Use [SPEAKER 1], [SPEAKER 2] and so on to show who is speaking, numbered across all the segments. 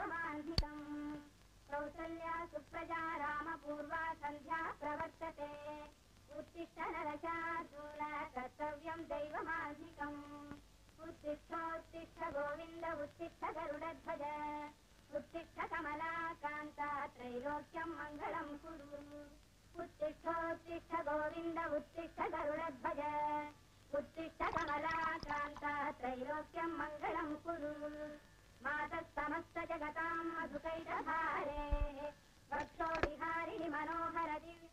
[SPEAKER 1] దైవమాన్వితम् కౌసల్యా సుప్రజా రామపూర్వా సంధ్యా ప్రవర్తతే ఉత్తిష్ట నరశార్దూల కర్తవ్యం దైవమాన్వికम् ఉత్తిష్టోత్తిష్ట గోవింద ఉత్తిష్ట గరుడధ్వజ ఉత్తిష్ట కమలాకాంత త్రైలోక్యం మంగళం కురు ఉత్తిష్టోత్తిష్ట గోవింద ఉత్తిష్ట గరుడధ్వజ ఉత్తిష్ట కమలాకాంత త్రైలోక్యం మంగళం కురు మాతः సమస్త జగతాం మధుకైటహారే వక్షో విహారిణి మనోహర దివ్య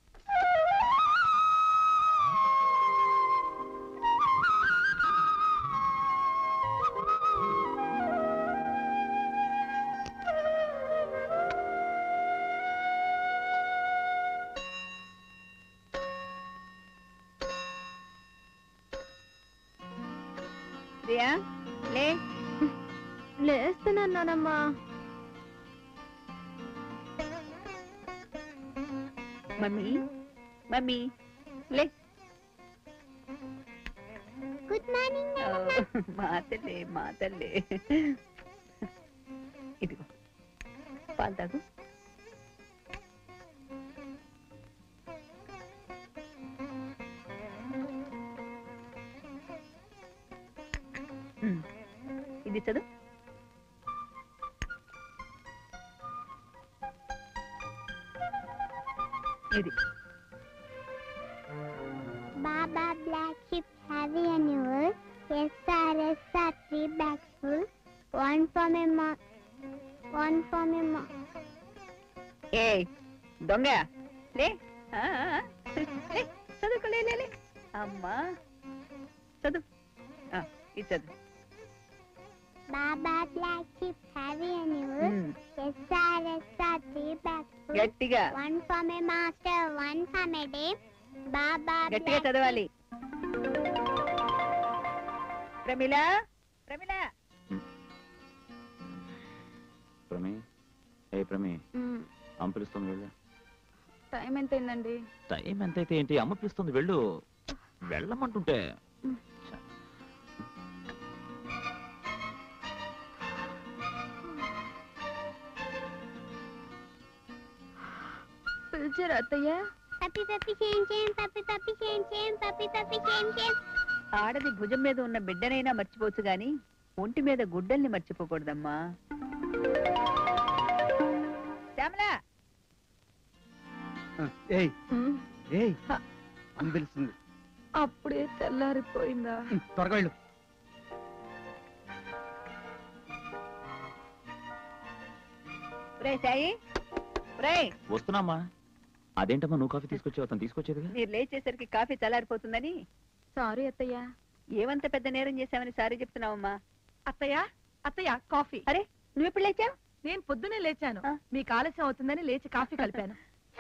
[SPEAKER 2] ప్రియా లే
[SPEAKER 3] లేస్తున్నానమ్మా
[SPEAKER 2] మమ్మీ మమ్మీ లే
[SPEAKER 3] గుడ్ మార్నింగ్
[SPEAKER 2] ఓ, మా తల్లే మా తల్లే ఇదిగో పాలు తాగు ఉమ్, ఇది చదువు ఇది
[SPEAKER 3] Baba black sheep heavy annual. SRS are three bags full. One for my mom. One for my mom.
[SPEAKER 2] ఏ దొంగ లే ఆ, ఆ, ఆ. లే చదువుకో లే లే, లే అమ్మా చదువు ఆ, ఇది చదువు
[SPEAKER 3] Baba black sheep heavy annual.
[SPEAKER 2] Um,
[SPEAKER 3] SRS are three bags full.
[SPEAKER 2] గట్టిగా
[SPEAKER 3] One for my master, one for my day. Baba
[SPEAKER 2] గట్టిగా
[SPEAKER 3] black
[SPEAKER 2] చదవాలి ప్రమిళ ప్రమిళ
[SPEAKER 4] ప్రమే ఏ ప్రమే అమ్మ పిలుస్తుంది వెళ్ళు
[SPEAKER 3] టైం ఎంత అయిందండి
[SPEAKER 4] టైం ఎంతైతే ఏంటి అమ్మ పిలుస్తుంది వెళ్ళు వెళ్ళమంటుంటే
[SPEAKER 3] పిలిచారు అత్తయ్య పప్పి పప్పి చేయం చేయం పప్పి పప్పి చేయం చేయం పప్పి పప్పి చేయం చేయం
[SPEAKER 2] ఆడది భుజం మీద ఉన్న బిడ్డనైనా మర్చిపోవచ్చు గాని ఒంటి మీద గుడ్డల్ని మర్చిపోకూడదమ్మా శ్యామల
[SPEAKER 5] ఏయ్ ఏయ్ అని పిలుస్తుంది
[SPEAKER 3] అప్పుడే తెల్లారిపోయిందా
[SPEAKER 5] ఉమ్, త్వరగా వెళ్ళు
[SPEAKER 2] రే సాయి రే
[SPEAKER 4] వస్తున్నామ్మా అదేంటమ్మా నువ్వు కాఫీ తీసుకొచ్చావు అతను తీసుకొచ్చేదిగా
[SPEAKER 2] మీరు లేచేసరికి కాఫీ చల్లారిపోతుందని
[SPEAKER 3] సారీ అత్తయ్య
[SPEAKER 2] ఏమంత పెద్ద నేరం చేశామని సారీ చెప్తున్నావమ్మా
[SPEAKER 6] అత్తయ్య అత్తయ్య కాఫీ
[SPEAKER 2] అరే నువ్వెప్పుడు లేచావు
[SPEAKER 6] నేను పొద్దునే లేచాను
[SPEAKER 2] ఆ.
[SPEAKER 6] మీకు ఆలస్యం అవుతుందని లేచి కాఫీ కలిపాను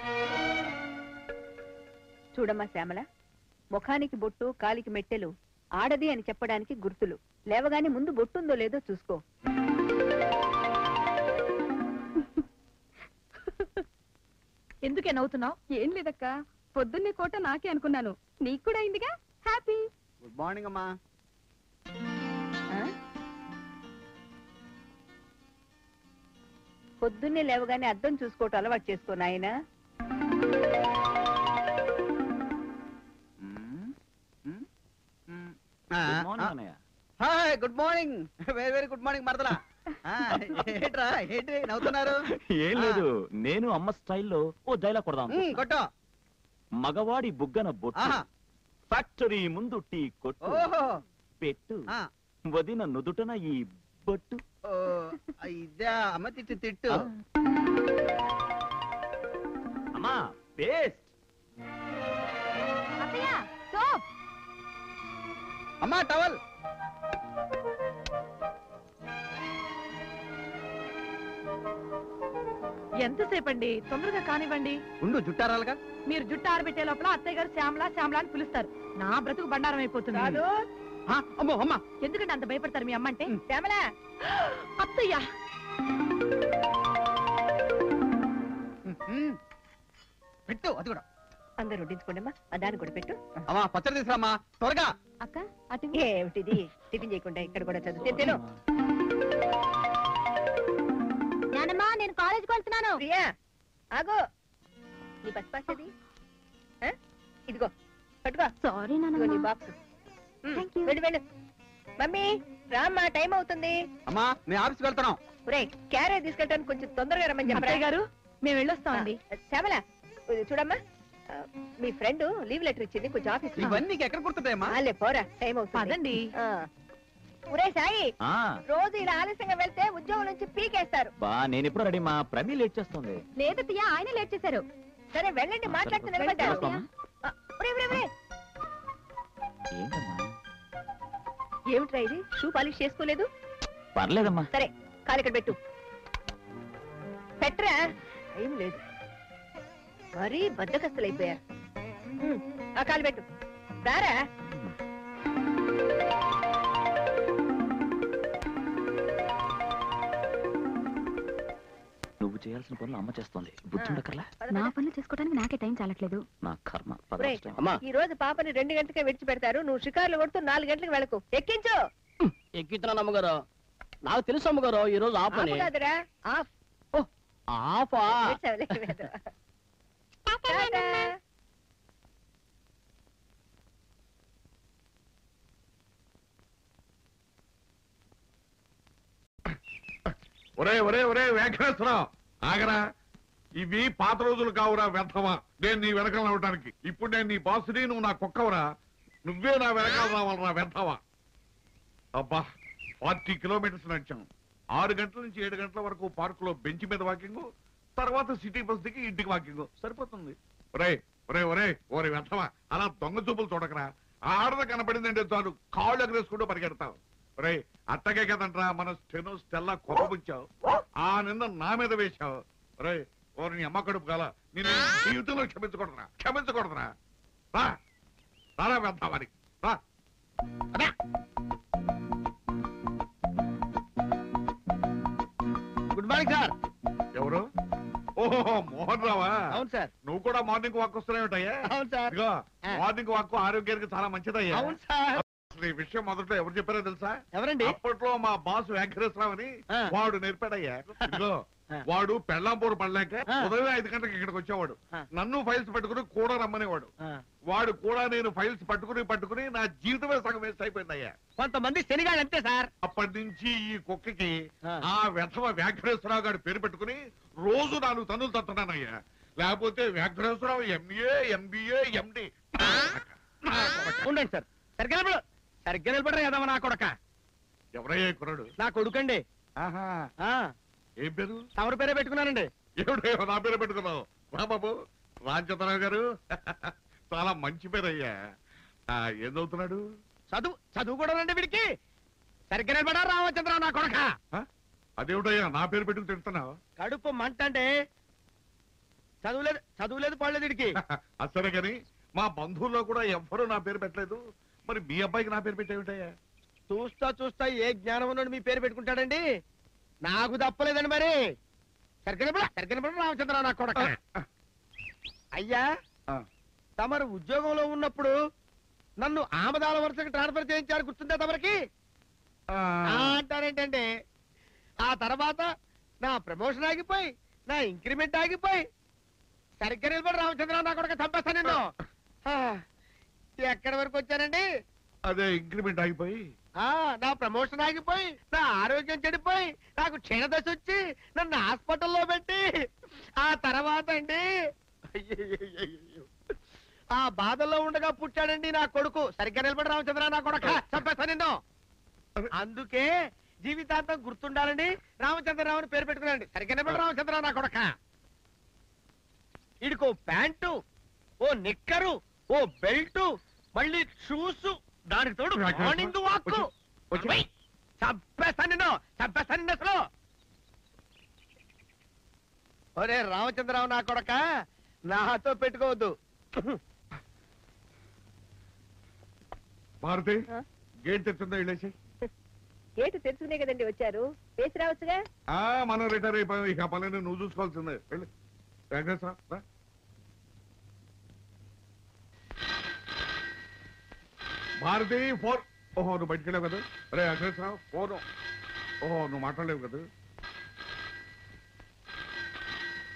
[SPEAKER 2] చూడమ్మా శ్యామల ముఖానికి బొట్టు కాలికి మెట్టెలు ఆడది అని చెప్పడానికి గుర్తులు లేవగానే ముందు బొట్టుందో లేదో చూసుకో
[SPEAKER 6] ఎందుకే నవ్వుతున్నావు
[SPEAKER 3] ఏం లేదక్క పొద్దున్నే కోట నాకే అనుకున్నాను నీకు కూడా అయిందిగా హ్యాపీ
[SPEAKER 5] గుడ్ మార్నింగ్ అమ్మా
[SPEAKER 2] ఆ? పొద్దున్నే లేవగానే అద్దం చూసుకోవటం అలవాటు చేసుకో నాయనా
[SPEAKER 5] మ్మ్. మ్మ్. మ్మ్.
[SPEAKER 4] గుడ్ మార్నింగ్ అన్నయ్య
[SPEAKER 5] hi good morning very very good morning మరదలా ఆ, ఏంట్రా ఏంటి నవ్వుతున్నారు
[SPEAKER 4] ఏం లేదు నేను అమ్మ స్టైల్లో ఓ డైలాగ్ కొడదాం
[SPEAKER 5] మ్మ్, కొట్టు
[SPEAKER 4] మగవాడి బుగ్గన బొట్టు
[SPEAKER 5] ఆహా
[SPEAKER 4] ఫ్యాక్టరీ ముందు టీ కొట్టు
[SPEAKER 5] ఓహో
[SPEAKER 4] పెట్టు
[SPEAKER 5] ఆ,
[SPEAKER 4] వదిన నుదుటన ఈ బొట్టు
[SPEAKER 5] ఓ, ఇదే అమ్మ తిట్టు తిట్టు
[SPEAKER 4] ఆ. అమ్మా పేస్ట్
[SPEAKER 6] అత్తయ్య సోప్
[SPEAKER 5] అమ్మా టవల్
[SPEAKER 6] ఎంతసేపు అండి తొందరగా కానివ్వండి
[SPEAKER 5] ఉండు జుట్టారాలుగా
[SPEAKER 6] మీరు జుట్టు ఆరబెట్టే లోపల అత్తయ్య గారు శ్యామల శ్యామల అని పిలుస్తారు నా బ్రతుకు బండారం అయిపోతుంది
[SPEAKER 2] కాదు
[SPEAKER 5] ఆ, అమ్మో అమ్మా
[SPEAKER 6] ఎందుకంటే అంత భయపడతారు మీ అమ్మ అంటే
[SPEAKER 2] శ్యామల
[SPEAKER 6] అత్తయ్య
[SPEAKER 5] మ్మ్. పెట్టు అది కూడా
[SPEAKER 2] అందరు వడ్డించుకోండమ్మా ఆ దాన్ని కూడా పెట్టు
[SPEAKER 5] అమ్మా పచ్చడి తీసుకురామ్మా త్వరగా
[SPEAKER 3] అక్క అటు
[SPEAKER 2] ఏమిటిది టిఫిన్ చేయకుండా ఇక్కడ కూడా చదువు తిను
[SPEAKER 3] నాన్న
[SPEAKER 6] వస్తున్నాను
[SPEAKER 2] ప్రియా ఆగో నీ బస్ పాస్ అది ఆ? ఇదిగో పట్టుకో
[SPEAKER 3] సారీ
[SPEAKER 2] ఇదిగో నీ
[SPEAKER 3] నానమ్మ
[SPEAKER 2] బాక్స్ ఉమ్,
[SPEAKER 3] Thank you.
[SPEAKER 2] వెళ్ళు వెళ్ళు మమ్మీ రామ్మా టైం అవుతుంది
[SPEAKER 5] అమ్మా మేము ఆఫీస్కి వెళ్తున్నాం
[SPEAKER 2] ఒరే క్యారేజ్ తీసుకెళ్ళడానికి కొంచెం తొందరగా రమ్మని చెప్పరా
[SPEAKER 6] అత్తయ్య గారు మేము వెళ్ళొస్తామండి
[SPEAKER 2] ఆ, శ్యామల ఇది చూడమ్మా ఆ, మీ ఫ్రెండ్ లీవ్ లెటర్ ఇచ్చింది కొంచెం ఆఫీస్
[SPEAKER 5] ఇవన్నీ నీకు ఎక్కడ గుర్తుంటాయమ్మా
[SPEAKER 2] ఆలే పోరా టైం అవుతుంది
[SPEAKER 6] పదండి
[SPEAKER 2] ఆ. ఒరే సాయి
[SPEAKER 4] ఆ
[SPEAKER 2] రోజు ఇలా ఆలస్యంగా వెళ్తే ఉద్యోగం నుంచి పీకేస్తారు
[SPEAKER 4] బా నేను ఎప్పుడు రెడీ మా ప్రమీ లేట్ చేస్తుంది
[SPEAKER 2] లేదత్తయ్య ఆయన లేట్ చేశారు సరే వెళ్ళండి మాట్లాడుతూ నిలబడ్డారు
[SPEAKER 4] వెళ్తామా?
[SPEAKER 2] ఆ, ఒరే, ఒరే, ఒరే.
[SPEAKER 4] ఏంటమ్మా
[SPEAKER 2] ఏమిట్రా ఇది షూ పాలిష్ చేసుకోలేదు
[SPEAKER 4] పర్లేదమ్మా
[SPEAKER 2] సరే కాలు ఇక్కడ పెట్టు పెట్టరా ఏం లేదు మరీ బద్దకస్తులైపోయారు ఉమ్, ఆ కాలు పెట్టు రారా
[SPEAKER 4] నువ్వు చేయాల్సిన పనులు అమ్మ చేస్తుంది బుద్ధి ఉండకర్లా
[SPEAKER 2] పద,
[SPEAKER 3] నా
[SPEAKER 2] పద.
[SPEAKER 3] పనులు చేసుకోవడానికి నాకే టైం చాలట్లేదు
[SPEAKER 4] నా కర్మ పద
[SPEAKER 2] ఒరేయ్,
[SPEAKER 4] వస్తాను.
[SPEAKER 5] అమ్మా
[SPEAKER 2] ఈ రోజు పాపని రెండు గంటలకే విడిచిపెడతారు నువ్వు షికార్లు కొడుతూ నాలుగు గంటలకు వెళ్ళకు ఎక్కించు
[SPEAKER 7] ఎక్కిస్తున్నాను అమ్మగారు నాకు తెలుసు అమ్మగారు ఈ రోజు ఆఫ్ అని
[SPEAKER 2] ఆపు కాదురా ఆఫ్
[SPEAKER 7] ఆఫా
[SPEAKER 2] ఏడ్చావులే, ఏదో. టాటా.
[SPEAKER 8] ఒరే ఒరే ఒరే వెంకటేశ్వరరావు ఆగరా ఇవి పాత రోజులు కావురా వ్యర్థమా నేను నీ వెనకాల రావడానికి ఇప్పుడు నేను నీ బాసుని నువ్వు నా కుక్కవరా నువ్వే నా వెనకాల రావాలరా వ్యర్థమా అబ్బా ఫార్టీ కిలోమీటర్స్ నడిచాం ఆరు గంటల నుంచి ఏడు గంటల వరకు పార్క్ లో బెంచ్ మీద వాకింగ్ తర్వాత సిటీ బస్ దిగి ఇంటికి వాకింగ్ సరిపోతుంది ఒరే ఒరే ఒరే ఓరే వ్యర్థమా అలా దొంగ చూపులు చూడకరా ఆడద కనపడిందంటే చాలు కాళ్ళు ఎగరేసుకుంటూ పరిగెడతావు ఒరే అట్టగే కదంట్రా మన స్టెనో స్టెల్లా కొప్పబుచ్చావు ఆ నింద నా మీద వేశావు ఒరే ఓరి నీ అమ్మ కడుపు కాల నేను జీవితంలో క్షమించకూడదురా క్షమించకూడదురా రా రారా వెళ్తామని రా అదే.
[SPEAKER 5] గుడ్ మార్నింగ్ సార్
[SPEAKER 8] ఎవరు ఓహో మోహన్ రావా
[SPEAKER 5] అవును సార్
[SPEAKER 8] నువ్వు కూడా మార్నింగ్ వాక్ వస్తున్నావుటయ్యా
[SPEAKER 5] అవును సార్
[SPEAKER 8] ఇదిగో
[SPEAKER 5] ఆ.
[SPEAKER 8] మార్నింగ్ వాక్ ఆరోగ్యానికి చాలా మంచిదయ్యా
[SPEAKER 5] అవును సార్
[SPEAKER 8] అసలు ఈ విషయం మొదట్లో ఎవరు చెప్పారో తెలుసా
[SPEAKER 5] ఎవరండి
[SPEAKER 8] అప్పట్లో మా బాస్ వెంకటేశ్వరరావు అని
[SPEAKER 5] ఆ.
[SPEAKER 8] వాడు నేర్పాడయ్యా ఇదిగో
[SPEAKER 5] ఆ.
[SPEAKER 8] వాడు పెళ్ళాంపూర్ పడలేక
[SPEAKER 5] ఆ.
[SPEAKER 8] ఉదయం ఐదు గంటలకు ఇక్కడికి వచ్చేవాడు
[SPEAKER 5] ఆ.
[SPEAKER 8] నన్ను ఫైల్స్ పట్టుకుని కూడా రమ్మనేవాడు
[SPEAKER 5] ఆ.
[SPEAKER 8] వాడు కూడా నేను ఫైల్స్ పట్టుకుని పట్టుకుని నా జీవితమే సగం వేస్ట్ అయిపోయిందయ్యా
[SPEAKER 5] కొంతమంది శనిగాళ్ళు అంతే సార్
[SPEAKER 8] అప్పటి నుంచి ఈ కుక్కకి
[SPEAKER 5] ఆ.
[SPEAKER 8] ఆ వెధవ వెంకటేశ్వరరావు గారి పేరు పెట్టుకుని రోజు నాలుగు తన్నులు తట్టున్నానయ్యా లేకపోతే వెంకటేశ్వరరావు ఎంఏ ఎంబీఏ ఎండి
[SPEAKER 5] ఉండండి సార్ సరిగ్గా నిలబడు సరిగ్గా నిలబడరు కదా నా కొడక
[SPEAKER 8] ఎవరయ్యా ఈ కుర్రాడు
[SPEAKER 5] నా కొడుకండి
[SPEAKER 8] ఆహా
[SPEAKER 5] ఆ,
[SPEAKER 8] ఏం పేరు
[SPEAKER 5] తమరి పేరే పెట్టుకున్నానండి
[SPEAKER 8] ఏమిటో నా పేరు పెట్టుకున్నావు రా బాబు రాంచంద్రరావు గారు చాలా మంచి పేరు అయ్యా ఆ, ఏం చదువుతున్నాడు
[SPEAKER 5] చదువు చదువు కూడా ఉందండి వీడికి సరిగ్గా నిలబడా రామచంద్రరావు నా కొడక
[SPEAKER 8] ఆ? అదేమిటయ్యా నా పేరు పెట్టుకుని తిడుతున్నావు
[SPEAKER 5] కడుపు మంట అంటే చదువులేదు చదువులేదు పడలేదు వీడికి
[SPEAKER 8] అసలే కానీ మా బంధువుల్లో కూడా ఎవ్వరూ నా పేరు పెట్టలేదు మరి మీ అబ్బాయికి నా పేరు పెట్టేమిటయ్యా
[SPEAKER 5] చూస్తా చూస్తా ఏ జ్ఞానం ఉన్నాడు మీ పేరు పెట్టుకుంటాడండి నాకు తప్పలేదండి మరి సరిగ్గా నిలబడా సరిగ్గా నిలబడా రామచంద్రరావు నా కొడక అయ్యా
[SPEAKER 8] ఆ.
[SPEAKER 5] తమరు ఉద్యోగంలో ఉన్నప్పుడు నన్ను ఆమదాల వరుసకి ట్రాన్స్ఫర్ చేయించారు గుర్తుందా తమరికి ఆ అంటారేంటండి ఆ తర్వాత నా ప్రమోషన్ ఆగిపోయి నా ఇంక్రిమెంట్ ఆగిపోయి సరిగ్గా నిలబడి రామచంద్రరావు నా కొడుకు చంపేస్తాను నిన్ను ఆ, ఎక్కడి వరకు వచ్చానండి
[SPEAKER 8] అదే ఇంక్రిమెంట్ ఆగిపోయి
[SPEAKER 5] ఆ నా ప్రమోషన్ ఆగిపోయి నా ఆరోగ్యం చెడిపోయి నాకు క్షీణదశ వచ్చి నన్ను హాస్పిటల్లో పెట్టి ఆ తర్వాత అండి అయ్యయ్యయ్యయ్యో. ఆ బాధల్లో ఉండగా పుట్టాడండి నా కొడుకు సరిగ్గా నిలబడి రామచంద్ర నా కొడుక చంపేస్తా నిన్ను అందుకే జీవితాంతం గుర్తుండాలని రామచంద్రరావు అని పేరు పెట్టుకున్నాండి సరిగ్గా నిలబడి రామచంద్ర నా కొడక ఇడికో ప్యాంటు ఓ నిక్కరు ఓ బెల్టు మళ్ళీ షూస్ దానికి తోడు మార్నింగ్ వాక్
[SPEAKER 8] వచ్చి-
[SPEAKER 5] వెయ్! చంపేస్తాను నిన్ను చంపేస్తాను నిన్ను అసలు ఒరే రామచంద్రరావు నా కొడక నాతో పెట్టుకోవద్దు
[SPEAKER 8] భారతి
[SPEAKER 2] ఆ?
[SPEAKER 8] గేట్ తెచ్చిందో వెళ్ళేసి
[SPEAKER 2] గేటు తెరుచుకునే కదండి వచ్చారు వేసి రావచ్చుగా
[SPEAKER 8] ఆ మనం రిటైర్ అయిపోయాం ఇక ఆ పనులు నువ్వు చూసుకోవాల్సిందే వెళ్ళి వెంకటేశ్వర రా. భారతి ఫోన్ ఓహో నువ్వు బయటికి వెళ్ళావు కదా రే వెంకటేశ్వర ఫోన్ ఓహో నువ్వు మాట్లాడలేవు కదా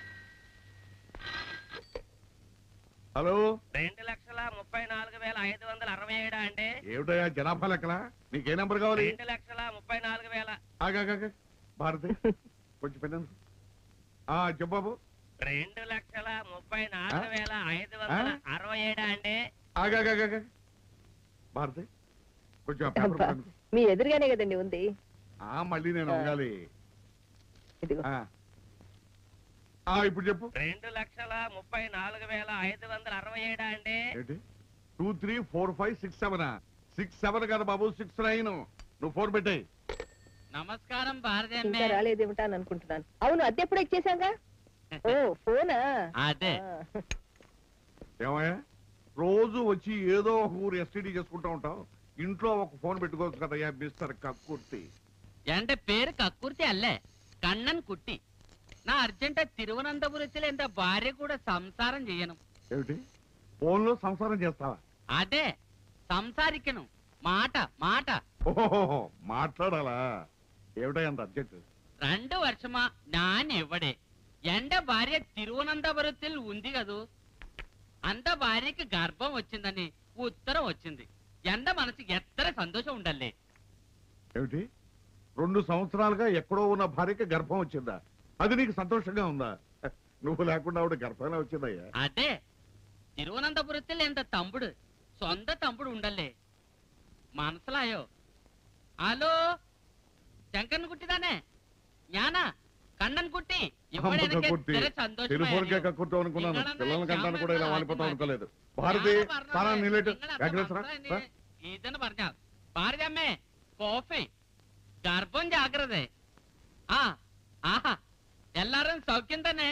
[SPEAKER 8] హలో
[SPEAKER 7] రెండు లక్షల ముప్పై నాలుగు వేల ఐదు వందల అరవై ఏడు అండి
[SPEAKER 8] ఏమిటయ్యా జనాభా లెక్కలా నీకే నెంబర్ కావాలి
[SPEAKER 7] రెండు లక్షల ముప్పై నాలుగు వేల
[SPEAKER 8] ఆగాగా భారతి కొంచెం పెద్ద ఆ చెప్పబాబు
[SPEAKER 7] రెండు లక్షల ముప్పై నాలుగు వేల ఐదు వందల అరవై ఏడు అండి
[SPEAKER 8] ఆగాగా భారతి కొంచెం ఆ పేపర్
[SPEAKER 2] అబ్బా,
[SPEAKER 8] పట్టుకో.
[SPEAKER 2] మీ ఎదురుగానే కదండి ఉంది
[SPEAKER 8] ఆ మళ్ళీ నేను అడగాలి
[SPEAKER 2] ఇదిగో
[SPEAKER 8] ఆ. ఆ ఇప్పుడు చెప్పు
[SPEAKER 7] రెండు లక్షల ముప్పై నాలుగు వేల ఐదు వందల అరవై ఏడు అండి
[SPEAKER 8] ఏంటి two three four five six seven six seven కదా బాబు సిక్స్ నైన్ నువ్వు ఫోన్ పెట్టాయి
[SPEAKER 7] నమస్కారం భారతి
[SPEAKER 2] ఇంకా రాలేదేమిటా అని అనుకుంటున్నాను అవును అద్దె ఎప్పుడు ఇచ్చేసాగా ఓ ఫోనా
[SPEAKER 7] అదే
[SPEAKER 2] ఆ.
[SPEAKER 8] ఏమయ్యా రోజు వచ్చి ఏదో ఒక ఊరు ఎస్టీడీ చేసుకుంటా ఉంటావు ఇంట్లో ఒక ఫోన్ పెట్టుకోవచ్చు కదయ్యా మిస్టర్ కక్కుర్తి
[SPEAKER 9] എന്റെ പേര് കക്കുർത്തി അല്ലേ കണ്ണൻ കുട്ടി నా అర్జెంట్ తిరువనంతపురത്തിൽ എന്റെ భార్య కూడా సంసారం చేయను
[SPEAKER 8] ఏమిటి ఫోన్ లో సంసారం చేస్తావా
[SPEAKER 9] అదే సంసారికను మాట మాట
[SPEAKER 8] ఓహో మాట్లాడాలా ఏమిటయ్యా అంత అర్జెంట్
[SPEAKER 9] రెండు వర్షమా ഞാൻ എവിടെ എന്റെ భార్య తిరువనంతపురത്തിൽ ఉంది కదూ అంత భార్యకి గర్భం వచ్చిందని ఉత్తరం వచ్చింది എന്റെ మనసు ఎత్తర సంతోషం ఉండాలి
[SPEAKER 8] ఏమిటి రెండు సంవత్సరాలుగా ఎక్కడో ఉన్న భార్యకి గర్భం వచ్చిందా అది నీకు సంతోషంగా ఉందా నువ్వు లేకుండా ఆవిడ గర్భంలో వచ్చిందయ్యా
[SPEAKER 9] అదే തിരുവനന്തപുരത്തിൽ എന്റെ തമ്പുട് സ്വന്തം തമ്പുട് ഉണ്ടല്ലേ മനസ്സിലായോ ഹലോ ശങ്കരൻകുട്ടി തന്നെ ഞാനാ കണ്ണൻകുട്ടി ഇവിടെ
[SPEAKER 8] అమ్మ
[SPEAKER 9] എനിക്ക്
[SPEAKER 8] కక్కుర్తి
[SPEAKER 9] ഇത്ര സന്തോഷമായി
[SPEAKER 8] టెలిఫోన్కే
[SPEAKER 9] അറിയോ?
[SPEAKER 8] కక్కుర్తాం అనుకున్నాను
[SPEAKER 9] നിങ്ങളെന്നാ
[SPEAKER 8] పిల్లల కంటాను కూడా ఇలా
[SPEAKER 9] ഞാൻ
[SPEAKER 8] వాలిపోతాం
[SPEAKER 9] പറഞ്ഞത്
[SPEAKER 8] అనుకోలేదు భారతి
[SPEAKER 9] ഞാൻ പറഞ്ഞത്
[SPEAKER 8] తానా నీలేటు
[SPEAKER 9] നിങ്ങളെ
[SPEAKER 8] వెంకటేశ్వర
[SPEAKER 9] അത്ര ഇതെന്ന് പറഞ്ഞ ഭാരതി അമ്മേ കോഫി ഗർഭം ജാഗ്രത ആ ആഹാ എല്ലാരും സൗഖ്യം തന്നെ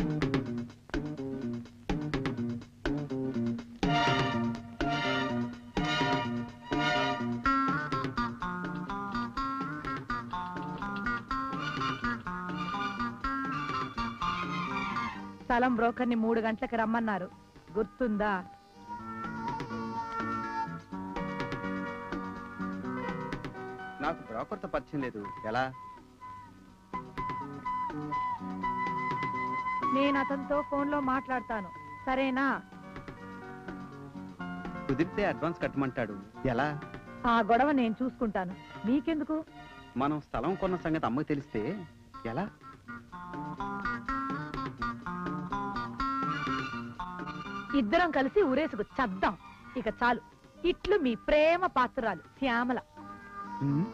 [SPEAKER 6] స్థలం బ్రోకర్ ని మూడు గంటలకు రమ్మన్నారు గుర్తుందా
[SPEAKER 10] నాకు బ్రోకర్తో పరిచయం లేదు ఎలా
[SPEAKER 6] నేను అతనితో ఫోన్ లో మాట్లాడతాను సరేనా
[SPEAKER 10] కుదిరితే అడ్వాన్స్ కట్టమంటాడు ఎలా
[SPEAKER 6] ఆ గొడవ నేను చూసుకుంటాను మీకెందుకు
[SPEAKER 10] మనం స్థలం కొన్న సంగతి అమ్మకి తెలిస్తే ఎలా
[SPEAKER 6] ఇద్దరం కలిసి ఊరేసుకు చద్దాం ఇక చాలు ఇట్లు మీ ప్రేమ పాత్రాలు శ్యామల
[SPEAKER 10] ఉమ్.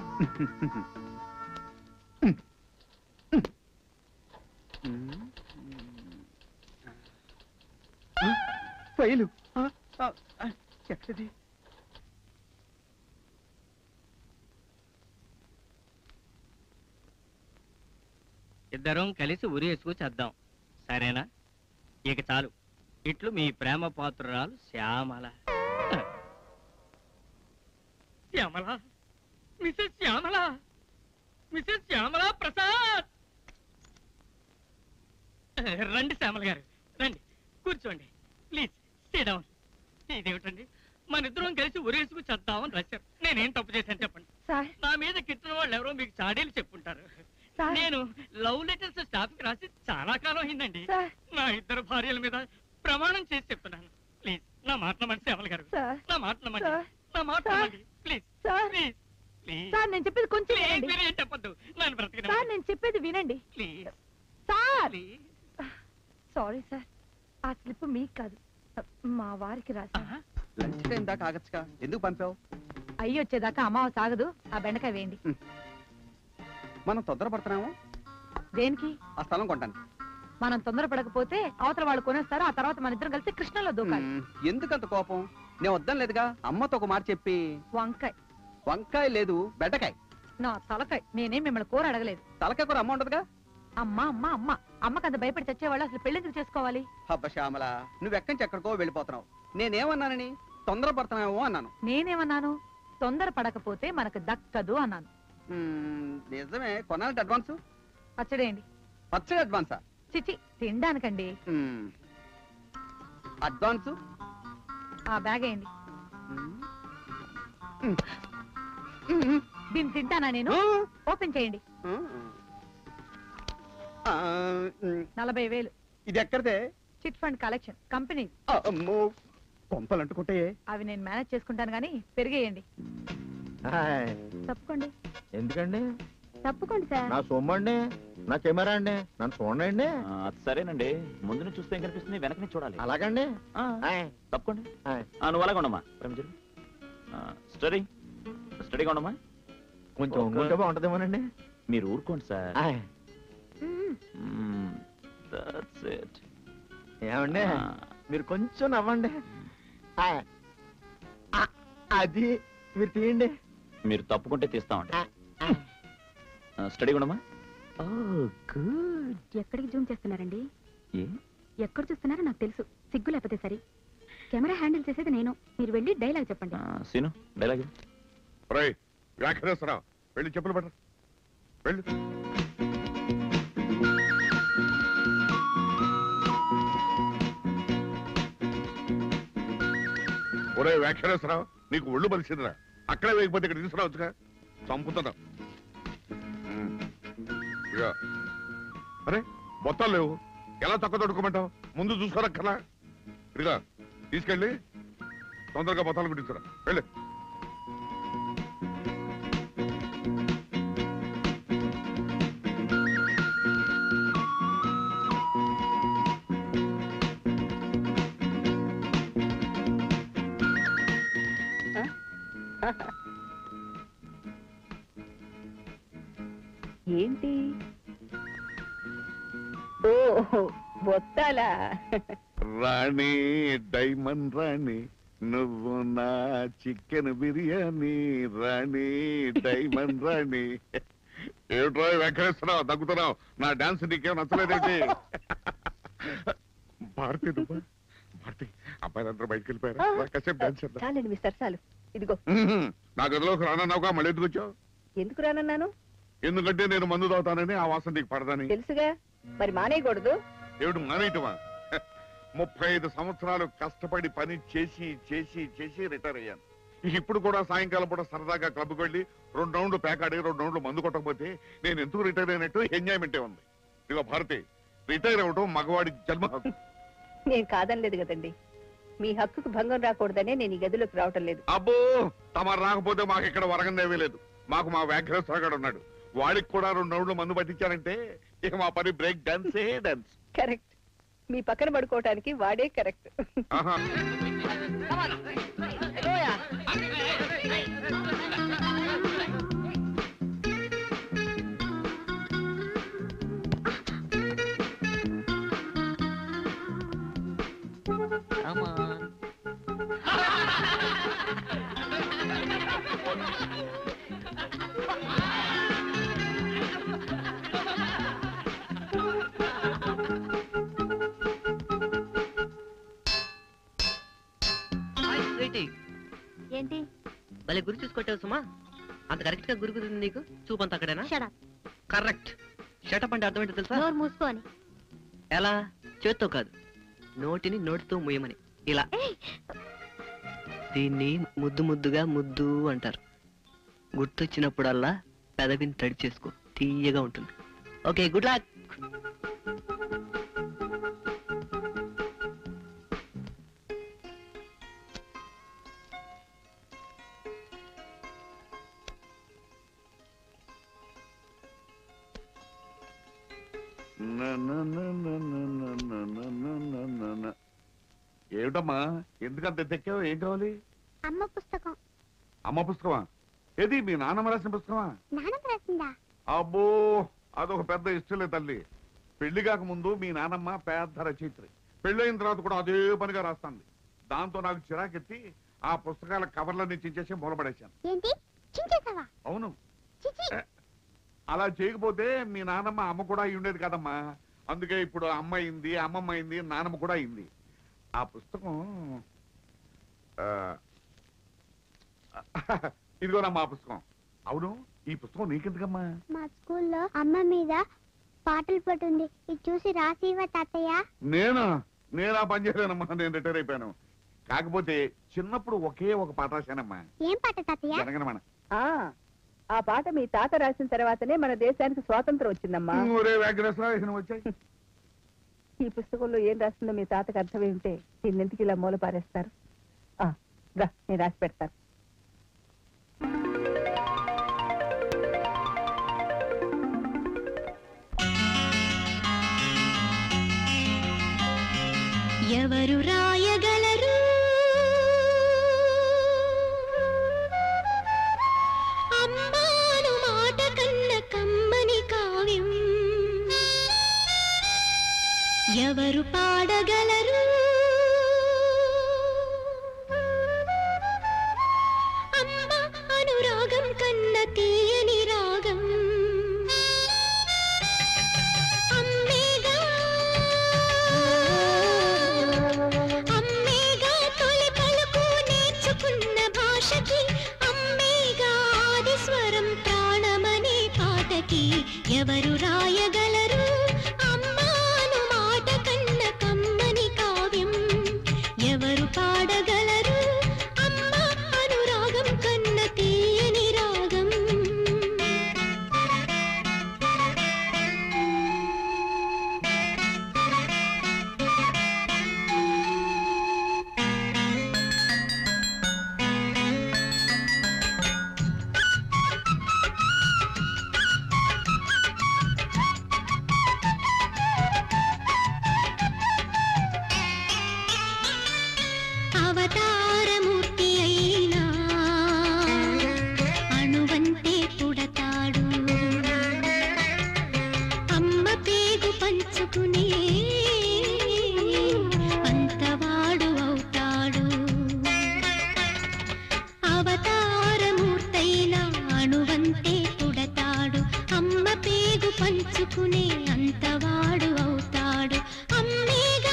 [SPEAKER 10] ఉమ్. ఆ, ఫైలు ఆ, ఆ, ఆ, ఎక్కడిది
[SPEAKER 7] ఇద్దరం కలిసి ఉరేసుకు చేద్దాం సరేనా ఇక చాలు ఇట్లు మీ ప్రేమ పాత్రురాలు శ్యామల శ్యామల మిసెస్ శ్యామల మిసెస్ శ్యామల ప్రసాద్ రండి శ్యామల గారు రండి కూర్చోండి ప్లీజ్ స్టే డౌన్ ఇదేమిటండి మన ఇద్దరం కలిసి ఉరేసుకు చేద్దామని రాశారు నేనేం తప్పు చేశాను చెప్పండి
[SPEAKER 6] సార్
[SPEAKER 7] నా మీద కిట్టిన వాళ్ళు ఎవరో మీకు చాడీలు చెప్పుంటారు
[SPEAKER 6] సార్
[SPEAKER 7] నేను లవ్ లెటర్స్ స్టాఫ్ కి రాసి చాలా కాలం అయిందండి
[SPEAKER 6] సార్
[SPEAKER 7] నా ఇద్దరు భార్యల మీద ప్రమాణం చేసి చెప్తున్నాను ప్లీజ్ నా మాట నమ్మండి సేవల గారు
[SPEAKER 6] సార్
[SPEAKER 7] నా మాట నమ్మండి
[SPEAKER 6] సార్
[SPEAKER 7] నా మాట
[SPEAKER 6] సార్.
[SPEAKER 7] నమ్మండి please
[SPEAKER 6] sir
[SPEAKER 7] please please
[SPEAKER 6] sir నేను చెప్పేది కొంచెం
[SPEAKER 7] ప్లీజ్
[SPEAKER 6] వినండి
[SPEAKER 7] మీరేం చెప్పొద్దు నన్ను
[SPEAKER 6] సార్
[SPEAKER 7] బ్రతికిన
[SPEAKER 6] నేను చెప్పేది వినండి
[SPEAKER 7] please
[SPEAKER 6] sir
[SPEAKER 7] please
[SPEAKER 6] sorry sir ఆ స్లిప్ మీకు కాదు మా వారికి రాసి
[SPEAKER 10] లంచ్ టైం దాకా ఆగచ్చుగా ఎందుకు పంపావు
[SPEAKER 6] అయ్యి వచ్చేదాకా అమ్మావ సాగదు ఆ బెండకాయ వేయండి
[SPEAKER 10] మనం తొందరపడుతున్నాము
[SPEAKER 6] దేనికి
[SPEAKER 10] ఆ స్థలం కొంటాను
[SPEAKER 6] మనం తొందరపడకపోతే అవతల వాళ్ళు కొనేస్తారు ఆ తర్వాత మన ఇద్దరం కలిసి కృష్ణలో దూకాలి
[SPEAKER 10] ఎందుకంత కోపం నేను వద్దని లేదుగా అమ్మతో ఒక మాట చెప్పి
[SPEAKER 6] వంకాయ
[SPEAKER 10] వంకాయ లేదు బెండకాయ
[SPEAKER 6] నా తలకాయ నేనేం మిమ్మల్ని కూర అడగలేదు
[SPEAKER 10] తలకాయ కూర అమ్మ ఉండదుగా
[SPEAKER 6] అమ్మ అమ్మ అమ్మ అమ్మకి అంత భయపడి చచ్చేవాళ్ళు అసలు పెళ్లి చేసుకోవాలి
[SPEAKER 10] హబ్బ శ్యామల నువ్వు ఎక్కడి నుంచి ఎక్కడికో వెళ్ళిపోతున్నావు నేనేమన్నానని తొందరపడుతున్నావేమో అన్నాను
[SPEAKER 6] నేనేమన్నాను తొందర పడకపోతే మనకు దక్కదు అన్నాను
[SPEAKER 10] మ్మ్, నిజమే కొనాలంటే అడ్వాన్స్
[SPEAKER 6] పచ్చడేయండి
[SPEAKER 10] పచ్చడి అడ్వాన్సా
[SPEAKER 6] చిచి తినడానికండి
[SPEAKER 10] మ్మ్. అడ్వాన్స్
[SPEAKER 6] ఆ బ్యాగ్ వేయండి
[SPEAKER 10] మ్మ్. మ్మ్.
[SPEAKER 6] దీన్ని తింటానా నేను
[SPEAKER 10] మ్మ్.
[SPEAKER 6] ఓపెన్ చేయండి
[SPEAKER 10] మ్మ్. ఆ, మ్మ్.
[SPEAKER 6] నలభై వేలు
[SPEAKER 10] ఇది ఎక్కడిదే
[SPEAKER 6] చిట్ ఫండ్ కలెక్షన్ కంపెనీ
[SPEAKER 10] అమ్మో కొంపలు అంటుకుంటే
[SPEAKER 6] అవి నేను మేనేజ్ చేసుకుంటాను కానీ పెరిగేయండి తప్పుకోండి
[SPEAKER 11] ఎందుకండి
[SPEAKER 3] తప్పుకోండి సార్
[SPEAKER 11] నా సొమ్ము అండి నా కెమెరా అండి నన్ను చూడండి
[SPEAKER 4] ఆ, అది సరేనండి ముందు నుంచి చూస్తే ఏం కనిపిస్తుంది వెనక నుంచి చూడాలి
[SPEAKER 11] అలాగండి
[SPEAKER 4] ఆ,
[SPEAKER 11] ఆయ్,
[SPEAKER 4] తప్పకుండా
[SPEAKER 11] ఆయ్.
[SPEAKER 4] ఆ, నువ్వు అలాగే ఉండమ్మా ప్రేమజరు స్టడీ స్టడీగా ఉండమ్మా
[SPEAKER 11] కొంచెం
[SPEAKER 4] ఒక-
[SPEAKER 11] ఉంగుంటే బాగుంటదేమోనండి
[SPEAKER 4] మీరు ఊరుకోండి సార్
[SPEAKER 11] ఆయ్,
[SPEAKER 4] దట్స్ ఇట్
[SPEAKER 11] ఏమండి మీరు కొంచెం నవ్వండి ఆయ్. ఆ, అది మీరు తీయండి
[SPEAKER 4] మీరు తప్పుకుంటే తీస్తామండి
[SPEAKER 11] ఆ, ఆ.
[SPEAKER 4] స్టడీగా ఉండమ్మా
[SPEAKER 11] ఓ గుడ్
[SPEAKER 1] ఎక్కడికి జూమ్ చేస్తున్నారండి
[SPEAKER 4] ఏ
[SPEAKER 1] ఎక్కడ చూస్తున్నారో నాకు తెలుసు సిగ్గు లేకపోతే సరి కెమెరా హ్యాండిల్ చేసేది నేను మీరు వెళ్ళి డైలాగ్ చెప్పండి
[SPEAKER 4] ఆ, సీను డైలాగ్
[SPEAKER 8] ఒరేయ్ వ్యాఖ్యానేశ్వరరావు వెళ్ళి చెప్పులు పట్ట వెళ్ళు ఒరే వ్యాఖ్యానేశ్వరరావు నీకు ఒళ్ళు బలిసిందిరా అక్కడే వేయకపోతే ఇక్కడ తీసుకురావచ్చుగా చంపుతున్నావు ఉమ్. ఇదిగో. అరే మొత్తాలు లేవు ఎలా తక్కువ తొడుకోమంటావు ముందు చూసుకోరక్కలా ఇదిగా తీసుకెళ్ళి తొందరగా బొత్తాలు కుట్టించురా వెళ్ళి
[SPEAKER 2] ఏంటి ఓ బొత్తాలా
[SPEAKER 8] రాణి డైమండ్ రాణి నువ్వు నా చికెన్ బిర్యానీ రాణి డైమండ్ రాణి ఏమిట్రా వెంకటేశ్వరరావు దగ్గుతున్నావు నా డాన్స్ నీకేం నచ్చలేదేంటి భారతి నువ్వా భారతి అబ్బాయిలందరూ బయటకు వెళ్ళిపోయారు కాసేపు డాన్స్ చేద్దాం
[SPEAKER 2] చాలండి మిస్టర్ చాలు ఇదిగో
[SPEAKER 8] ఉహుం. నా గదిలోకి రానన్నావుగా మళ్ళీ ఎందుకు వచ్చావు
[SPEAKER 2] ఎందుకు రానన్నాను
[SPEAKER 8] ఎందుకంటే నేను మందు తాగుతానని ఆ వాసన నీకు పడదని
[SPEAKER 2] తెలుసుగా మరి మానేయకూడదు
[SPEAKER 8] ఏమిటి మానేయటమా ముప్పై ఐదు సంవత్సరాలు కష్టపడి పని చేసి చేసి చేసి రిటైర్ అయ్యాను ఇప్పుడు కూడా సాయంకాలం పూట సరదాగా క్లబ్కి వెళ్ళి రెండు రౌండ్లు పేకాడి రెండు రౌండ్లు మందు కొట్టకపోతే నేను ఎందుకు రిటైర్ అయినట్టు ఎంజాయ్మెంటే ఉంది ఇదిగో భారతి రిటైర్ అవ్వటం మగవాడి జన్మ హక్కు.
[SPEAKER 2] నేను కాదనలేదు కదండి మీ హక్కుకు భంగం రాకూడదనే నేను ఈ గదిలోకి రావటం లేదు
[SPEAKER 8] అబ్బో తమరు రాకపోతే మాకు ఇక్కడ వరగందేవీ లేదు మాకు మా వ్యాఘ్రేశ్వరగాడు ఉన్నాడు వాడికి కూడా రెండు రౌండ్లు మందు పట్టించారంటే ఇక మా పని బ్రేక్ డాన్సే డాన్స్
[SPEAKER 2] కరెక్ట్ మీ పక్కన పడుకోవటానికి వాడే కరెక్ట్
[SPEAKER 8] ఆహా
[SPEAKER 3] ఏంటి
[SPEAKER 12] భలే గురి చూసుకొట్టావు సుమా అంత కరెక్ట్ గా గురి కుదిరింది నీకు చూపంత అక్కడేనా
[SPEAKER 3] షడప్
[SPEAKER 12] కరెక్ట్ షటప్ అంటే అర్థం ఏంటో తెలుసా
[SPEAKER 3] నోరు మూసుకొని
[SPEAKER 12] ఎలా చేత్తో కాదు నోటిని నోటితో ముయ్యమని ఇలా
[SPEAKER 3] ఏయ్,
[SPEAKER 12] దీన్ని ముద్దు ముద్దుగా ముద్దు అంటారు గుర్తొచ్చినప్పుడల్లా పెదవిని తడి చేసుకో తీయగా ఉంటుంది ఓకే గుడ్ లక్
[SPEAKER 8] న- న- న- న- న- న- న- న- న- న- న- న. ఏమిటమ్మా ఎందుకంత తెక్కావు ఏం కావాలి
[SPEAKER 3] అమ్మ పుస్తకం
[SPEAKER 8] అమ్మ పుస్తకమా ఏది మీ నాన్నమ్మ రాసిన పుస్తకమా
[SPEAKER 3] నాన్నమ్మ రాసిందా
[SPEAKER 8] అబ్బో అదొక పెద్ద ఇష్టలే తల్లి పెళ్లి కాక ముందు మీ నానమ్మ పెద్ద రచయిత్రి పెళ్ళైన తర్వాత కూడా అదే పనిగా రాస్తాంది దాంతో నాకు చిరాకెత్తి ఆ పుస్తకాల కవర్లన్నీ చించేసి మూలపడేశాను
[SPEAKER 3] ఏంటి చించేసావా
[SPEAKER 8] అవును
[SPEAKER 3] చిచి
[SPEAKER 8] ఏ, అలా చేయకపోతే మీ నానమ్మ అమ్మ కూడా అయి ఉండేది కదమ్మా అందుకే ఇప్పుడు అమ్మ అయింది అమ్మమ్మ అయింది నానమ్మ కూడా అయింది ఆ పుస్తకం ఆ, ఇదిగోనమ్మా ఆ పుస్తకం అవును ఈ పుస్తకం నీకెందుకమ్మా
[SPEAKER 3] మా స్కూల్లో అమ్మ మీద పాటలు పట్టుంది ఇది చూసి రాసివా తాతయ్య
[SPEAKER 8] నేనా నేనా పని చేయలేనమ్మా నేను రిటైర్ అయిపోయాను కాకపోతే చిన్నప్పుడు ఒకే ఒక పాట రాశానమ్మా
[SPEAKER 3] ఏం పాట తాతయ్య
[SPEAKER 8] జనగణమన
[SPEAKER 2] ఆ ఆ పాట మీ తాత రాసిన తర్వాతనే మన దేశానికి స్వాతంత్రం వచ్చిందమ్మా
[SPEAKER 8] ఒరే వ్యాఘ్రేశ్వర వచ్చాయి
[SPEAKER 2] ఈ పుస్తకంలో ఏం రాస్తుందో మీ తాతకు అర్థమై ఉంటే దీన్నెందుకు ఇలా మూల పారేస్తారు ఆ, రా నేను రాసి పెడతాను
[SPEAKER 3] ఎవరు రాయగలరు అమ్మాను మాట కన్న కమ్మని కావ్యం ఎవరు పాడగలరు అమ్మ అనురాగం కన్న తీయని రాగం అమ్మేగా అమ్మేగా తొలి పలుకు నేర్చుకున్న భాషకి అమ్మేగా ఆది స్వరం ప్రాణమనే పాటకి ఎవరు రాయగలరు అమ్మాను మాట కన్న కమ్మని కావ్యం ఎవరు పాడగలరు అమ్మ అనురాగం కన్న తీయని రాగం అవతారమూర్తి అయినా అణువంతే పుడతాడు అమ్మ పేగు పంచుకునే అంతవాడు అవుతాడు అవతారమూర్తైన అణువంతే పుడతాడు అమ్మ పేగు పంచుకునే అంతవాడు అవుతాడు అమ్మేగా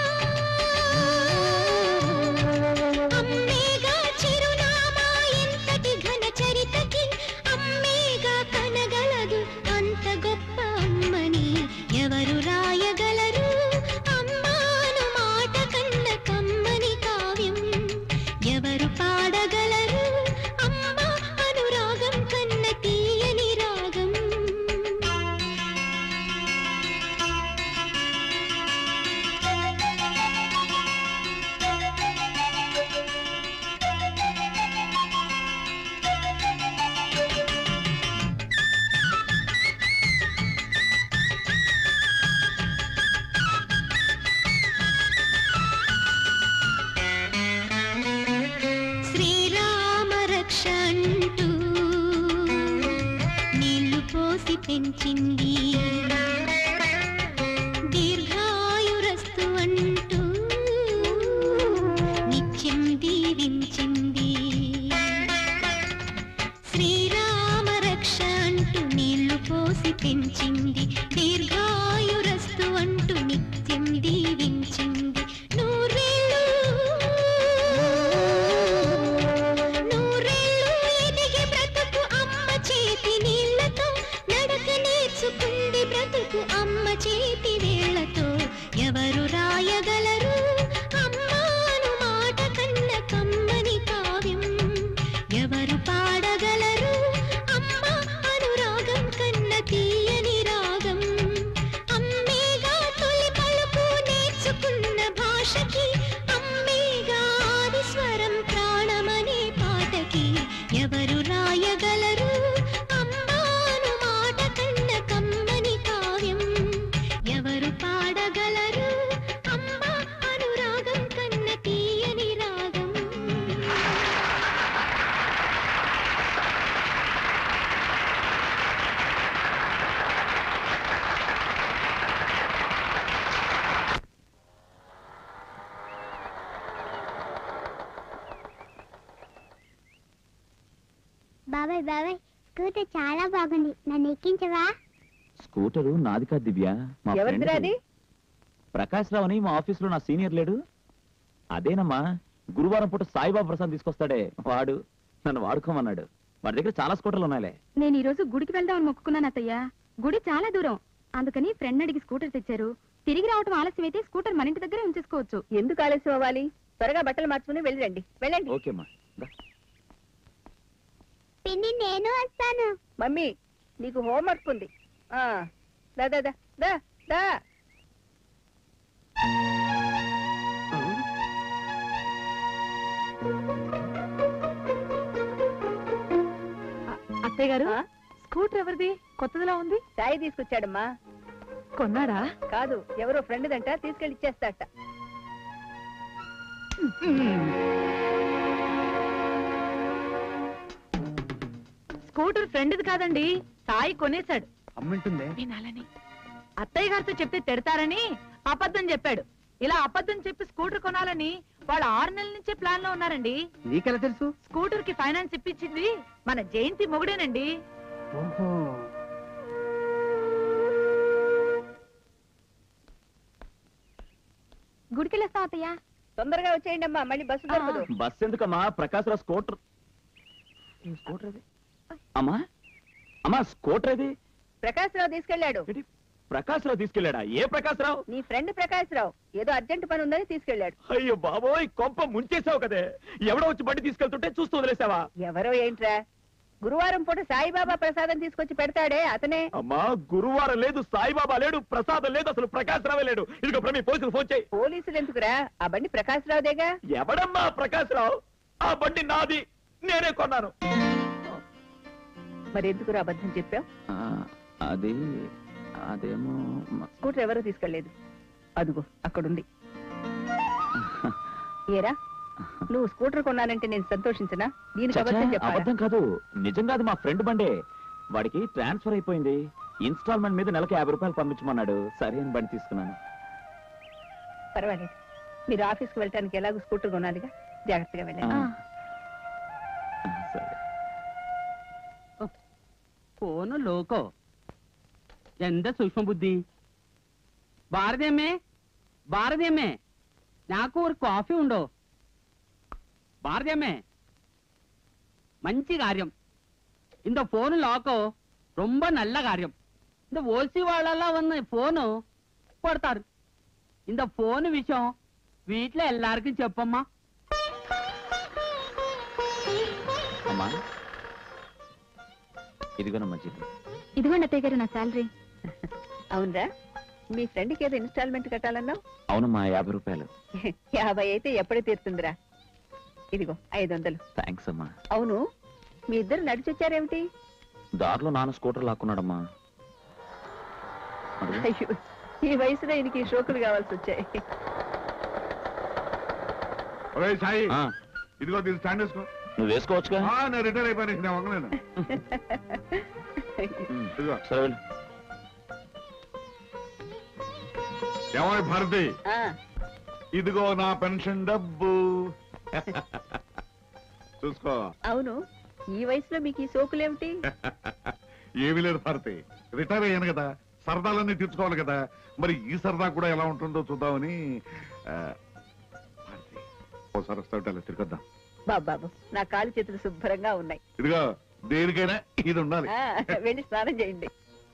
[SPEAKER 3] అమ్మేగా చిరునామా ఎంతటి ఘన చరితకి అమ్మేగా కనగలదు అంత గొప్ప అమ్మని ఎవరు రాయగలరు అమ్మాను మాట కన్న కమ్మని కావ్యం ఎవరు పాడగలరు అమ్మ అనురాగం కన్న తీయని రాగం శ్రీరామ రక్ష అంటూ నీళ్లు పోసి పెంచింది దీర్ఘాయురస్తు అంటూ నిత్యం దీవించింది శ్రీరామ రక్ష అంటూ నీళ్లు పోసి పెంచింది దీర్ఘాయురస్తు అంటూ నిత్యం దీవించింది నూరేళ్ళు నూరేళ్ళు ఎదిగి బ్రతుకు అమ్మ చేతి నీళ్లతో నడక నేర్చుకుంది బ్రతుకు అమ్మ చేతి వేళ్లతో ఎవరు రాయగలరు అమ్మాను మాట కన్న కమ్మని కావ్యం ఎవరు పాడగలరు అమ్మ అనురాగం కన్న తీయని రాగం అమ్మేగా తొలి పలుకు నేర్చుకున్న భాషకి అమ్మేగా ఆది స్వరం ప్రాణమనే పాటకి ఎవరు రాయగలరు అమ్మాను మాట కన్న కమ్మని కావ్యం ఎవరు పాడగలరు అమ్మ అనురాగం కన్న తీయని రాగం
[SPEAKER 13] బాబాయ్ బాబాయ్ స్కూటర్ చాలా బాగుంది నన్ను ఎక్కించవా
[SPEAKER 4] స్కూటరు నాది కాదు దివ్య మా
[SPEAKER 2] ఎవరిదిరా
[SPEAKER 4] ఫ్రెండ్ది.
[SPEAKER 2] అది
[SPEAKER 4] ప్రకాష్ రావు అని మా ఆఫీస్ లో నా సీనియర్ లేడు అదేనమ్మా గురువారం పూట సాయిబాబా ప్రసాద్ తీసుకొస్తాడే వాడు నన్ను వాడుకోమన్నాడు వాడి దగ్గర చాలా స్కూటర్లు ఉన్నాయిలే
[SPEAKER 1] నేను ఈ రోజు గుడికి వెళ్దామని మొక్కుకున్నాను అత్తయ్య గుడి చాలా దూరం అందుకని ఫ్రెండ్ అడిగి స్కూటర్ తెచ్చారు తిరిగి రావటం ఆలస్యం అయితే స్కూటర్ మన ఇంటి దగ్గరే ఉంచేసుకోవచ్చు
[SPEAKER 2] ఎందుకు ఆలస్యం అవ్వాలి త్వరగా బట్టలు మార్చుకుని వెళ్ళిరండి వెళ్ళండి
[SPEAKER 4] ఓకేమ్మా దా.
[SPEAKER 13] పిన్ని నేను వస్తాను
[SPEAKER 2] మమ్మీ నీకు హోంవర్క్ ఉంది ఆ, దా దా దా దా దా
[SPEAKER 6] అత్తయ్య గారు
[SPEAKER 2] ఆ?
[SPEAKER 6] స్కూటర్ ఎవరిది కొత్తదిలా ఉంది
[SPEAKER 2] సాయి తీసుకొచ్చాడమ్మా
[SPEAKER 6] కొన్నాడా
[SPEAKER 2] కాదు ఎవరో ఫ్రెండ్ దంట తీసుకెళ్ళి ఇచ్చేస్తాట
[SPEAKER 6] స్కూటర్ ఫ్రెండ్ది కాదండి సాయి కొనేశాడు
[SPEAKER 10] అమ్మింటుందే
[SPEAKER 6] వినాలని అత్తయ్య గారితో చెప్తే తిడతారని అబద్ధం చెప్పాడు ఇలా అబద్ధం చెప్పి స్కూటర్ కొనాలని వాళ్ళు ఆరు నెలల నుంచే ప్లాన్ లో ఉన్నారండి
[SPEAKER 10] నీకెలా తెలుసు
[SPEAKER 6] స్కూటర్ కి ఫైనాన్స్ ఇప్పించింది మన జయంతి మొగుడేనండి
[SPEAKER 10] ఓహో
[SPEAKER 1] గుడికెళ్ళొస్తాం అత్తయ్య
[SPEAKER 2] తొందరగా వచ్చేయండి అమ్మా మళ్ళీ బస్సు దొరకదు
[SPEAKER 4] బస్ ఎందుకమ్మా ప్రకాశ్రావు స్కూటర్ ఏ స్కూటర్ అది అమ్మా అమ్మా స్కూటర్ అది
[SPEAKER 2] ప్రకాశ్ రావు తీసుకెళ్ళాడు
[SPEAKER 4] ప్రకాశ్రావు తీసుకెళ్ళాడా ఏ ప్రకాశ్రావు
[SPEAKER 2] నీ ఫ్రెండ్ ప్రకాశ్ రావు ఏదో అర్జెంట్ పని ఉందని తీసుకెళ్ళాడు
[SPEAKER 4] అయ్యో బాబోయ్ కొంప ముంచేసావు కదే ఎవడో వచ్చి బండి తీసుకెళ్తుంటే చూస్తూ వదిలేసావా
[SPEAKER 2] ఎవరో ఏంట్రా గురువారం పూట సాయిబాబా ప్రసాదం తీసుకొచ్చి పెడతాడే అతనే
[SPEAKER 4] అమ్మా గురువారం లేదు సాయిబాబా లేడు ప్రసాదం లేదు అసలు ప్రకాశ్రావే లేడు ఇదిగో ప్రమి పోలీసులు ఫోన్ చేయి
[SPEAKER 2] పోలీసులు ఎందుకురా ఆ బండి ప్రకాశ్ రావుదేగా
[SPEAKER 4] ఎవడమ్మా ప్రకాశ్రావు ఆ బండి నాది నేనే కొన్నాను
[SPEAKER 2] మరి ఎందుకురా అబద్ధం చెప్పావు
[SPEAKER 4] అది అదేమో
[SPEAKER 2] స్కూటర్ ఎవరో తీసుకెళ్లేదు అదుగో అక్కడుంది ఏరా నువ్వు స్కూటర్ కొన్నానంటే నేను సంతోషించనా దీనికి అబద్ధం చెప్పాలా
[SPEAKER 4] అబద్ధం కాదు నిజంగా అది మా ఫ్రెండ్ బండే వాడికి ట్రాన్స్ఫర్ అయిపోయింది ఇన్స్టాల్మెంట్ మీద నెలకు యాభై రూపాయలు పంపించమన్నాడు సరే అని బండి తీసుకున్నాను
[SPEAKER 2] పర్వాలేదు మీరు ఆఫీస్కి వెళ్ళటానికి ఎలాగో స్కూటర్ కొనాలిగా జాగ్రత్తగా వెళ్ళండి
[SPEAKER 4] ఆ. సరే
[SPEAKER 9] ఫోను లోకో ఎంత సూక్ష్మ బుద్ధి భారతీయమ్మే భారతీయమ్మే నాకు ఒక కాఫీ ఉండో భారతీయమ్మే మంచి కార్యం இந்த ఫోను లోకో ரொம்ப நல்ல காரியம் இந்த ஓசி వాళ్ళெல்லாம் வந்து ఫోను కొడతారు இந்த ఫోను విషయం వీటిలో எல்லாருக்கும் చెప్పమ్మా
[SPEAKER 4] అమ్మా ఇదిగోనమ్మా జీతం
[SPEAKER 1] ఇదిగోండి అత్తయ్య గారు నా శాలరీ
[SPEAKER 2] అవునరా మీ ఫ్రెండ్కి ఏదో ఇన్స్టాల్మెంట్ కట్టాలన్నావు
[SPEAKER 4] అవునమ్మా యాభై రూపాయలు
[SPEAKER 2] యాభై అయితే ఎప్పుడే తీరుతుందిరా ఇదిగో ఐదు వందలు
[SPEAKER 4] థ్యాంక్స్ అమ్మా
[SPEAKER 2] అవును మీ ఇద్దరు నడిచొచ్చారేమిటి
[SPEAKER 4] దారిలో నాన్న స్కూటర్ లాక్కున్నాడమ్మా అడుగు.
[SPEAKER 2] అయ్యో ఈ వయసులో ఈయనకి ఈ షోకులు కావాల్సి వచ్చాయి
[SPEAKER 8] ఒరే సాయి
[SPEAKER 4] ఆ,
[SPEAKER 8] ఇదిగో దీన్ని స్టాండ్ వేసుకో
[SPEAKER 4] నువ్వు వేసుకోవచ్చుగా
[SPEAKER 8] ఆ, నేను రిటైర్ అయిపోయాను నేను వంగలేను
[SPEAKER 4] ఉమ్,
[SPEAKER 8] ఇదిగో
[SPEAKER 4] సరే వెళ్ళు
[SPEAKER 8] ఏమో భారతి
[SPEAKER 2] ఆ,
[SPEAKER 8] ఇదిగో నా పెన్షన్ డబ్బు చూసుకో
[SPEAKER 2] అవును ఈ వయసులో మీకు ఈ సోకులేమిటి
[SPEAKER 8] ఏమీ లేదు భారతి రిటైర్ అయ్యాను కదా సరదాలన్నీ తీర్చుకోవాలి కదా మరి ఈ సరదా కూడా ఎలా ఉంటుందో చూద్దామని ఆ, భారతి ఓసారి వస్తావు అలా తిరిగొద్దాం
[SPEAKER 2] బాబాబు నా కాలు చేతులు శుభ్రంగా ఉన్నాయి
[SPEAKER 8] ఇదిగో దేనికైనా ఇది ఉండాలి
[SPEAKER 2] ఆ, వెళ్ళి స్నానం చేయండి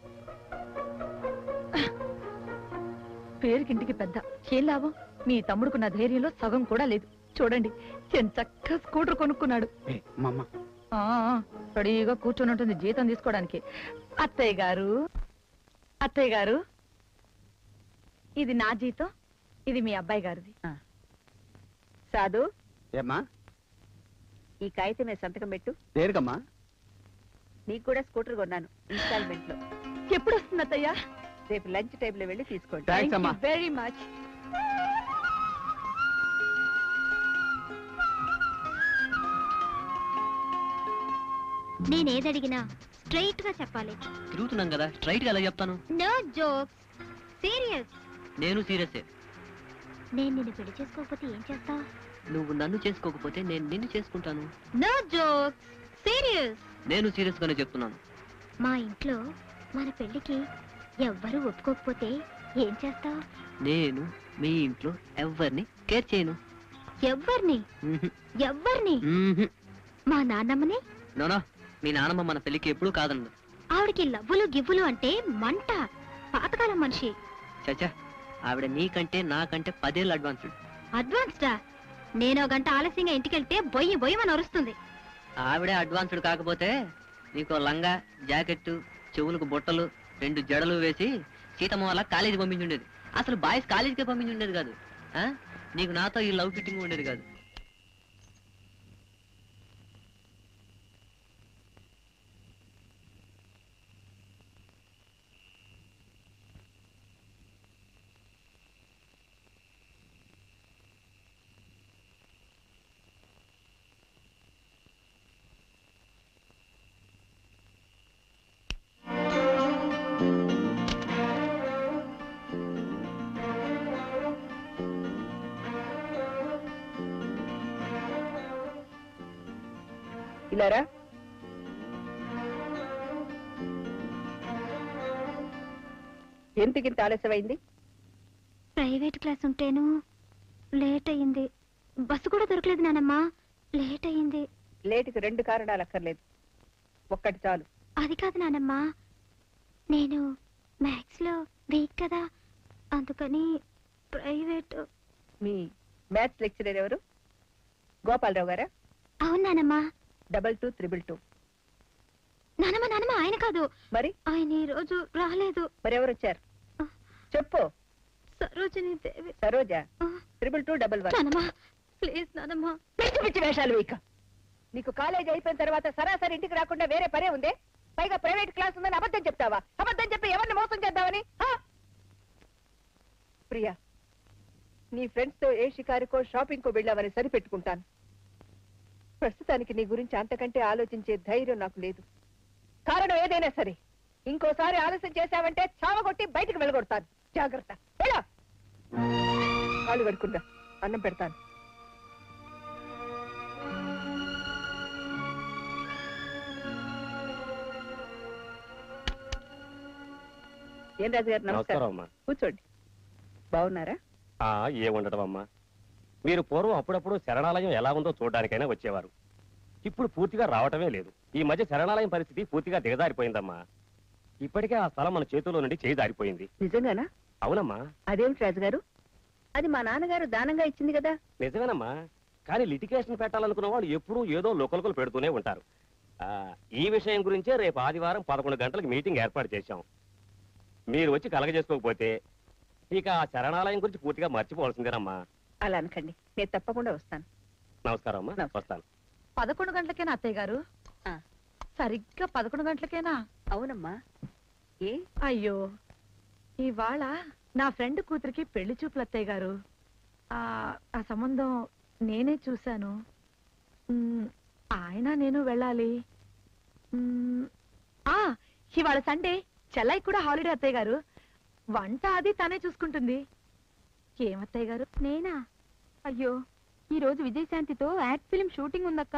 [SPEAKER 6] పేరుకింటికి పెద్ద ఏం లాభం మీ తమ్ముడుకున్న ధైర్యంలో సగం కూడా లేదు చూడండి ఎంత చక్కగా స్కూటర్ కొనుక్కున్నాడు
[SPEAKER 10] మామ
[SPEAKER 6] ఆ, ఆ, రెడీగా కూర్చొని ఉంటుంది జీతం తీసుకోవడానికి అత్తయ్య గారు అత్తయ్య గారు ఇది నా జీతం ఇది మీ అబ్బాయి గారిది
[SPEAKER 2] సాధు
[SPEAKER 10] ఏమ్మా
[SPEAKER 2] ఈ కాగితం మీద సంతకం పెట్టు
[SPEAKER 10] దేనికమ్మా
[SPEAKER 2] నీకు కూడా స్కూటర్ కొన్నాను ఇన్స్టాల్మెంట్ లో
[SPEAKER 6] ఎప్పుడు వస్తుంది అత్తయ్య
[SPEAKER 2] రేపు లంచ్ టైం లో వెళ్ళి తీసుకోండి
[SPEAKER 10] థ్యాంక్స్ అమ్మా
[SPEAKER 6] వెరీ మచ్
[SPEAKER 3] నేనేదడిగినా స్ట్రైట్ గా చెప్పాలి
[SPEAKER 12] తిరుగుతున్నాం కదా స్ట్రైట్ గా ఎలా చెప్తాను
[SPEAKER 3] నో జోక్స్ సీరియస్
[SPEAKER 12] నేను సీరియసే
[SPEAKER 3] నేను నిన్ను పెళ్లి చేసుకోకపోతే ఏం చేస్తావు
[SPEAKER 12] నువ్వు నన్ను చేసుకోకపోతే నేను నిన్ను చేసుకుంటాను
[SPEAKER 3] నో జోక్స్ సీరియస్
[SPEAKER 12] నేను సీరియస్ గానే చెప్తున్నాను
[SPEAKER 3] మా ఇంట్లో మన పెళ్లికి ఎవ్వరూ ఒప్పుకోకపోతే ఏం చేస్తావు
[SPEAKER 12] నేను మీ ఇంట్లో ఎవరిని కేర్ చేయను
[SPEAKER 3] ఎవ్వరిని ఎవ్వరిని మా నాన్నమ్మని
[SPEAKER 12] నోనా మీ నాన్నమ్మ మన పెళ్లికి ఎప్పుడూ కాదన్నది
[SPEAKER 3] ఆవిడకి లవ్వులు గివ్వులు అంటే మంట పాతకాలం మనిషి
[SPEAKER 12] చచ్చా ఆవిడ నీకంటే నాకంటే పదేళ్ళు అడ్వాన్స్డ్
[SPEAKER 3] అడ్వాన్స్డా నేను గంట ఆలస్యంగా ఇంటికెళ్తే బొయ్యి బొయ్యమని అరుస్తుంది
[SPEAKER 12] ఆవిడే అడ్వాన్స్డ్ కాకపోతే నీకు లంగా జాకెట్టు చెవులకు బుట్టలు రెండు జడలు వేసి సీతమ్మ వల్ల కాలేజీ పంపించుండేది అసలు బాయ్స్ కాలేజీకే పంపించుండేది కాదు ఆ? నీకు నాతో ఈ లవ్ ఫిట్టింగ్ ఉండేది కాదు
[SPEAKER 2] పిల్లారా ఎందుకింత ఆలస్యమైంది
[SPEAKER 3] ప్రైవేట్ క్లాస్ ఉంటేను లేట్ అయ్యింది బస్సు కూడా దొరకలేదు నానమ్మా లేట్ అయ్యింది
[SPEAKER 2] లేటుకి రెండు కారణాలు అక్కర్లేదు ఒక్కటి చాలు
[SPEAKER 3] అది కాదు నానమ్మా నేను మ్యాథ్స్ లో వీక్ కదా అందుకని ప్రైవేట్
[SPEAKER 2] మీ మ్యాథ్స్ లెక్చరర్ ఎవరు గోపాలరావు గారా
[SPEAKER 3] అవును నానమ్మా
[SPEAKER 2] డబల్ టూ త్రిబుల్ టూ
[SPEAKER 3] నానమ్మ నానమ్మ ఆయన కాదు
[SPEAKER 2] మరి
[SPEAKER 3] ఆయన ఈ రోజు రాలేదు
[SPEAKER 2] మరి ఎవరు వచ్చారు చెప్పు
[SPEAKER 3] Sarojini Devi
[SPEAKER 2] Saroja triple two double one
[SPEAKER 3] నానమ్మ ప్లీజ్ నానమ్మ
[SPEAKER 2] పిచ్చి పిచ్చి వేషాలు వేయక నీకు కాలేజ్ అయిపోయిన తర్వాత సరాసరి ఇంటికి రాకుండా వేరే పనే ఉందే పైగా ప్రైవేట్ క్లాస్ ఉందని అబద్ధం చెప్తావా అబద్ధం చెప్పి ఎవరిని మోసం చేద్దామని హా? ప్రియా నీ ఫ్రెండ్స్ తో ఏ షికారుకో షాపింగ్ కో వెళ్ళావని సరిపెట్టుకుంటాను ప్రస్తుతానికి నీ గురించి అంతకంటే ఆలోచించే ధైర్యం నాకు లేదు కారణం ఏదైనా సరే ఇంకోసారి ఆలస్యం చేశావంటే చావగొట్టి బయటికి వెళ్ళగొడతాను జాగ్రత్త వెళ్ళా కాళ్ళు కడుకుందా అన్నం పెడతాను ఏం రాజు గారు
[SPEAKER 14] నమస్కారం
[SPEAKER 2] నమస్కారం
[SPEAKER 14] అమ్మా
[SPEAKER 2] కూర్చోండి బాగున్నారా
[SPEAKER 14] ఆ, ఏముండటం అమ్మా మీరు పూర్వం అప్పుడప్పుడు శరణాలయం ఎలా ఉందో చూడడానికైనా వచ్చేవారు ఇప్పుడు పూర్తిగా రావటమే లేదు ఈ మధ్య శరణాలయం పరిస్థితి పూర్తిగా దిగజారిపోయిందమ్మా ఇప్పటికే ఆ స్థలం మన చేతుల్లో నుండి చేయి జారిపోయింది
[SPEAKER 2] నిజంగానా
[SPEAKER 14] అవునమ్మా
[SPEAKER 2] అదేమిటి రాజుగారు అది మా నాన్నగారు దానంగా ఇచ్చింది కదా
[SPEAKER 14] నిజమేనమ్మా కానీ లిటికేషన్ పెట్టాలనుకున్న వాళ్ళు ఎప్పుడూ ఏదో లోకల్కొలు పెడుతూనే ఉంటారు ఆ, ఈ విషయం గురించే రేపు ఆదివారం పదకొండు గంటలకు మీటింగ్ ఏర్పాటు చేశాం మీరు వచ్చి కలగజేసుకోకపోతే ఇక ఆ శరణాలయం గురించి పూర్తిగా మర్చిపోవాల్సిందేనమ్మా
[SPEAKER 2] అలా అనకండి నేను తప్పకుండా వస్తాను
[SPEAKER 14] నమస్కారం అమ్మా వస్తాను
[SPEAKER 6] పదకొండు గంటలకేనా అత్తయ్య గారు
[SPEAKER 2] ఆ.
[SPEAKER 6] సరిగ్గా పదకొండు గంటలకేనా
[SPEAKER 2] అవునమ్మా ఏ
[SPEAKER 6] అయ్యో ఇవాళ నా ఫ్రెండ్ కూతురికి పెళ్లి చూపులు అత్తయ్య గారు ఆ ఆ సంబంధం నేనే చూశాను మ్, ఆయన నేను వెళ్ళాలి మ్, ఆ ఇవాళ సండే చెల్లై కూడా హాలిడే అత్తయ్య గారు వంట అది తనే చూసుకుంటుంది ఏమత్తయ్య గారు
[SPEAKER 1] నేనా అయ్యో ఈ రోజు విజయశాంతితో యాడ్ ఫిలిం షూటింగ్ ఉందక్క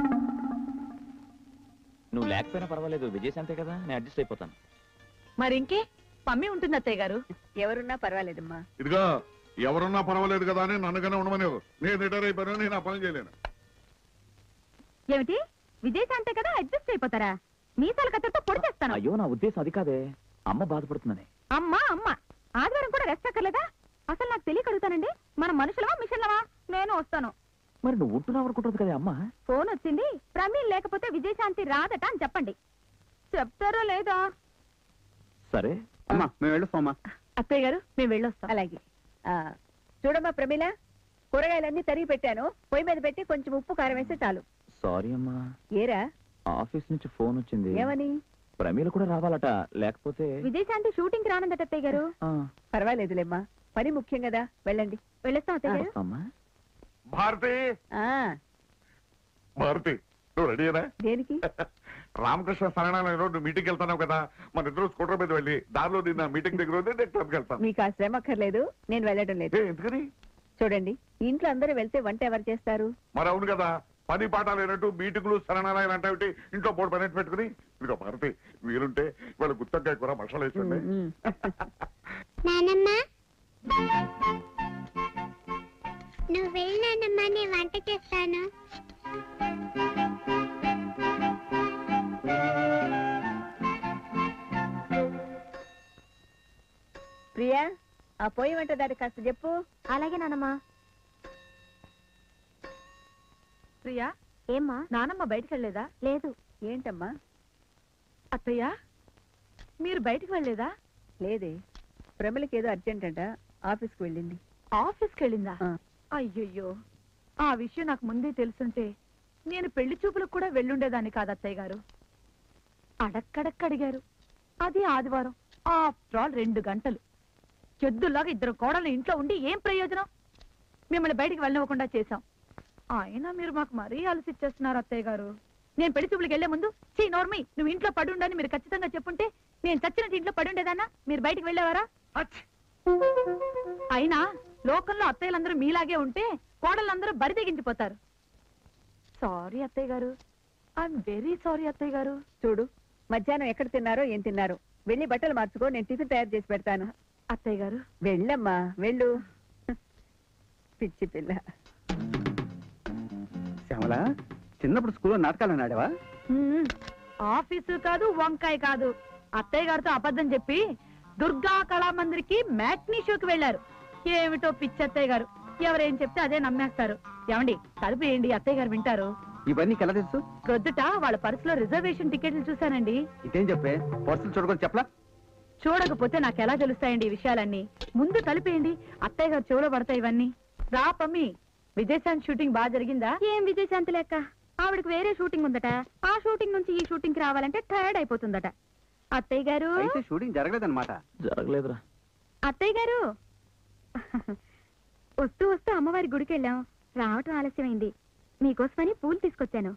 [SPEAKER 4] నువ్వు లేకపోయినా పర్వాలేదు విజయశాంతే కదా నేను అడ్జస్ట్ అయిపోతాను
[SPEAKER 6] మరి ఇంకే పమ్మి ఉంటుంది అత్తయ్య గారు
[SPEAKER 2] ఎవరున్నా పర్వాలేదమ్మా
[SPEAKER 8] ఇదిగో ఎవరున్నా పర్వాలేదు కదా అని నన్నుగానే ఉండమని నేను రిటైర్ అయిపోయాను నేను ఆ పని చేయలేను
[SPEAKER 1] ఏమిటి విజయశాంతే కదా అడ్జస్ట్ అయిపోతారా మీసాల కత్తెరతో పొడి చేస్తాను
[SPEAKER 4] అయ్యో నా ఉద్దేశం అది కాదే అమ్మ బాధపడుతుందని
[SPEAKER 1] అమ్మా అమ్మ ఆదివారం కూడా రెస్ట్ అక్కర్లేదా అసలు నాకు తెలియక అడుగుతానండి మన మనుషులవా మిషన్లవా నేను వస్తాను
[SPEAKER 4] మరి నువ్వు ఉంటున్నావు అనుకుంటుంది కదా అమ్మ
[SPEAKER 1] ఫోన్ వచ్చింది ప్రమీల్ లేకపోతే విజయశాంతి రాదట అని చెప్పండి చెప్తారో లేదా
[SPEAKER 4] సరే
[SPEAKER 10] అమ్మా మేము వెళ్ళొస్తామమ్మా
[SPEAKER 6] అత్తయ్య గారు మేము వెళ్ళొస్తాం
[SPEAKER 2] అలాగే ఆ, చూడమ్మా ప్రమీల కూరగాయలన్నీ తరిగి పెట్టాను పొయ్యి మీద పెట్టి కొంచెం ఉప్పు కారం వేస్తే చాలు
[SPEAKER 4] సారీ అమ్మా
[SPEAKER 2] ఏరా
[SPEAKER 4] ఆఫీస్ నుంచి ఫోన్ వచ్చింది
[SPEAKER 2] ఏమని
[SPEAKER 4] ప్రమీల కూడా రావాలట లేకపోతే
[SPEAKER 1] విజయశాంతి షూటింగ్ రానందట అత్తయ్య గారు
[SPEAKER 4] ఆ,
[SPEAKER 2] పర్వాలేదులేమ్మా పని ముఖ్యం కదా వెళ్ళండి
[SPEAKER 1] వెళ్ళొస్తాం అత్తయ్య గారు
[SPEAKER 4] వస్తామ్మా
[SPEAKER 8] భారతి
[SPEAKER 2] ఆ,
[SPEAKER 8] భారతి నువ్వు రెడీనా
[SPEAKER 2] దేనికి
[SPEAKER 8] రామకృష్ణ శరణాలయంలో నువ్వు మీటింగ్ వెళ్తున్నావు కదా మన ఇద్దరు స్కూటర్ మీద వెళ్ళి దారిలో నిన్న మీటింగ్ దగ్గర ఉంది నేను క్లబ్కి వెళ్తాను
[SPEAKER 2] మీకు ఆ శ్రమ అక్కర్లేదు నేను వెళ్ళడం లేదు
[SPEAKER 8] ఏ, ఎందుకని
[SPEAKER 2] చూడండి ఇంట్లో అందరూ వెళ్తే వంట ఎవరు చేస్తారు
[SPEAKER 8] మరి అవును కదా పని పాట లేనట్టు మీటింగ్లు శరణాలయాలు అంటే ఇంట్లో బోర్డు పని పెట్టుకుని ఇదిగో భారతి వీలుంటే ఇవాళ గుత్తొక్కాయ కూర మసాలా వేసుకోండి
[SPEAKER 3] నానమ్మ నువ్వు వెళ్ళి నానమ్మ నేను వంట చేస్తాను
[SPEAKER 2] ప్రియా ఆ పొయ్యి వంట దారి కాస్త చెప్పు
[SPEAKER 3] అలాగే నానమ్మ
[SPEAKER 6] ప్రియా
[SPEAKER 3] ఏమ్మా
[SPEAKER 6] నానమ్మ బయటికి వెళ్ళలేదా
[SPEAKER 3] లేదు
[SPEAKER 2] ఏంటమ్మా
[SPEAKER 6] అత్తయ్య మీరు బయటికి వెళ్ళలేదా
[SPEAKER 2] లేదే ప్రమిళకి ఏదో అర్జెంట్ అంట ఆఫీస్కి వెళ్ళింది
[SPEAKER 6] ఆఫీస్కి వెళ్ళిందా అయ్యయ్యో ఆ విషయం నాకు ముందే తెలుసుంటే నేను పెళ్లి చూపులకు కూడా వెళ్ళుండేదాన్ని కాదు అత్తయ్య గారు అడక్కడక్క అడిగారు అది ఆదివారం ఆఫ్టర్ ఆల్ రెండు గంటలు ఎద్దులాగా ఇద్దరు కోడలు ఇంట్లో ఉండి ఏం ప్రయోజనం మిమ్మల్ని బయటికి వెళ్ళనివ్వకుండా చేశాం అయినా మీరు మాకు మరీ అలసిచ్చేస్తున్నారు అత్తయ్య గారు నేను పెళ్లి చూపులకు వెళ్లే ముందు చీ నోర్మి నువ్వు ఇంట్లో పడుండని మీరు ఖచ్చితంగా చెప్పుంటే నేను చచ్చినట్టు ఇంట్లో పడుండేదానా మీరు బయటికి వెళ్ళేవారా అయినా లోకంలో అత్తయ్యలందరూ మీలాగే ఉంటే కోడళ్ళందరూ బరి తెగించిపోతారు సారీ అత్తయ్య గారు ఐఎమ్ వెరీ సారీ అత్తయ్య గారు
[SPEAKER 2] చూడు మధ్యాహ్నం ఎక్కడ తిన్నారో ఏం తిన్నారో వెళ్ళి బట్టలు మార్చుకో నేను టిఫిన్ తయారు చేసి పెడతాను
[SPEAKER 6] అత్తయ్య గారు
[SPEAKER 2] వెళ్ళమ్మా వెళ్ళు పిచ్చి పిల్ల
[SPEAKER 10] శ్యామల చిన్నప్పుడు స్కూల్లో నాటకాలు ఆడావా
[SPEAKER 6] హ్మ్. ఆఫీసు కాదు వంకాయ కాదు అత్తయ్య గారితో అబద్ధం చెప్పి దుర్గా కళామందిరికి మ్యాట్నీ షోకి వెళ్ళారు ఏమిటో పిచ్చి అత్తయ్య గారు ఎవరేం చెప్తే అదే నమ్మేస్తారు ఏమండి తలుపు ఏంటి అత్తయ్య గారు వింటారు
[SPEAKER 10] ఇవన్నీ నీకు ఎలా తెలుసు
[SPEAKER 6] ప్రొద్దుట వాళ్ళ పర్సులో రిజర్వేషన్ టికెట్లు చూశానండి
[SPEAKER 10] ఇదేం చెప్పే పర్సులు చూడకొని చెప్పలా
[SPEAKER 6] చూడకపోతే నాకు ఎలా తెలుస్తాయండి ఈ విషయాలన్నీ ముందు తలిపేయండి అత్తయ్య గారు చెవులో పడతాయి ఇవన్నీ రా పమ్మి విదేశాంత్ షూటింగ్ బాగా జరిగిందా
[SPEAKER 1] ఏం విజయశాంతి లెక్క ఆవిడకి వేరే షూటింగ్ ఉందట ఆ షూటింగ్ నుంచి ఈ షూటింగ్ కి రావాలంటే టైర్డ్ అయిపోతుందట అత్తయ్య గారు
[SPEAKER 10] అయితే షూటింగ్ జరగలేదన్నమాట
[SPEAKER 4] జరగలేదురా
[SPEAKER 1] అత్తయ్య గారు వస్తూ వస్తూ అమ్మవారి గుడికి వెళ్ళాం రావటం ఆలస్యమైంది మీకోసమని పూలు తీసుకొచ్చాను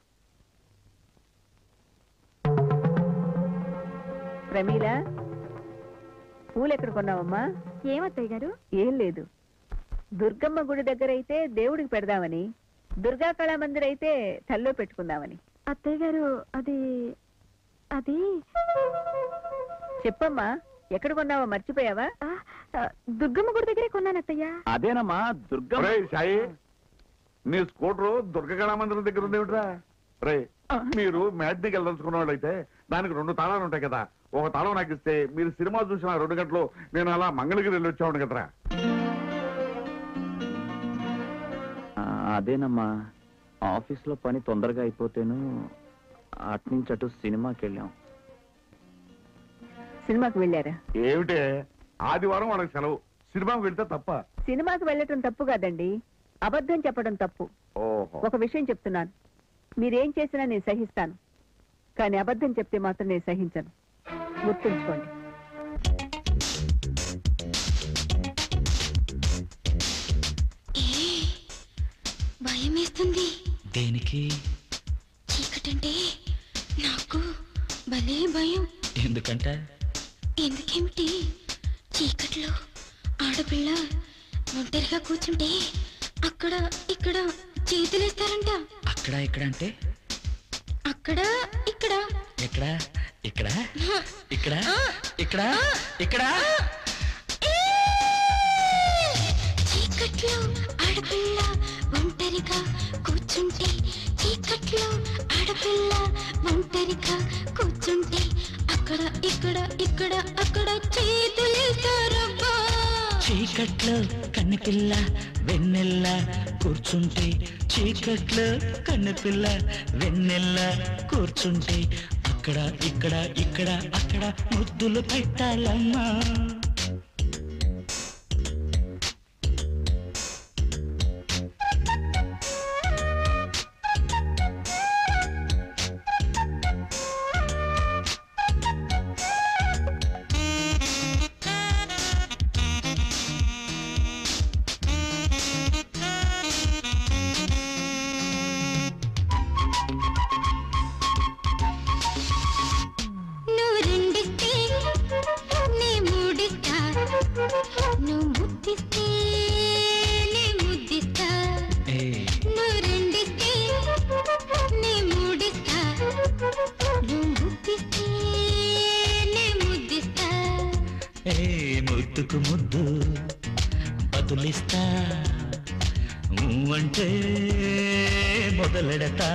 [SPEAKER 2] ప్రమీల పూలు ఎక్కడ కొన్నావమ్మా
[SPEAKER 1] ఏమత్తయ్య గారు
[SPEAKER 2] ఏం లేదు దుర్గమ్మ గుడి దగ్గర అయితే దేవుడికి పెడదామని దుర్గా కళామందిర్ అయితే తల్లో పెట్టుకుందామని
[SPEAKER 1] అత్తయ్య గారు అది అది
[SPEAKER 2] చెప్పమ్మా ఎక్కడ కొన్నావో మర్చిపోయావా
[SPEAKER 1] ఆ, ఆ, దుర్గమ్మ గుడి దగ్గరే కొన్నాను అత్తయ్య
[SPEAKER 4] అదేనమ్మా దుర్గా
[SPEAKER 8] ఒరేయ్ సాయి నీ స్కూటర్ దుర్గకళా మందిరం దగ్గర ఉందేమిట్రా రే మీరు మ్యాట్నికి వెళ్ళదలుచుకున్న వాళ్ళైతే దానికి రెండు తాళాలు ఉంటాయి కదా ఒక తాళం నాకు ఇస్తే మీరు సినిమా చూసిన రెండు గంటలు నేను అలా మంగళగిరి వెళ్ళి వచ్చాను కదరా
[SPEAKER 4] ఆ, అదేనమ్మా ఆఫీస్ లో పని తొందరగా అయిపోతేను అట్నుంచి అటు సినిమాకి వెళ్ళాం
[SPEAKER 2] సినిమాకి వెళ్ళారా
[SPEAKER 8] ఏమిటే ఆదివారం వాళ్ళకి సెలవు సినిమాకి వెళ్తే తప్ప
[SPEAKER 2] సినిమాకి వెళ్ళటం తప్పు కాదండి అబద్ధం చెప్పడం తప్పు
[SPEAKER 8] ఓహో
[SPEAKER 2] ఒక విషయం చెప్తున్నాను మీరేం చేసినా నేను సహిస్తాను కానీ అబద్ధం చెప్తే మాత్రం నేను సహించను గుర్తుంచుకోండి
[SPEAKER 15] భయం వేస్తుంది
[SPEAKER 16] దేనికి
[SPEAKER 15] చీకటంటే నాకు భలే భయం
[SPEAKER 16] ఎందుకంట
[SPEAKER 15] ఎందుకేమిటి చీకట్లో ఆడపిల్ల ఒంటరిగా కూర్చుంటే అక్కడ ఇక్కడ చేతులేస్తారంట
[SPEAKER 16] అక్కడ ఇక్కడ అంటే
[SPEAKER 15] అక్కడ ఇక్కడ
[SPEAKER 16] ఎక్కడ ఇక్కడ ఇక్కడ ఇక్కడ ఇక్కడ
[SPEAKER 15] చీకట్లో ఆడపిల్ల ఒంటరిగా కూర్చుంటే చీకట్లో ఆడపిల్ల ఒంటరిగా కూర్చుంటే అక్కడ ఇక్కడ ఇక్కడ అక్కడ చేతులేస్తారబ్బా
[SPEAKER 16] చీకట్లో కన్నెపిల్ల వెన్నెల్ల కూర్చుంటే చీకట్లో కన్నెపిల్ల వెన్నెల్ల కూర్చుంటే అక్కడ ఇక్కడ ఇక్కడ అక్కడ ముద్దులు పెట్టాలమ్మా
[SPEAKER 15] నువ్వు రెండిస్తే నీ మూడిస్తా నువ్వు ముద్దిస్తే నీ ముద్దిస్తా నువ్వు రెండిస్తే నీ మూడిస్తా నువ్వు ముద్దిస్తే నీ ముద్దిస్తా
[SPEAKER 16] ఏ ముద్దుకు ముద్దు బదులిస్తా ఊ అంటే మొదలెడతా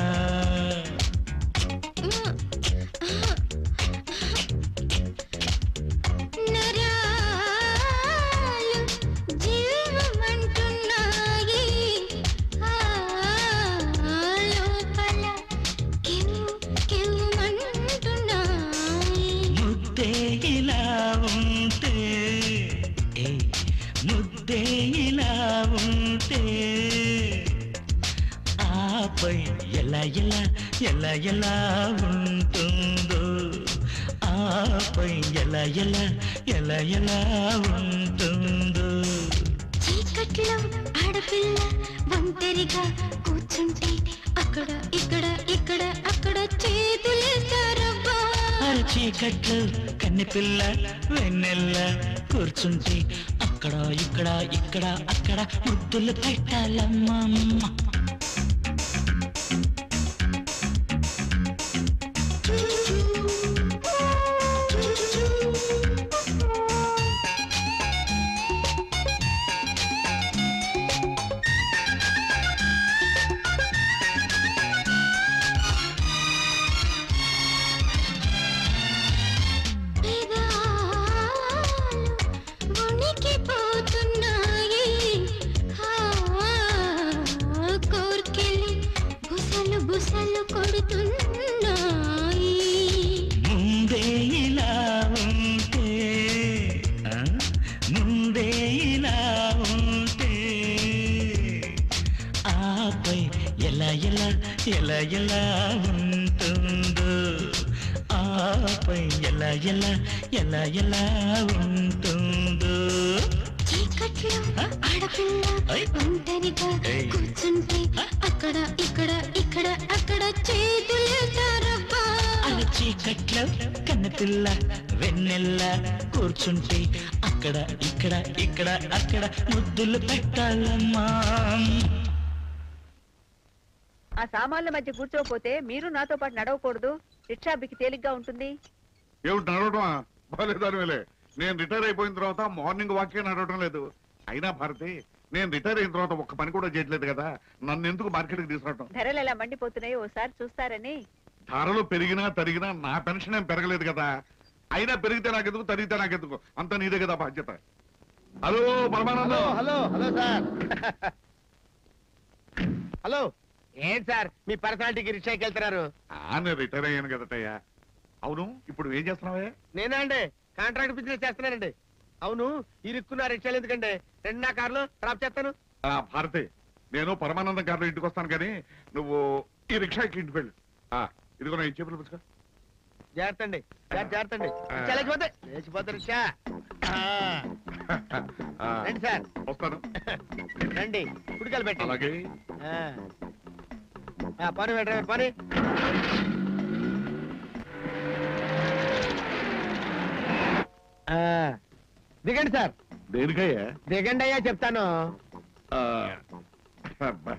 [SPEAKER 15] నరాలు జీవమంటున్నాయి ఆ లోపల కెవ్వు కెవ్వుమంటున్నాయి
[SPEAKER 16] ముద్దే ఇలా ఉంటే ఏ ముద్దే ఇలా ఉంటే ఆపై ఎలా ఎలా ఎలా ఎలా ఉంటుందో ఆపై ఎలా ఎలా ఎలా ఎలా ఉంటుందో
[SPEAKER 15] చీకట్లో ఆడపిల్ల ఒంటరిగా కూర్చుంటే అక్కడ ఇక్కడ ఇక్కడ అక్కడ చేతులేస్తారబ్బా
[SPEAKER 16] అర చీకట్లు కన్నెపిల్ల వెన్నెల్ల కూర్చుంటే అక్కడ ఇక్కడ ఇక్కడ అక్కడ ముద్దులు పెట్టాలమ్మా ఎలా ఎలా ఉంటుందో ఆపై ఎలా ఎలా ఎలా ఎలా ఉంటుందో
[SPEAKER 15] చీకట్లో ఆడపిల్ల ఒంటరిగా కూర్చుంటే అక్కడ ఇక్కడ ఇక్కడ అక్కడ చేతులేస్తారబ్బా
[SPEAKER 16] అలా చీకట్లో కన్నపిల్ల వెన్నెల్ల కూర్చుంటే అక్కడ ఇక్కడ ఇక్కడ అక్కడ ముద్దులు పెట్టాలమ్మా
[SPEAKER 2] ఆ సామాన్ల మధ్య కూర్చోపోతే మీరు నాతో పాటు నడవకూడదు రిక్షా బికి తేలిగ్గా ఉంటుంది
[SPEAKER 8] ఏమిటి నడవటమా బాగాలేదానివేలే నేను రిటైర్ అయిపోయిన తర్వాత మార్నింగ్ వాకే నడవటం లేదు అయినా భారతి నేను రిటైర్ అయిన తర్వాత ఒక్క పని కూడా చేయట్లేదు కదా నన్ను ఎందుకు మార్కెట్కి తీసుకురావటం
[SPEAKER 2] ధరలు ఎలా మండిపోతున్నాయో ఓసారి చూస్తారని
[SPEAKER 8] ధరలు పెరిగినా తరిగినా నా పెన్షన్ ఏం పెరగలేదు కదా అయినా పెరిగితే నాకెందుకు తరిగితే నాకెందుకు అంత నీదే కదా బాధ్యత hello Paramanandam
[SPEAKER 5] hello hello sir hello ఏం సార్ మీ పర్సనాలిటీకి రిక్షాకి వెళ్తున్నారు
[SPEAKER 8] ఆ, నేను రిటైర్ అయ్యాను కదటయ్యా అవును ఇప్పుడు ఏం చేస్తున్నావే
[SPEAKER 5] నేనా అండి కాంట్రాక్ట్ బిజినెస్ చేస్తున్నానండి అవును ఇరుక్కున్న రిక్షాలు ఎందుకండి రెండు నా కార్లు డ్రాప్ చేస్తాను
[SPEAKER 8] ఆ, భారతి నేను పరమానందం గారి ఇంటికి వస్తాను కానీ నువ్వు ఈ రిక్షాకి ఇంటికి వెళ్ళు ఆ, ఇదిగో నా చెప్పులు పుచ్చుకో
[SPEAKER 5] జాగ్రత్త అండి జాగ్రత్త జాగ్రత్త అండి రిక్షా లేచిపోతే లేచిపోతే రిక్షా ఆ,
[SPEAKER 8] ఆ,
[SPEAKER 5] రండి సార్
[SPEAKER 8] వస్తాను
[SPEAKER 5] రండి కుడికాలు పెట్టి
[SPEAKER 8] అలాగే
[SPEAKER 5] ఆ. ఆ, పని డ్రైవర్ పని ఆ, దిగండి సార్
[SPEAKER 8] దేనికయ్యా
[SPEAKER 5] దిగండి అయ్యా చెప్తాను
[SPEAKER 8] ఆ, అబ్బా.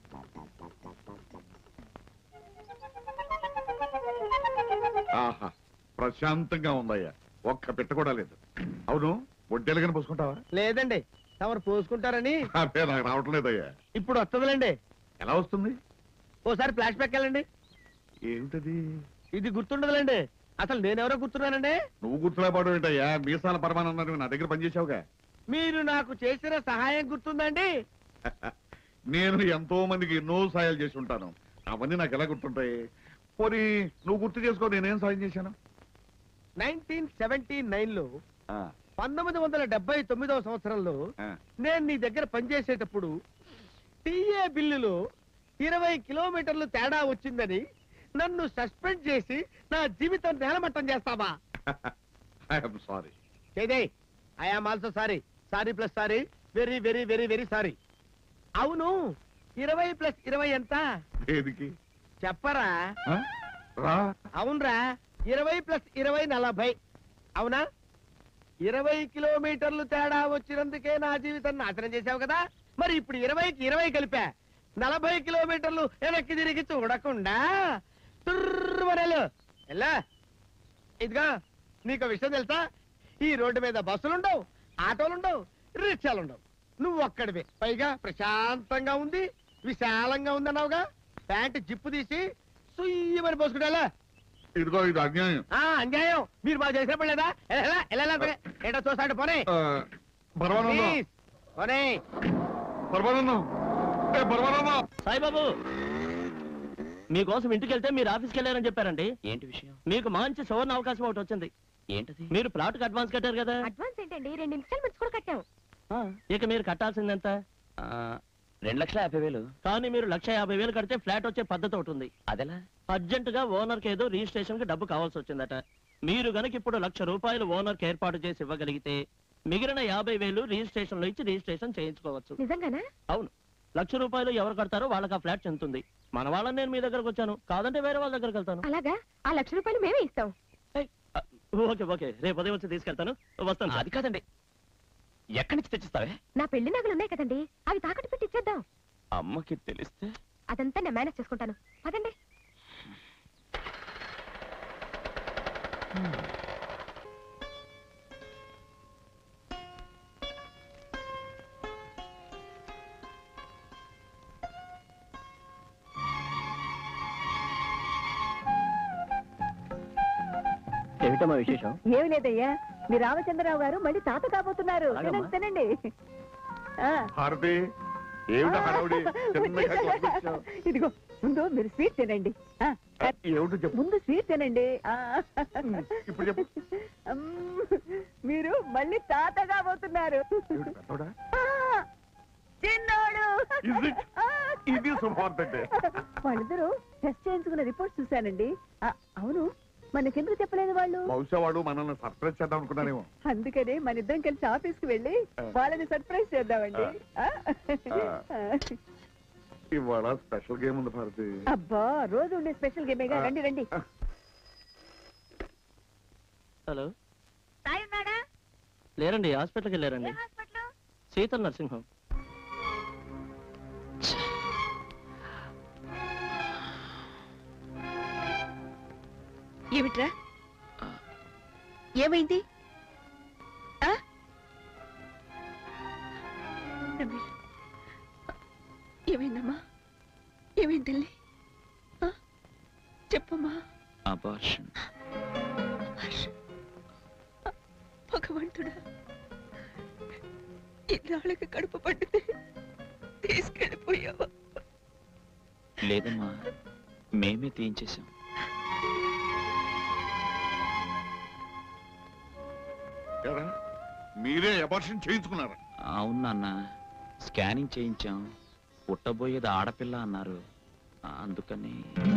[SPEAKER 8] ఆహా ప్రశాంతంగా ఉందయ్యా ఒక్క పెట్ట కూడా లేదు అవును ఒంటెలుగానే పోసుకుంటావా
[SPEAKER 5] లేదండి తమరు పోసుకుంటారని
[SPEAKER 8] అదే నాకు రావటం లేదయ్యా
[SPEAKER 5] ఇప్పుడు వస్తుందిలేండి
[SPEAKER 8] ఎలా వస్తుంది
[SPEAKER 5] ఓసారి ఫ్లాష్ బ్యాక్ వెళ్ళండి
[SPEAKER 8] ఏమిటది
[SPEAKER 5] ఇది గుర్తుండదులేండి అసలు నేనెవరో గుర్తున్నానండి
[SPEAKER 8] నువ్వు గుర్తులేపాడు ఏంటయ్యా మీసాల పరమానందాన్ని నా దగ్గర పనిచేసావుగా
[SPEAKER 5] మీరు నాకు చేసిన సహాయం గుర్తుందండి
[SPEAKER 8] నేను ఎంతో మందికి ఎన్నో సాయాలు చేసి ఉంటాను అవన్నీ నాకు ఎలా గుర్తుంటాయి పోనీ నువ్వు గుర్తు చేసుకో నేనేం సాయం చేశాను
[SPEAKER 5] నైన్టీన్ సెవెంటీ నైన్ లో
[SPEAKER 8] ఆ,
[SPEAKER 5] పంతొమ్మిది వందల డెబ్బై తొమ్మిదవ సంవత్సరంలో
[SPEAKER 8] ఆ.
[SPEAKER 5] నేను నీ దగ్గర పనిచేసేటప్పుడు టీఏ బిల్లులో ఇరవై కిలోమీటర్లు తేడా వచ్చిందని నన్ను సస్పెండ్ చేసి నా జీవితం నేలమట్టం చేస్తావా
[SPEAKER 8] ఐఎమ్ సారీ
[SPEAKER 5] చేదే I am also sorry sorry plus sorry very very very very sorry అవును ఇరవై ప్లస్ ఇరవై ఎంత
[SPEAKER 8] దేనికి
[SPEAKER 5] చెప్పరా
[SPEAKER 8] ఆ? రా
[SPEAKER 5] అవునరా ఇరవై ప్లస్ ఇరవై నలభై అవునా ఇరవై కిలోమీటర్లు తేడా వచ్చినందుకే నా జీవితం నాశనం చేశావు కదా మరి ఇప్పుడు ఇరవైకి ఇరవై కలిపా నలభై కిలోమీటర్లు వెనక్కి తిరిగి చూడకుండా తుర్రమనేలు ఎలా ఇదిగా నీకు విషయం తెలుసా ఈ రోడ్డు మీద బస్సులుండవు ఆటోలుండవు రిక్షాలుండవు నువ్వు ఒక్కడివే పైగా ప్రశాంతంగా ఉంది విశాలంగా ఉందన్నావుగా ప్యాంటు జిప్పు తీసి సుయ్యమని పోసుకుంటా
[SPEAKER 8] ఇదిగో ఇది అన్యాయం
[SPEAKER 5] ఆ అన్యాయం మీరు బాగా చేసినప్పుడు లేదా ఎలా ఎలా ఎలా ఏంటో చూసాడు పోనీ
[SPEAKER 8] ఆ, పరమానందం
[SPEAKER 5] ప్లీజ్, పోనీ
[SPEAKER 8] పరమానందం ఏ పరమానందం
[SPEAKER 17] సాయిబాబు మీకోసం ఇంటికి వెళ్తే మీరు ఆఫీస్కి వెళ్ళారని చెప్పారండి
[SPEAKER 4] ఏంటి విషయం
[SPEAKER 17] మీకు మంచి సువర్ణ అవకాశం ఒకటి వచ్చింది
[SPEAKER 4] ఏంటది
[SPEAKER 17] మీరు ప్లాట్కి అడ్వాన్స్ కట్టారు కదా
[SPEAKER 1] అడ్వాన్స్ ఏంటండి రెండు ఇన్స్టాల్మెంట్స్ కూడా కట్టాం
[SPEAKER 17] ఆ, ఇక మీరు కట్టాల్సింది ఎంత
[SPEAKER 4] ఆ, రెండు లక్షల యాభై వేలు
[SPEAKER 17] కానీ మీరు లక్ష యాభై వేలు కడితే ఫ్లాట్ వచ్చే పద్ధతి ఒకటి ఉంది
[SPEAKER 4] అదెలా
[SPEAKER 17] అర్జెంట్ గా ఓనర్ కి ఏదో రిజిస్ట్రేషన్ కి డబ్బు కావాల్సి వచ్చిందట మీరు గనక ఇప్పుడు లక్ష రూపాయలు ఓనర్ కి ఏర్పాటు చేసి ఇవ్వగలిగితే మిగిలిన యాభై వేలు రిజిస్ట్రేషన్ లో ఇచ్చి రిజిస్ట్రేషన్ చేయించుకోవచ్చు
[SPEAKER 1] నిజంగానా
[SPEAKER 17] అవును లక్ష రూపాయలు ఎవరు కడతారో వాళ్ళకి ఆ ఫ్లాట్ చెందుతుంది మన వాళ్ళని నేను మీ దగ్గరకు వచ్చాను కాదంటే వేరే వాళ్ళ దగ్గరకు వెళ్తాను
[SPEAKER 1] అలాగా ఆ లక్ష రూపాయలు మేమే ఇస్తాం
[SPEAKER 17] ఓకే ఓకే రేపు ఉదయం వచ్చి తీసుకెళ్తాను వస్తాను
[SPEAKER 4] అది కాదండి ఎక్కడి నుంచి తెచ్చిస్తావే
[SPEAKER 1] నా పెళ్లి నగలు ఉన్నాయి కదండి అవి తాకట్టు పెట్టి ఇచ్చేద్దాం
[SPEAKER 4] అమ్మకి తెలిస్తే
[SPEAKER 1] అదంతా నేను మేనేజ్ చేసుకుంటాను పదండి
[SPEAKER 17] ఏమిటమ్మా విశేషం
[SPEAKER 2] ఏమి లేదయ్యా మీ రామచంద్రరావు గారు మళ్ళీ తాత కాబోతున్నారు
[SPEAKER 17] అలాగమ్మా.
[SPEAKER 2] తినండి తినండి ఆ.
[SPEAKER 8] భారతి ఏమిటా హడావుడి చిన్నగా కొనుక్కొచ్చావు.
[SPEAKER 2] ఇదిగో ముందు మీరు స్వీట్ తినండి ఆ,
[SPEAKER 8] ఏమిటో చెప్పు
[SPEAKER 2] ముందు స్వీట్ తినండి ఆ.
[SPEAKER 8] ఇప్పుడు చెప్పు
[SPEAKER 2] అమ్, మీరు మళ్ళీ తాత కాబోతున్నారు
[SPEAKER 8] ఏమిటి పెద్దోడా
[SPEAKER 2] ఆ, చిన్నోడు
[SPEAKER 8] Is it?
[SPEAKER 2] ఆ,
[SPEAKER 8] ఇది శుభవార్తంటే
[SPEAKER 2] వాళ్ళిద్దరూ టెస్ట్ చేయించుకున్న రిపోర్ట్ చూశానండి ఆ, అవును మనకెందుకు చెప్పలేదు వాళ్ళు
[SPEAKER 8] బహుశా వాడు మనల్ని సర్ప్రైజ్ చేద్దాం అనుకున్నానేమో
[SPEAKER 2] అందుకనే మన ఇద్దరం కలిసి ఆఫీస్ కి వెళ్ళి వాళ్ళని సర్ప్రైజ్ చేద్దామండి ఆ?
[SPEAKER 8] ఇవాళ స్పెషల్ గేమ్ ఉంది భారతి
[SPEAKER 2] అబ్బా రోజు ఉండే స్పెషల్ గేమేగా రండి రండి
[SPEAKER 17] హలో
[SPEAKER 1] సాయి ఉన్నాడా
[SPEAKER 17] లేరండి హాస్పిటల్కి వెళ్ళారండి శీతల్ నర్సింగ్ హోమ్
[SPEAKER 2] ఏమిట్రా ఏమైంది ఆ? రమేష్, ఏమైందమ్మా ఏమైంది తల్లి ఆ? చెప్పమ్మా
[SPEAKER 4] అబార్షన్
[SPEAKER 2] హర్ష్. భగవంతుడా ఇన్నాళ్ళకి కడుపు పడితే తీసుకెళ్ళిపోయావా
[SPEAKER 4] లేదమ్మా మేమే తీయించేశాం
[SPEAKER 8] ఎరా, మీరే అబార్షన్ చేయించుకున్నారా
[SPEAKER 4] అవును నాన్న స్కానింగ్ చేయించాం పుట్టబోయేది ఆడపిల్ల అన్నారు అందుకని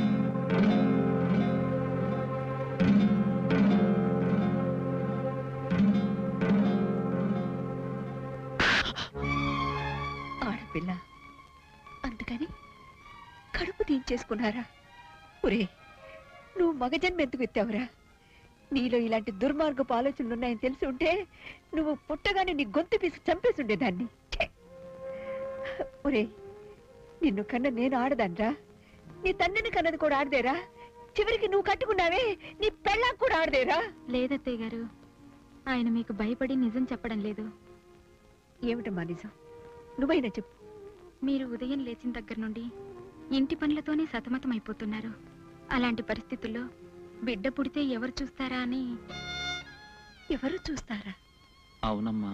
[SPEAKER 2] ఆడపిల్ల అందుకని కడుపు తీయించేసుకున్నారా ఒరే నువ్వు మగజన్మ ఎందుకు ఎత్తావురా నీలో ఇలాంటి దుర్మార్గపు ఆలోచనలు ఉన్నాయని తెలిసి ఉంటే నువ్వు పుట్టగానే నీ గొంతు పీసి చంపేసి ఉండేదాన్ని ఛే! ఒరే నిన్ను కన్న నేను ఆడదాన్రా నీ తండ్రిని కన్నది కూడా ఆడదేరా చివరికి నువ్వు కట్టుకున్నావే నీ పెళ్ళాం కూడా ఆడదేరా
[SPEAKER 1] లేదత్తయ్య గారు ఆయన మీకు భయపడి నిజం చెప్పడం లేదు
[SPEAKER 2] ఏమిటమ్మా నిజం నువ్వైనా చెప్పు
[SPEAKER 1] మీరు ఉదయం లేచిన దగ్గర నుండి ఇంటి పనులతోనే సతమతం అయిపోతున్నారు అలాంటి పరిస్థితుల్లో బిడ్డ పుడితే ఎవరు చూస్తారా అని
[SPEAKER 2] ఎవరు చూస్తారా
[SPEAKER 4] అవునమ్మా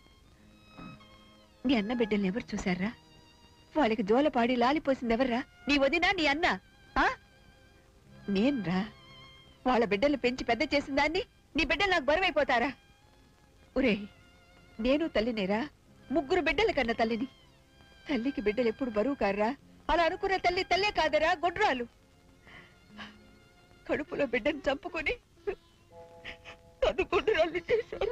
[SPEAKER 2] నీ అన్న బిడ్డల్ని ఎవరు చూశారా వాళ్ళకి జోలపాడి లాలిపోసింది ఎవర్రా నీ వదినా నీ అన్న ఆ? నేన్రా వాళ్ళ బిడ్డలు పెంచి పెద్ద చేసిన దాన్ని నీ బిడ్డలు నాకు బరువైపోతారా ఒరే నేను తల్లినేరా ముగ్గురు బిడ్డల కన్న తల్లిని తల్లికి బిడ్డలు ఎప్పుడు బరువు కారా అలా అనుకున్న తల్లి తల్లే కాదరా గొడ్రాలు కడుపులో బిడ్డను చంపుకొని నన్ను గుండ్రాలు చేశారు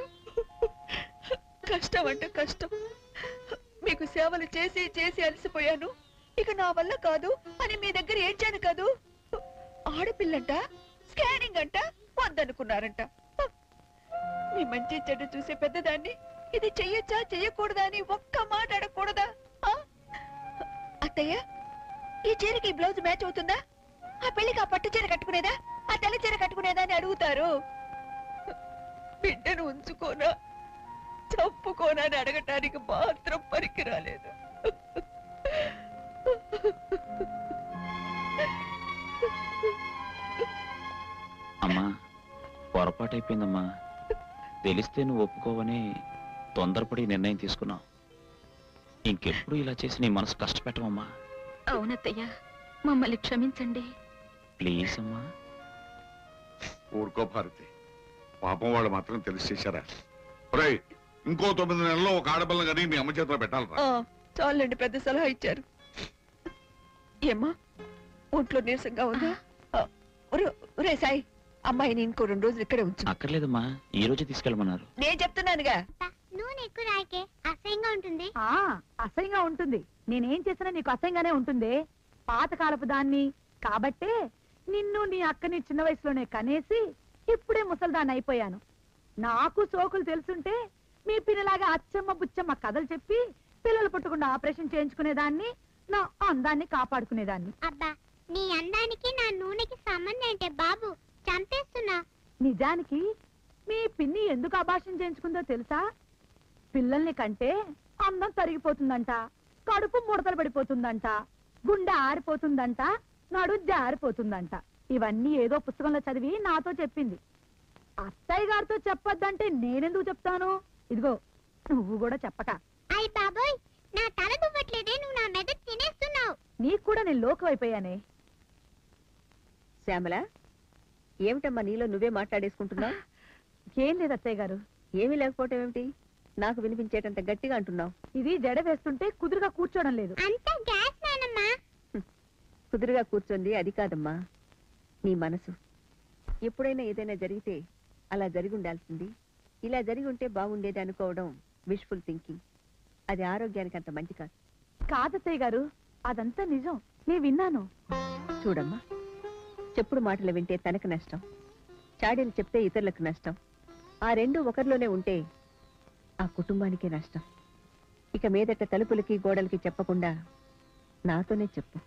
[SPEAKER 2] కష్టం అంటే కష్టం మీకు సేవలు చేసి చేసి అలసిపోయాను ఇక నా వల్ల కాదు అని మీ దగ్గర ఏడ్చాను కాదు ఆడపిల్లంట స్కానింగ్ అంట వద్దనుకున్నారంట మీ మంచి చెడ్డ చూసే పెద్దదాన్ని ఇది చెయ్యొచ్చా చెయ్యకూడదా అని ఒక్క మాట అడగకూడదా ఆ? అత్తయ్య ఈ చీరకి ఈ బ్లౌజ్ మ్యాచ్ అవుతుందా ఆ పెళ్లికి ఆ పట్టు చీర కట్టుకునేదా ఆ తెల్ల చీర కట్టుకునేదా అని అడుగుతారు బిడ్డను ఉంచుకోనా చంపుకోనా అని అడగటానికి మాత్రం పనికి రాలేదు
[SPEAKER 4] అమ్మా పొరపాటైపోయిందమ్మా తెలిస్తే నువ్వు ఒప్పుకోవని తొందరపడి నిర్ణయం తీసుకున్నావు ఇంకెప్పుడు ఇలా చేసి నీ మనసు కష్టపెట్టమమ్మా
[SPEAKER 1] అవునత్తయ్య మమ్మల్ని క్షమించండి
[SPEAKER 4] ప్లీజ్ అమ్మా
[SPEAKER 8] ఊరుకో భారతి పాపం వాళ్ళు మాత్రం తెలిసి చేశారా ఒరేయ్ ఇంకో తొమ్మిది నెలల్లో ఒక ఆడపిల్ల కానీ మీ అమ్మ చేతిలో పెట్టాలరా
[SPEAKER 2] ఆ, చాలండి పెద్ద సలహా ఇచ్చారు ఏమ్మా ఒంట్లో నీరసంగా ఉందా ఆ, ఒరే- ఒరే సాయి అమ్మాయిని ఇంకో రెండు రోజులు ఇక్కడే ఉంచు
[SPEAKER 4] అక్కర్లేదమ్మా ఈ రోజు తీసుకెళ్ళమన్నారు
[SPEAKER 2] నేను చెప్తున్నానుగా
[SPEAKER 3] నూనె ఎక్కువ రాకే అసహ్యంగా ఉంటుంది
[SPEAKER 6] ఆ అసహ్యంగా ఉంటుంది నేనేం చేసినా నీకు అసహ్యంగానే ఉంటుంది పాతకాలపు దాన్ని కాబట్టే నిన్ను నీ అక్కని చిన్న వయసులోనే కనేసి ఇప్పుడే ముసల్దాన్ని అయిపోయాను నాకు సోకులు తెలుసుంటే మీ పిల్లలాగా అచ్చమ్మ బుచ్చమ్మ కథలు చెప్పి పిల్లలు పుట్టకుండా ఆపరేషన్ చేయించుకునేదాన్ని నా అందాన్ని కాపాడుకునేదాన్ని
[SPEAKER 3] అబ్బా నీ అందానికి నా నూనెకి సంబంధం ఏంటే బాబు చంపేస్తున్నా
[SPEAKER 6] నిజానికి మీ పిన్ని ఎందుకు అభాషణ చేయించుకుందో తెలుసా పిల్లల్ని కంటే అందం తరిగిపోతుందంట కడుపు ముడతలు పడిపోతుందంట గుండె ఆరిపోతుందంట నడు జారిపోతుందంట ఇవన్నీ ఏదో పుస్తకంలో చదివి నాతో చెప్పింది అత్తయ్య గారితో చెప్పొద్దంటే నేనెందుకు చెప్తాను ఇదిగో నువ్వు కూడా చెప్పక
[SPEAKER 3] అయ్ బాబోయ్ నా తల దువ్వట్లేదే నువ్వు నా మెదడు తినేస్తున్నావు
[SPEAKER 6] నీకు కూడా నేను లోకమైపోయానే
[SPEAKER 2] శ్యామల ఏమిటమ్మా నీలో నువ్వే మాట్లాడేసుకుంటున్నావు
[SPEAKER 6] ఏం లేదు అత్తయ్య గారు
[SPEAKER 2] ఏమీ లేకపోవటం ఏమిటి నాకు వినిపించేటంత గట్టిగా అంటున్నావు
[SPEAKER 6] ఇది జడ వేస్తుంటే కుదురుగా కూర్చోవడం లేదు
[SPEAKER 3] అంతా గ్యాస్ నానమ్మా
[SPEAKER 2] కుదురుగా కూర్చోంది అది కాదమ్మా నీ మనసు ఎప్పుడైనా ఏదైనా జరిగితే అలా జరిగి ఉండాల్సింది ఇలా జరిగి ఉంటే బాగుండేది అనుకోవడం విష్ఫుల్ థింకింగ్ అది ఆరోగ్యానికి అంత మంచి కాదు
[SPEAKER 6] కాదత్తయ్య గారు అదంతా నిజం నేను విన్నాను
[SPEAKER 2] చూడమ్మా చెప్పుడు మాటలు వింటే తనకు నష్టం చాడీలు చెప్తే ఇతరులకు నష్టం ఆ రెండు ఒకరిలోనే ఉంటే ఆ కుటుంబానికే నష్టం ఇక మీదట తలుపులకి గోడలకి చెప్పకుండా నాతోనే చెప్పు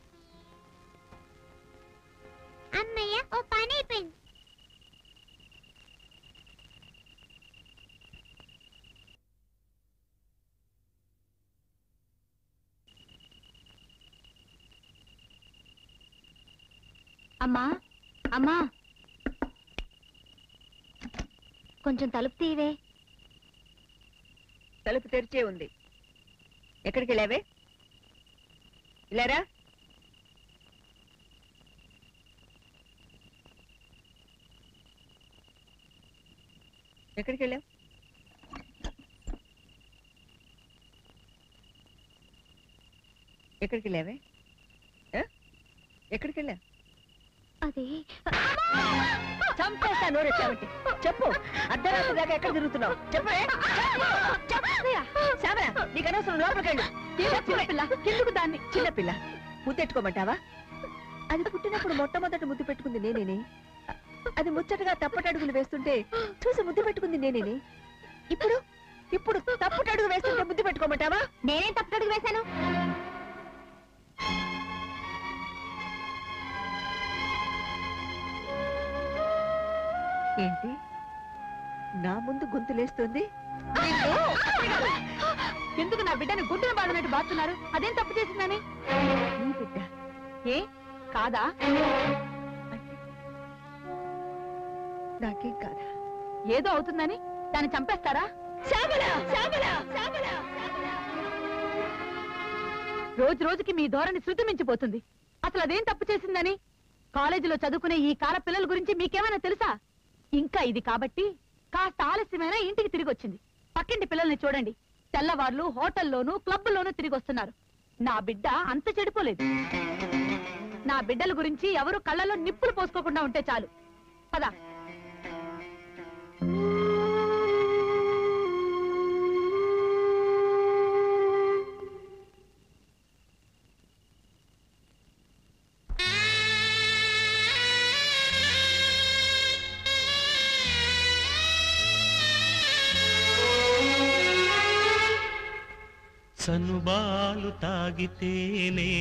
[SPEAKER 3] అమ్మయ్య ఓ పని అయిపోయింది
[SPEAKER 13] అమ్మా అమ్మా కొంచెం తలుపు తీవే
[SPEAKER 2] తలుపు తెరిచే ఉంది ఎక్కడికి వెళ్ళావే ఇలారా ఎక్కడికి వెళ్ళావు ఎక్కడికి వెళ్ళావే ఆ? ఎక్కడికి వెళ్ళావు
[SPEAKER 13] అది
[SPEAKER 2] చంపేస్తా నోరెట్టావంటే చెప్పు అర్ధరాత్రి దాకా ఎక్కడ తిరుగుతున్నావు చెప్పే శ్యామల నీకు అనవసరం లోపలికి వెళ్ళు
[SPEAKER 6] చిన్నపిల్ల కిందుకు దాన్ని
[SPEAKER 2] చిన్నపిల్ల ముద్దెట్టుకోమంటావా అది పుట్టినప్పుడు మొట్టమొదట ముద్దు పెట్టుకుంది నేనేనే అది ముచ్చటగా తప్పటడుగులు వేస్తుంటే చూసి ముద్దు పెట్టుకుంది నేనేనే ఇప్పుడు ఇప్పుడు తప్పటడుగు వేస్తుంటే ముద్దు పెట్టుకోమంటావా
[SPEAKER 13] నేనేం తప్పటడుగు వేశాను
[SPEAKER 2] ఏంటి నా ముందు గొంతులేస్తుంది
[SPEAKER 6] ఎందుకు నా బిడ్డని గుడ్డును బాడినట్టు బాస్తున్నారు అదేం తప్పు చేసిందని
[SPEAKER 2] నీ బిడ్డ
[SPEAKER 6] ఏ కాదా
[SPEAKER 2] నాకేం కాదా
[SPEAKER 6] ఏదో అవుతుందని దాన్ని చంపేస్తారా రోజు రోజుకి మీ ధోరణి శృతి మించిపోతుంది అసలు అదేం తప్పు చేసిందని కాలేజీలో చదువుకునే ఈ కాల పిల్లల గురించి మీకేమైనా తెలుసా ఇంకా ఇది కాబట్టి కాస్త ఆలస్యమైన ఇంటికి తిరిగి వచ్చింది పక్కింటి పిల్లల్ని చూడండి తెల్లవార్లు హోటల్లోనూ క్లబ్లోనూ తిరిగి వస్తున్నారు నా బిడ్డ అంత చెడిపోలేదు నా బిడ్డల గురించి ఎవరు కళ్ళలో నిప్పులు పోసుకోకుండా ఉంటే చాలు పదా
[SPEAKER 16] సనుబాలు తాగితేనే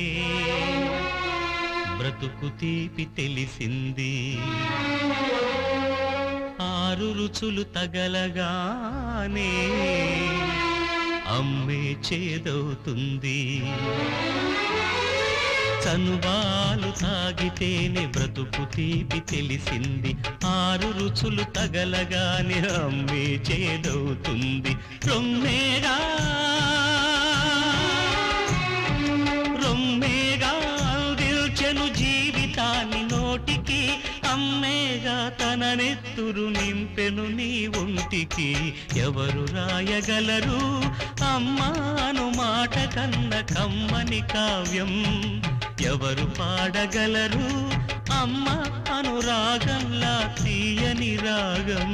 [SPEAKER 16] బ్రతుకు తీపి తెలిసింది ఆరు రుచులు తగలగానే అమ్మే చేదవుతుంది చనుబాలు తాగితేనే బ్రతుకు తీపి తెలిసింది ఆరు రుచులు తగలగానే అమ్మే చేదవుతుంది రొమ్మేగా రొమ్మేగా అందిల్చెను జీవితాన్ని నోటికి అమ్మేగా తన నెత్తురు నింపెను నీ ఒంటికి ఎవరు రాయగలరు అమ్మాను మాట కన్న కమ్మని కావ్యం ఎవరు పాడగలరు అమ్మ అనురాగంలా తీయని రాగం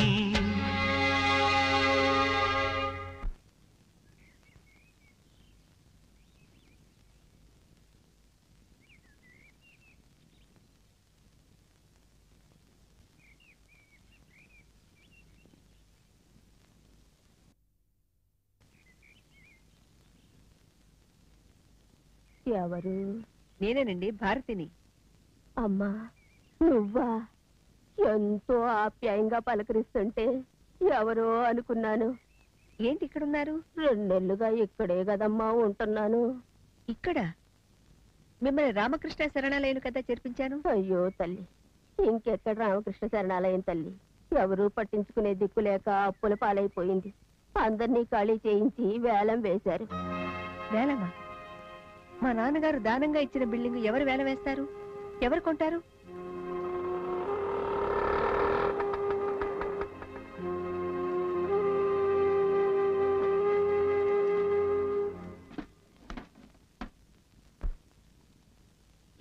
[SPEAKER 2] ఎవరు నేనేనండి భారతిని
[SPEAKER 18] అమ్మా నువ్వా ఎంతో ఆప్యాయంగా పలకరిస్తుంటే ఎవరో అనుకున్నాను
[SPEAKER 2] ఏంటి ఇక్కడున్నారు
[SPEAKER 18] రెండేళ్లుగా ఇక్కడే కదమ్మా ఉంటున్నాను
[SPEAKER 2] ఇక్కడ మిమ్మల్ని రామకృష్ణ శరణాలయం కదా చేర్పించాను
[SPEAKER 18] అయ్యో తల్లి ఇంకెక్కడ రామకృష్ణ శరణాలయం తల్లి ఎవరూ పట్టించుకునే దిక్కు లేక అప్పుల పాలైపోయింది అందరినీ ఖాళీ చేయించి వేలం వేశారు
[SPEAKER 2] వేలమా మా నాన్నగారు దానంగా ఇచ్చిన బిల్డింగ్ ఎవరు వేల వేస్తారు ఎవరు కొంటారు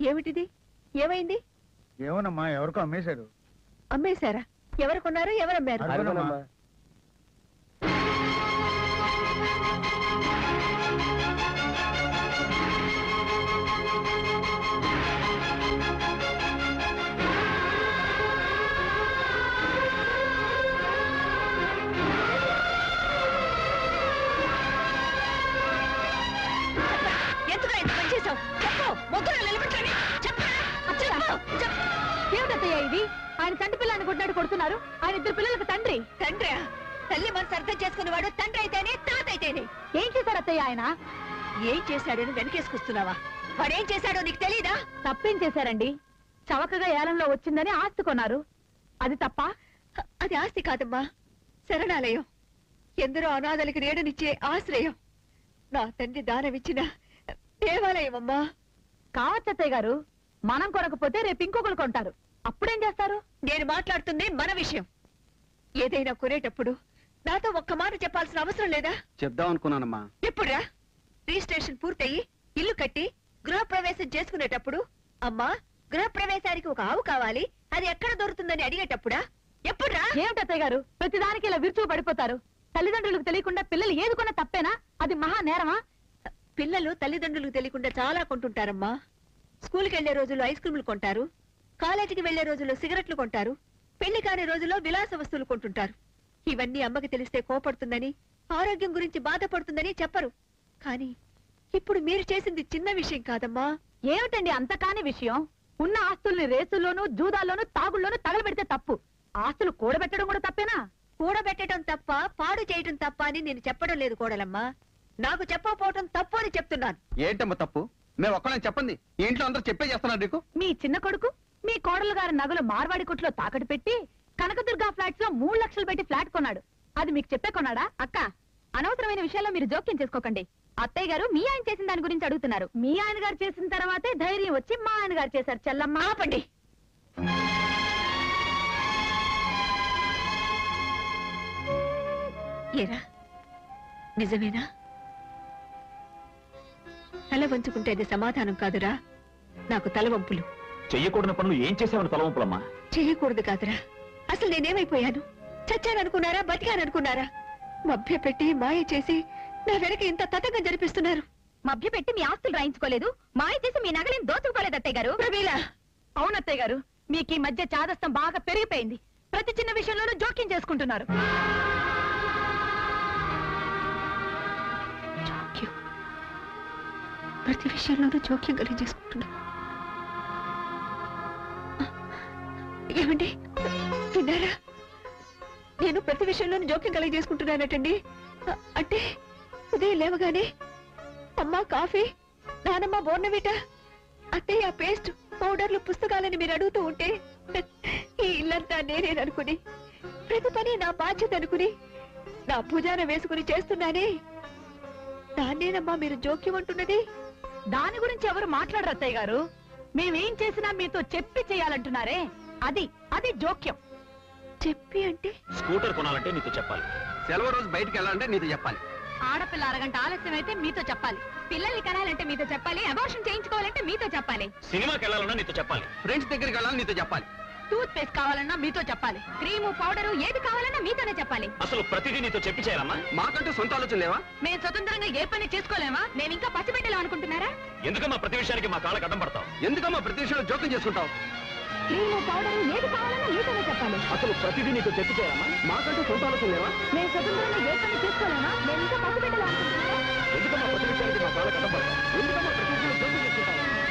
[SPEAKER 2] ఏమిటిది ఏమైంది
[SPEAKER 19] ఏమోనమ్మా ఎవరికో అమ్మేశారు
[SPEAKER 2] అమ్మేశారా ఎవరు కొన్నారు ఎవరు అమ్మారు
[SPEAKER 19] అడుగునమ్మా.
[SPEAKER 2] ఎందుకు ఇంత పని చేశావు చెప్పు ముగ్గురు నిలబెట్టండి చెప్పరా చెప్పు చెప్పు
[SPEAKER 6] ఏమిటత్తయ్య ఇది ఆయన తండ్రి పిల్లని కొట్టినట్టు కొడుతున్నారు ఆయన ఇద్దరు పిల్లలకు తండ్రి
[SPEAKER 2] తండ్రి తల్లి మనసు అర్థం చేసుకునేవాడు తండ్రి అయితేనే తాత అయితేనే
[SPEAKER 6] ఏం చేశారు అత్తయ్య ఆయన
[SPEAKER 2] ఏం చేశాడని వెనకేసుకొస్తున్నావా వాడేం చేశాడో నీకు తెలీదా
[SPEAKER 6] తప్పేం చేశారండి చవకగా ఏలంలో వచ్చిందని ఆస్తి కొన్నారు అది తప్ప
[SPEAKER 2] అది ఆస్తి కాదమ్మా శరణాలయం ఎందరో అనాథలకి నీడనిచ్చే ఆశ్రయం నా తండ్రి దానమిచ్చిన దేవాలయం అమ్మా
[SPEAKER 6] కావచ్చు అత్తయ్య గారు మనం కొనకపోతే రేపు ఇంకొకరు కొంటారు అప్పుడేం చేస్తారు
[SPEAKER 2] నేను మాట్లాడుతుంది మన విషయం ఏదైనా కొనేటప్పుడు నాతో ఒక్క మాట చెప్పాల్సిన అవసరం లేదా
[SPEAKER 10] చెప్దాం అనుకున్నానమ్మా
[SPEAKER 2] ఎప్పుడురా రిజిస్ట్రేషన్ పూర్తయి ఇల్లు కట్టి గృహప్రవేశం చేసుకునేటప్పుడు అమ్మా గృహప్రవేశానికి ఒక ఆవు కావాలి అది ఎక్కడ దొరుకుతుందని అడిగేటప్పుడా ఎప్పుడురా
[SPEAKER 6] ఏమిటత్తయ్య గారు ప్రతిదానికి ఇలా విరుచు పడిపోతారు తల్లిదండ్రులకు తెలియకుండా పిల్లలు ఏది కొన్నా తప్పేనా అది మహా నేరమా
[SPEAKER 2] పిల్లలు తల్లిదండ్రులకు తెలియకుండా చాలా కొంటుంటారమ్మా స్కూల్కి వెళ్లే రోజుల్లో ఐస్ క్రీములు కొంటారు కాలేజీకి వెళ్లే రోజుల్లో సిగరెట్లు కొంటారు పెళ్లి కాని రోజుల్లో విలాస వస్తువులు కొంటుంటారు ఇవన్నీ అమ్మకి తెలిస్తే కోపడుతుందని ఆరోగ్యం గురించి బాధపడుతుందని చెప్పరు కానీ ఇప్పుడు మీరు చేసింది చిన్న విషయం కాదమ్మా
[SPEAKER 6] ఏమిటండి అంత కాని విషయం ఉన్న ఆస్తుల్ని రేసుల్లోనూ జూదాల్లోనూ తాగుల్లోనూ తగలబెడితే తప్పు ఆస్తులు కూడబెట్టడం కూడా తప్పేనా
[SPEAKER 2] కూడబెట్టడం తప్ప పాడు చేయటం తప్ప అని నేను చెప్పడం లేదు కోడలమ్మా నాకు చెప్పకపోవటం తప్పు అని చెప్తున్నాను
[SPEAKER 10] ఏంటమ్మా తప్పు మేము ఒక్కడే చెప్పండి ఈ ఇంట్లో అందరూ చెప్పే చేస్తున్నారు నీకు
[SPEAKER 6] మీ చిన్న కొడుకు మీ కోడలు గారి నగలు మార్వాడి కొట్లో తాకట్టు పెట్టి కనకదుర్గా ఫ్లాట్స్ లో మూడు లక్షలు పెట్టి ఫ్లాట్ కొన్నాడు అది మీకు చెప్పే కొన్నాడా అక్క అనవసరమైన విషయాల్లో మీరు జోక్యం చేసుకోకండి అత్తయ్య గారు మీ ఆయన చేసిన దాని గురించి అడుగుతున్నారు మీ ఆయన గారు చేసిన తర్వాతే ధైర్యం వచ్చి మా ఆయన గారు చేశారు చెల్లమ్మ
[SPEAKER 2] ఆపండి ఏరా నిజమేనా తల వంచుకుంటే అది సమాధానం కాదురా నాకు తలవంపులు
[SPEAKER 4] చెయ్యకూడని పనులు ఏం చేసావని తలవంపులమ్మా
[SPEAKER 2] చేయకూడదు కాదురా అసలు నేనేమైపోయాను చచ్చాననుకున్నారా బతికాననుకున్నారా మభ్య పెట్టి మాయ చేసి నా వెనక ఇంత తతంగం జరిపిస్తున్నారు
[SPEAKER 1] మభ్య పెట్టి మీ ఆస్తులు రాయించుకోలేదు మాయ చేసి మీ నగలేం దోచుకోలేదు అత్తయ్య గారు
[SPEAKER 2] ప్రమీల
[SPEAKER 6] అవును అత్తయ్య గారు మీకు ఈ మధ్య చాదస్తం బాగా పెరిగిపోయింది ప్రతి చిన్న విషయంలోనూ జోక్యం చేసుకుంటున్నారు
[SPEAKER 2] ప్రతి విషయంలోనూ జోక్యం కలిగేసుకుంటున్నా ఏమండి విన్నారా నేను ప్రతి విషయంలోనూ జోక్యం కలిగేసుకుంటున్నానటండి అ- అంటే ఉదయం లేవగానే అమ్మ కాఫీ నానమ్మ బోర్నవిట అత్తయ్య పేస్ట్ పౌడర్లు పుస్తకాలని మీరు అడుగుతూ ఉంటే ఈ ఇల్లంతా నేనేననుకుని ప్రతి పని నా బాధ్యత అనుకుని నా భుజాన వేసుకుని చేస్తున్నానే దాన్నేనమ్మా మీరు జోక్యం అంటున్నది
[SPEAKER 6] దాని గురించి ఎవరు మాట్లాడరు అత్తయ్య గారు మేమేం చేసినా మీతో చెప్పి చేయాలంటున్నారే అది అది జోక్యం
[SPEAKER 2] చెప్పి అంటే
[SPEAKER 4] స్కూటర్ కొనాలంటే నీతో చెప్పాలి
[SPEAKER 10] సెలవు రోజు బయటికి వెళ్ళాలంటే నీతో చెప్పాలి
[SPEAKER 1] ఆడపిల్ల అరగంట ఆలస్యం అయితే మీతో చెప్పాలి పిల్లల్ని కనాలంటే మీతో చెప్పాలి అబార్షన్ చేయించుకోవాలంటే మీతో చెప్పాలి
[SPEAKER 4] సినిమాకి వెళ్ళాలన్నా నీతో చెప్పాలి
[SPEAKER 10] ఫ్రెండ్స్ దగ్గరికి వెళ్ళాలని నీతో చెప్పాలి
[SPEAKER 6] టూత్ పేస్ట్ కావాలన్నా మీతో చెప్పాలి
[SPEAKER 1] క్రీము పౌడరు ఏది కావాలన్నా మీతోనే చెప్పాలి
[SPEAKER 4] అసలు ప్రతిదీ నీతో చెప్పి చేయాలమ్మా
[SPEAKER 10] మాకంటూ సొంత ఆలోచన లేవా
[SPEAKER 6] మేము స్వతంత్రంగా ఏ పని చేసుకోలేమా
[SPEAKER 1] మేము ఇంకా పసిబిడ్డలు అనుకుంటున్నారా
[SPEAKER 4] ఎందుకమ్మా ప్రతి విషయానికి మా కాళ్ళకి అడ్డం పడతావు
[SPEAKER 10] ఎందుకమ్మా ప్రతి విషయంలో జోక్యం చేసుకుంటావు
[SPEAKER 1] క్రీము పౌడరు ఏది కావాలన్నా మీతోనే చెప్పాలి
[SPEAKER 4] అసలు ప్రతిదీ నీతో చెప్పి చేయాలమ్మా
[SPEAKER 10] మాకంటూ సొంత ఆలోచన లేవా
[SPEAKER 1] మేము స్వతంత్రంగా ఏ పని చేసుకోలేమా మేము ఇంకా పసిబిడ్డలు అనుకుంటున్నారా
[SPEAKER 4] ఎందుకమ్మా ప్రతి విషయానికి మా కాళ్ళకి అడ్డం పడతావు ఎందుకమ్మా ప్రతి విషయంలో జోక్యం చేసుకుంటావు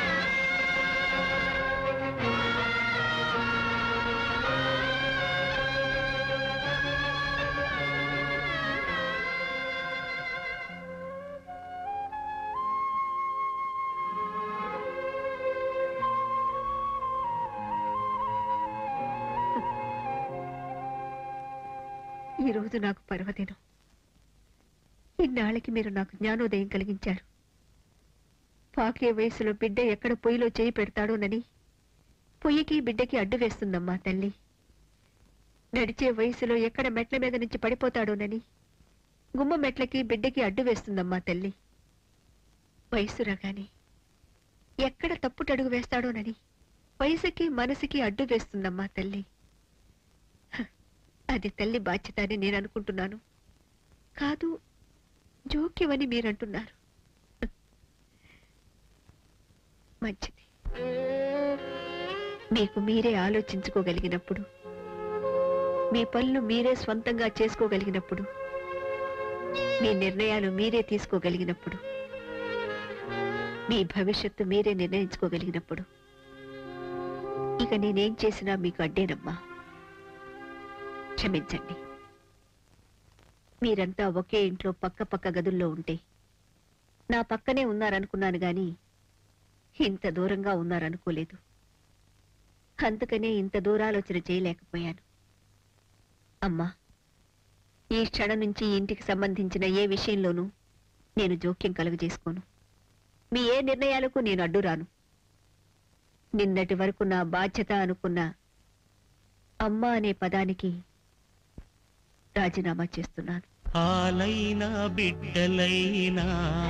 [SPEAKER 2] ఈ రోజు నాకు పర్వదినం ఇన్నాళ్ళకి మీరు నాకు జ్ఞానోదయం కలిగించారు పాకే వయసులో బిడ్డ ఎక్కడ పొయ్యిలో చేయి పెడతాడోనని పొయ్యికి బిడ్డకి అడ్డు వేస్తుందమ్మా తల్లి నడిచే వయసులో ఎక్కడ మెట్ల మీద నుంచి పడిపోతాడోనని గుమ్మ మెట్లకి బిడ్డకి అడ్డు వేస్తుందమ్మా తల్లి వయసు రగాని ఎక్కడ తప్పుటడుగు వేస్తాడోనని వయసుకి మనసుకి అడ్డు వేస్తుందమ్మా తల్లి హ, అది తల్లి బాధ్యత అని నేను అనుకుంటున్నాను కాదు జోక్యమని మీరంటున్నారు హ. మంచిది మీకు మీరే ఆలోచించుకోగలిగినప్పుడు మీ పనులు మీరే స్వంతంగా చేసుకోగలిగినప్పుడు మీ నిర్ణయాలు మీరే తీసుకోగలిగినప్పుడు మీ భవిష్యత్తు మీరే నిర్ణయించుకోగలిగినప్పుడు ఇక నేనేం చేసినా మీకు అడ్డేనమ్మా క్షమించండి మీరంతా ఒకే ఇంట్లో పక్క పక్క గదుల్లో ఉంటే నా పక్కనే ఉన్నారనుకున్నాను గాని ఇంత దూరంగా ఉన్నారనుకోలేదు అందుకనే ఇంత దూరాలోచన చేయలేకపోయాను అమ్మా ఈ క్షణం నుంచి ఈ ఇంటికి సంబంధించిన ఏ విషయంలోనూ నేను జోక్యం కలుగజేసుకోను మీ ఏ నిర్ణయాలకు నేను అడ్డురాను నిన్నటి వరకు నా బాధ్యత అనుకున్న అమ్మ అనే పదానికి రాజీనామా చేస్తున్నాను
[SPEAKER 16] పాలైనా బిడ్డలైనా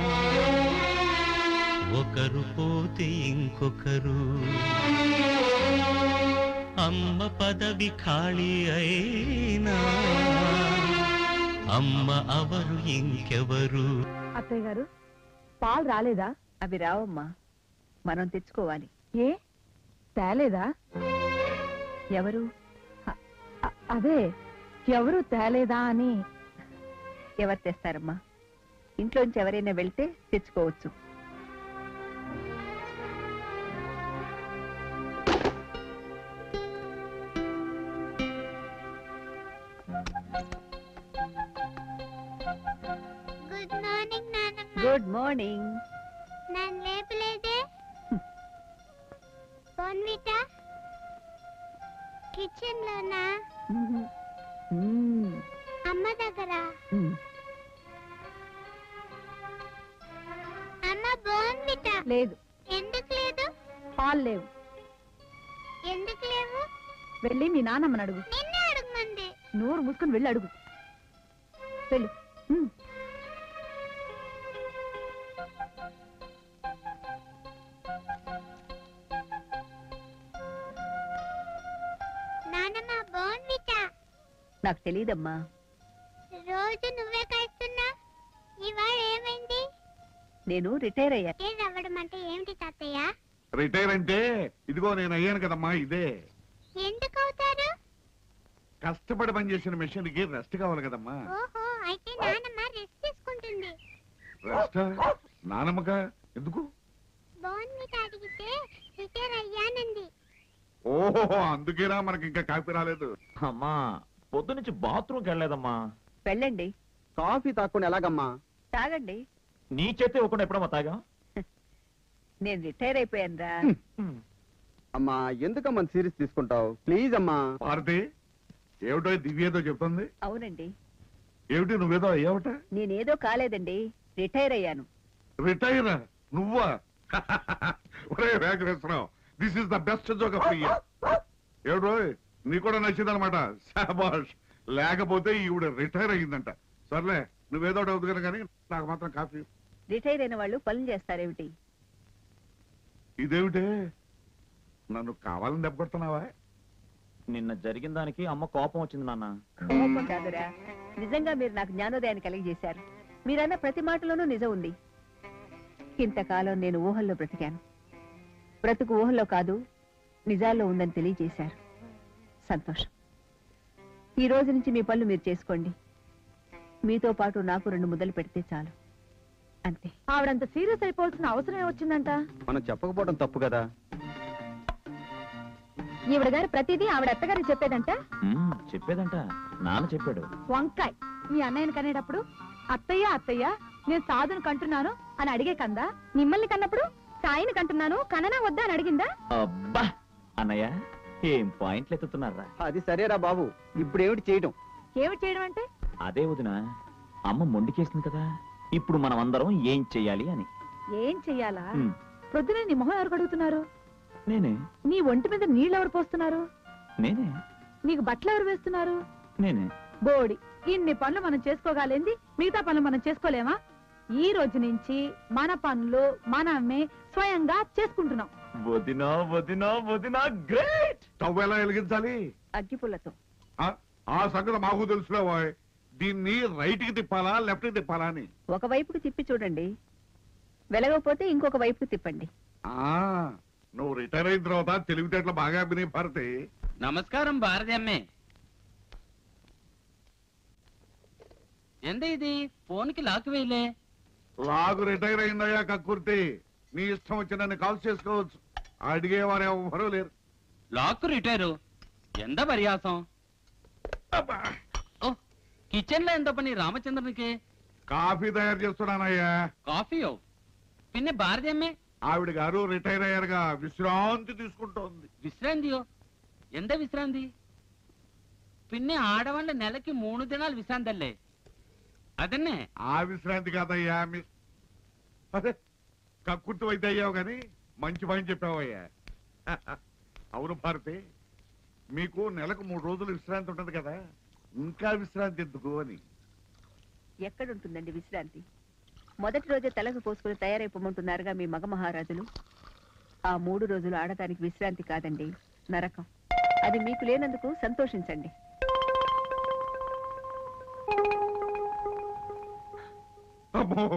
[SPEAKER 16] ఒకరు పోతే ఇంకొకరు అమ్మ పదవి ఖాళీ అయినా అమ్మ అవరు ఇంకెవరు
[SPEAKER 6] అత్తయ్య గారు పాలు రాలేదా
[SPEAKER 2] అవి రావమ్మా మనం తెచ్చుకోవాలి
[SPEAKER 6] ఏ తేలేదా
[SPEAKER 2] ఎవరు
[SPEAKER 6] అ- అదే ఎవరు తేలేదా అని
[SPEAKER 2] ఎవరు తెస్తారమ్మా ఇంట్లోంచి ఎవరైనా వెళ్తే తెచ్చుకోవచ్చు
[SPEAKER 3] గుడ్ మార్నింగ్ నానమ్మ
[SPEAKER 2] గుడ్ మార్నింగ్
[SPEAKER 3] నన్ను లేపలేదే బోన్విటా కిచెన్ లోనా అమ్మ దగ్గర అమ్మ బోన్విటా
[SPEAKER 6] లేదు
[SPEAKER 3] ఎందుకు లేదు
[SPEAKER 6] పాలు లేవు
[SPEAKER 3] ఎందుకు లేవు
[SPEAKER 6] వెళ్ళి మీ నాన్నమ్మని అడుగు
[SPEAKER 3] నిన్నే అడగమంది
[SPEAKER 6] నోరు మూసుకొని వెళ్ళి అడుగు వెళ్ళు ఉమ్.
[SPEAKER 3] నానమ్మ బోన్విటా
[SPEAKER 2] నాకు తెలియదమ్మా
[SPEAKER 3] రోజు నువ్వే కాస్తున్నా ఇవాళ ఏమైంది
[SPEAKER 2] నేను రిటైర్ అయ్యా
[SPEAKER 3] ఏం అవ్వడం అంటే ఏమిటి తాతయ్య
[SPEAKER 8] రిటైర్ అంటే ఇదిగో నేను అయ్యాను కదమ్మా ఇదే
[SPEAKER 3] ఎందుకు అవుతారు
[SPEAKER 8] కష్టపడి పనిచేసిన మెషిన్ కి రెస్ట్ కావాలి కదమ్మా
[SPEAKER 3] ఓహో అయితే నానమ్మ రెస్ట్ తీసుకుంటుంది
[SPEAKER 8] రెస్ట్ నానమ్మక ఎందుకు
[SPEAKER 3] బోన్విటా అడిగితే రిటైర్ అయ్యానంది
[SPEAKER 8] ఓహో అందుకేనా మనకి ఇంకా కాపీ రాలేదు
[SPEAKER 4] అమ్మా పొద్దు నుంచి బాత్రూమ్కి వెళ్ళలేదమ్మా
[SPEAKER 2] వెళ్ళండి
[SPEAKER 10] కాఫీ తాకుండా ఎలాగమ్మా
[SPEAKER 2] తాగండి
[SPEAKER 4] నీ చేతి ఇవ్వకుండా ఎప్పుడమ్మా తాగా
[SPEAKER 2] నేను రిటైర్ అయిపోయాను రా
[SPEAKER 10] అమ్మా ఎందుకమ్మా సీరియస్ తీసుకుంటావు ప్లీజ్ అమ్మా
[SPEAKER 8] భారతి ఏమిటో దివ్యేదో చెప్తుంది
[SPEAKER 2] అవునండి
[SPEAKER 8] ఏమిటి నువ్వేదో అయ్యావట
[SPEAKER 2] నేనేదో కాలేదండి రిటైర్ అయ్యాను
[SPEAKER 8] రిటైర్ నువ్వా ఒరే Venkateswararao this is the best joke of year ఏమిటో నీ కూడా నచ్చిందనమాట శాబాష్ లేకపోతే ఈవిడ రిటైర్ అయ్యిందంట సర్లే నువ్వేదో ఒకటి అవుతుంది కానీ నాకు మాత్రం కాఫీ
[SPEAKER 2] రిటైర్ అయిన వాళ్ళు పనులు చేస్తారేమిటి
[SPEAKER 8] ఇదేమిటే నన్ను కావాలని దెబ్బ కొడుతున్నావా
[SPEAKER 4] నిన్న జరిగిన దానికి అమ్మ కోపం వచ్చింది నాన్న
[SPEAKER 2] కోపం కాదురా నిజంగా మీరు నాకు జ్ఞానోదయాన్ని కలిగజేశారు మీరన్న ప్రతి మాటలోనూ నిజం ఉంది ఇంతకాలం నేను ఊహల్లో బ్రతికాను బ్రతుకు ఊహల్లో కాదు నిజాల్లో ఉందని తెలియజేశారు సంతోషం ఈ రోజు నుంచి మీ పనులు మీరు చేసుకోండి మీతో పాటు నాకు రెండు ముద్దలు పెడితే చాలు అంతే
[SPEAKER 6] ఆవిడంత సీరియస్ అయిపోవాల్సిన అవసరం ఏమొచ్చిందంట
[SPEAKER 10] మనం చెప్పకపోవడం తప్పు కదా
[SPEAKER 1] ఈవిడ గారు ప్రతిదీ ఆవిడ అత్తగారికి చెప్పేదంట
[SPEAKER 4] మ్మ్, చెప్పేదంట నాన్న చెప్పాడు
[SPEAKER 6] వంకాయ్ మీ అన్నయ్యని కనేటప్పుడు అత్తయ్య అత్తయ్య నేను సాధును కంటున్నాను అని అడిగే కందా
[SPEAKER 1] మిమ్మల్ని కన్నప్పుడు సాయిని కంటున్నాను కననా వద్దా అని అడిగిందా
[SPEAKER 4] అబ్బా అన్నయ్య ఏం పాయింట్లు ఎత్తుతున్నారా
[SPEAKER 10] అది సరేరా బాబు ఇప్పుడు ఏమిటి చేయటం
[SPEAKER 6] ఏమిటి చేయడం అంటే
[SPEAKER 4] అదే వదిన అమ్మ మొండికేసింది కదా ఇప్పుడు మనం అందరం ఏం చెయ్యాలి అని
[SPEAKER 6] ఏం చెయ్యాలా
[SPEAKER 4] మ్మ్.
[SPEAKER 6] ప్రొద్దునే నీ మొహం ఎవరు కడుగుతున్నారు
[SPEAKER 4] నేనే
[SPEAKER 6] నీ ఒంటి మీద నీళ్ళు ఎవరు పోస్తున్నారు
[SPEAKER 4] నేనే
[SPEAKER 6] నీకు బట్టలు ఎవరు వేస్తున్నారు
[SPEAKER 4] నేనే
[SPEAKER 6] బోడి ఇన్ని పనులు మనం చేసుకోగలేంది మిగతా పనులు మనం చేసుకోలేమా ఈ రోజు నుంచి మన పనులు మనమే స్వయంగా చేసుకుంటున్నాం
[SPEAKER 8] వదినా వదినా వదినా గ్రేట్ స్టవ్ ఎలా వెలిగించాలి
[SPEAKER 2] అగ్గిపుల్లతో
[SPEAKER 8] ఆ, ఆ సంగతి మాకు తెలుసులేవా దీన్ని రైట్ కి తిప్పాలా లెఫ్ట్ కి తిప్పాలా అని
[SPEAKER 2] ఒక వైపుకి తిప్పి చూడండి వెలగకపోతే ఇంకొక వైపుకి తిప్పండి
[SPEAKER 8] ఆ నువ్వు రిటైర్ అయిన తర్వాత తెలివితేటలు బాగా అభినయ భారతి
[SPEAKER 9] నమస్కారం భారతి అమ్మే ఎంత ఇది ఫోన్కి లాక్ వేయలే
[SPEAKER 8] లాగు రిటైర్ అయిందయ్యా కక్కుర్తి నీ ఇష్టం వచ్చినన్ని కాల్స్ చేసుకోవచ్చు అడిగేవారు ఎవరు లేరు
[SPEAKER 9] లాక్ రిటైరు ఎంత పర్యాసం ఓ కిచెన్ లో ఎంత పని రామచంద్రనికి
[SPEAKER 8] కాఫీ తయారు చేస్తున్నానయ్యా
[SPEAKER 9] కాఫీయో పిన్ని భారతి అమ్మే
[SPEAKER 8] ఆవిడ గారు రిటైర్ అయ్యారుగా విశ్రాంతి తీసుకుంటోంది
[SPEAKER 9] విశ్రాంతియో ఎంత విశ్రాంతి పిన్ని ఆడవాళ్ళ నెలకి మూడు దినాలు విశ్రాంతల్లే అదన్నే
[SPEAKER 8] ఆ విశ్రాంతి కాదయ్యా మీ అదే కక్కుర్తి అయితే అయ్యావు గాని మంచి పని చెప్పావయ్యా అవును భారతి మీకు నెలకు మూడు రోజులు విశ్రాంతి ఉంటుంది కదా ఇంకా విశ్రాంతి ఎందుకు అని
[SPEAKER 2] ఎక్కడుంటుందండి విశ్రాంతి మొదటి రోజే తలకు పోసుకుని తయారైపోమంటున్నారుగా మీ మగ మహారాజులు ఆ మూడు రోజులు ఆడటానికి విశ్రాంతి కాదండి నరకం అది మీకు లేనందుకు సంతోషించండి
[SPEAKER 8] అమ్మో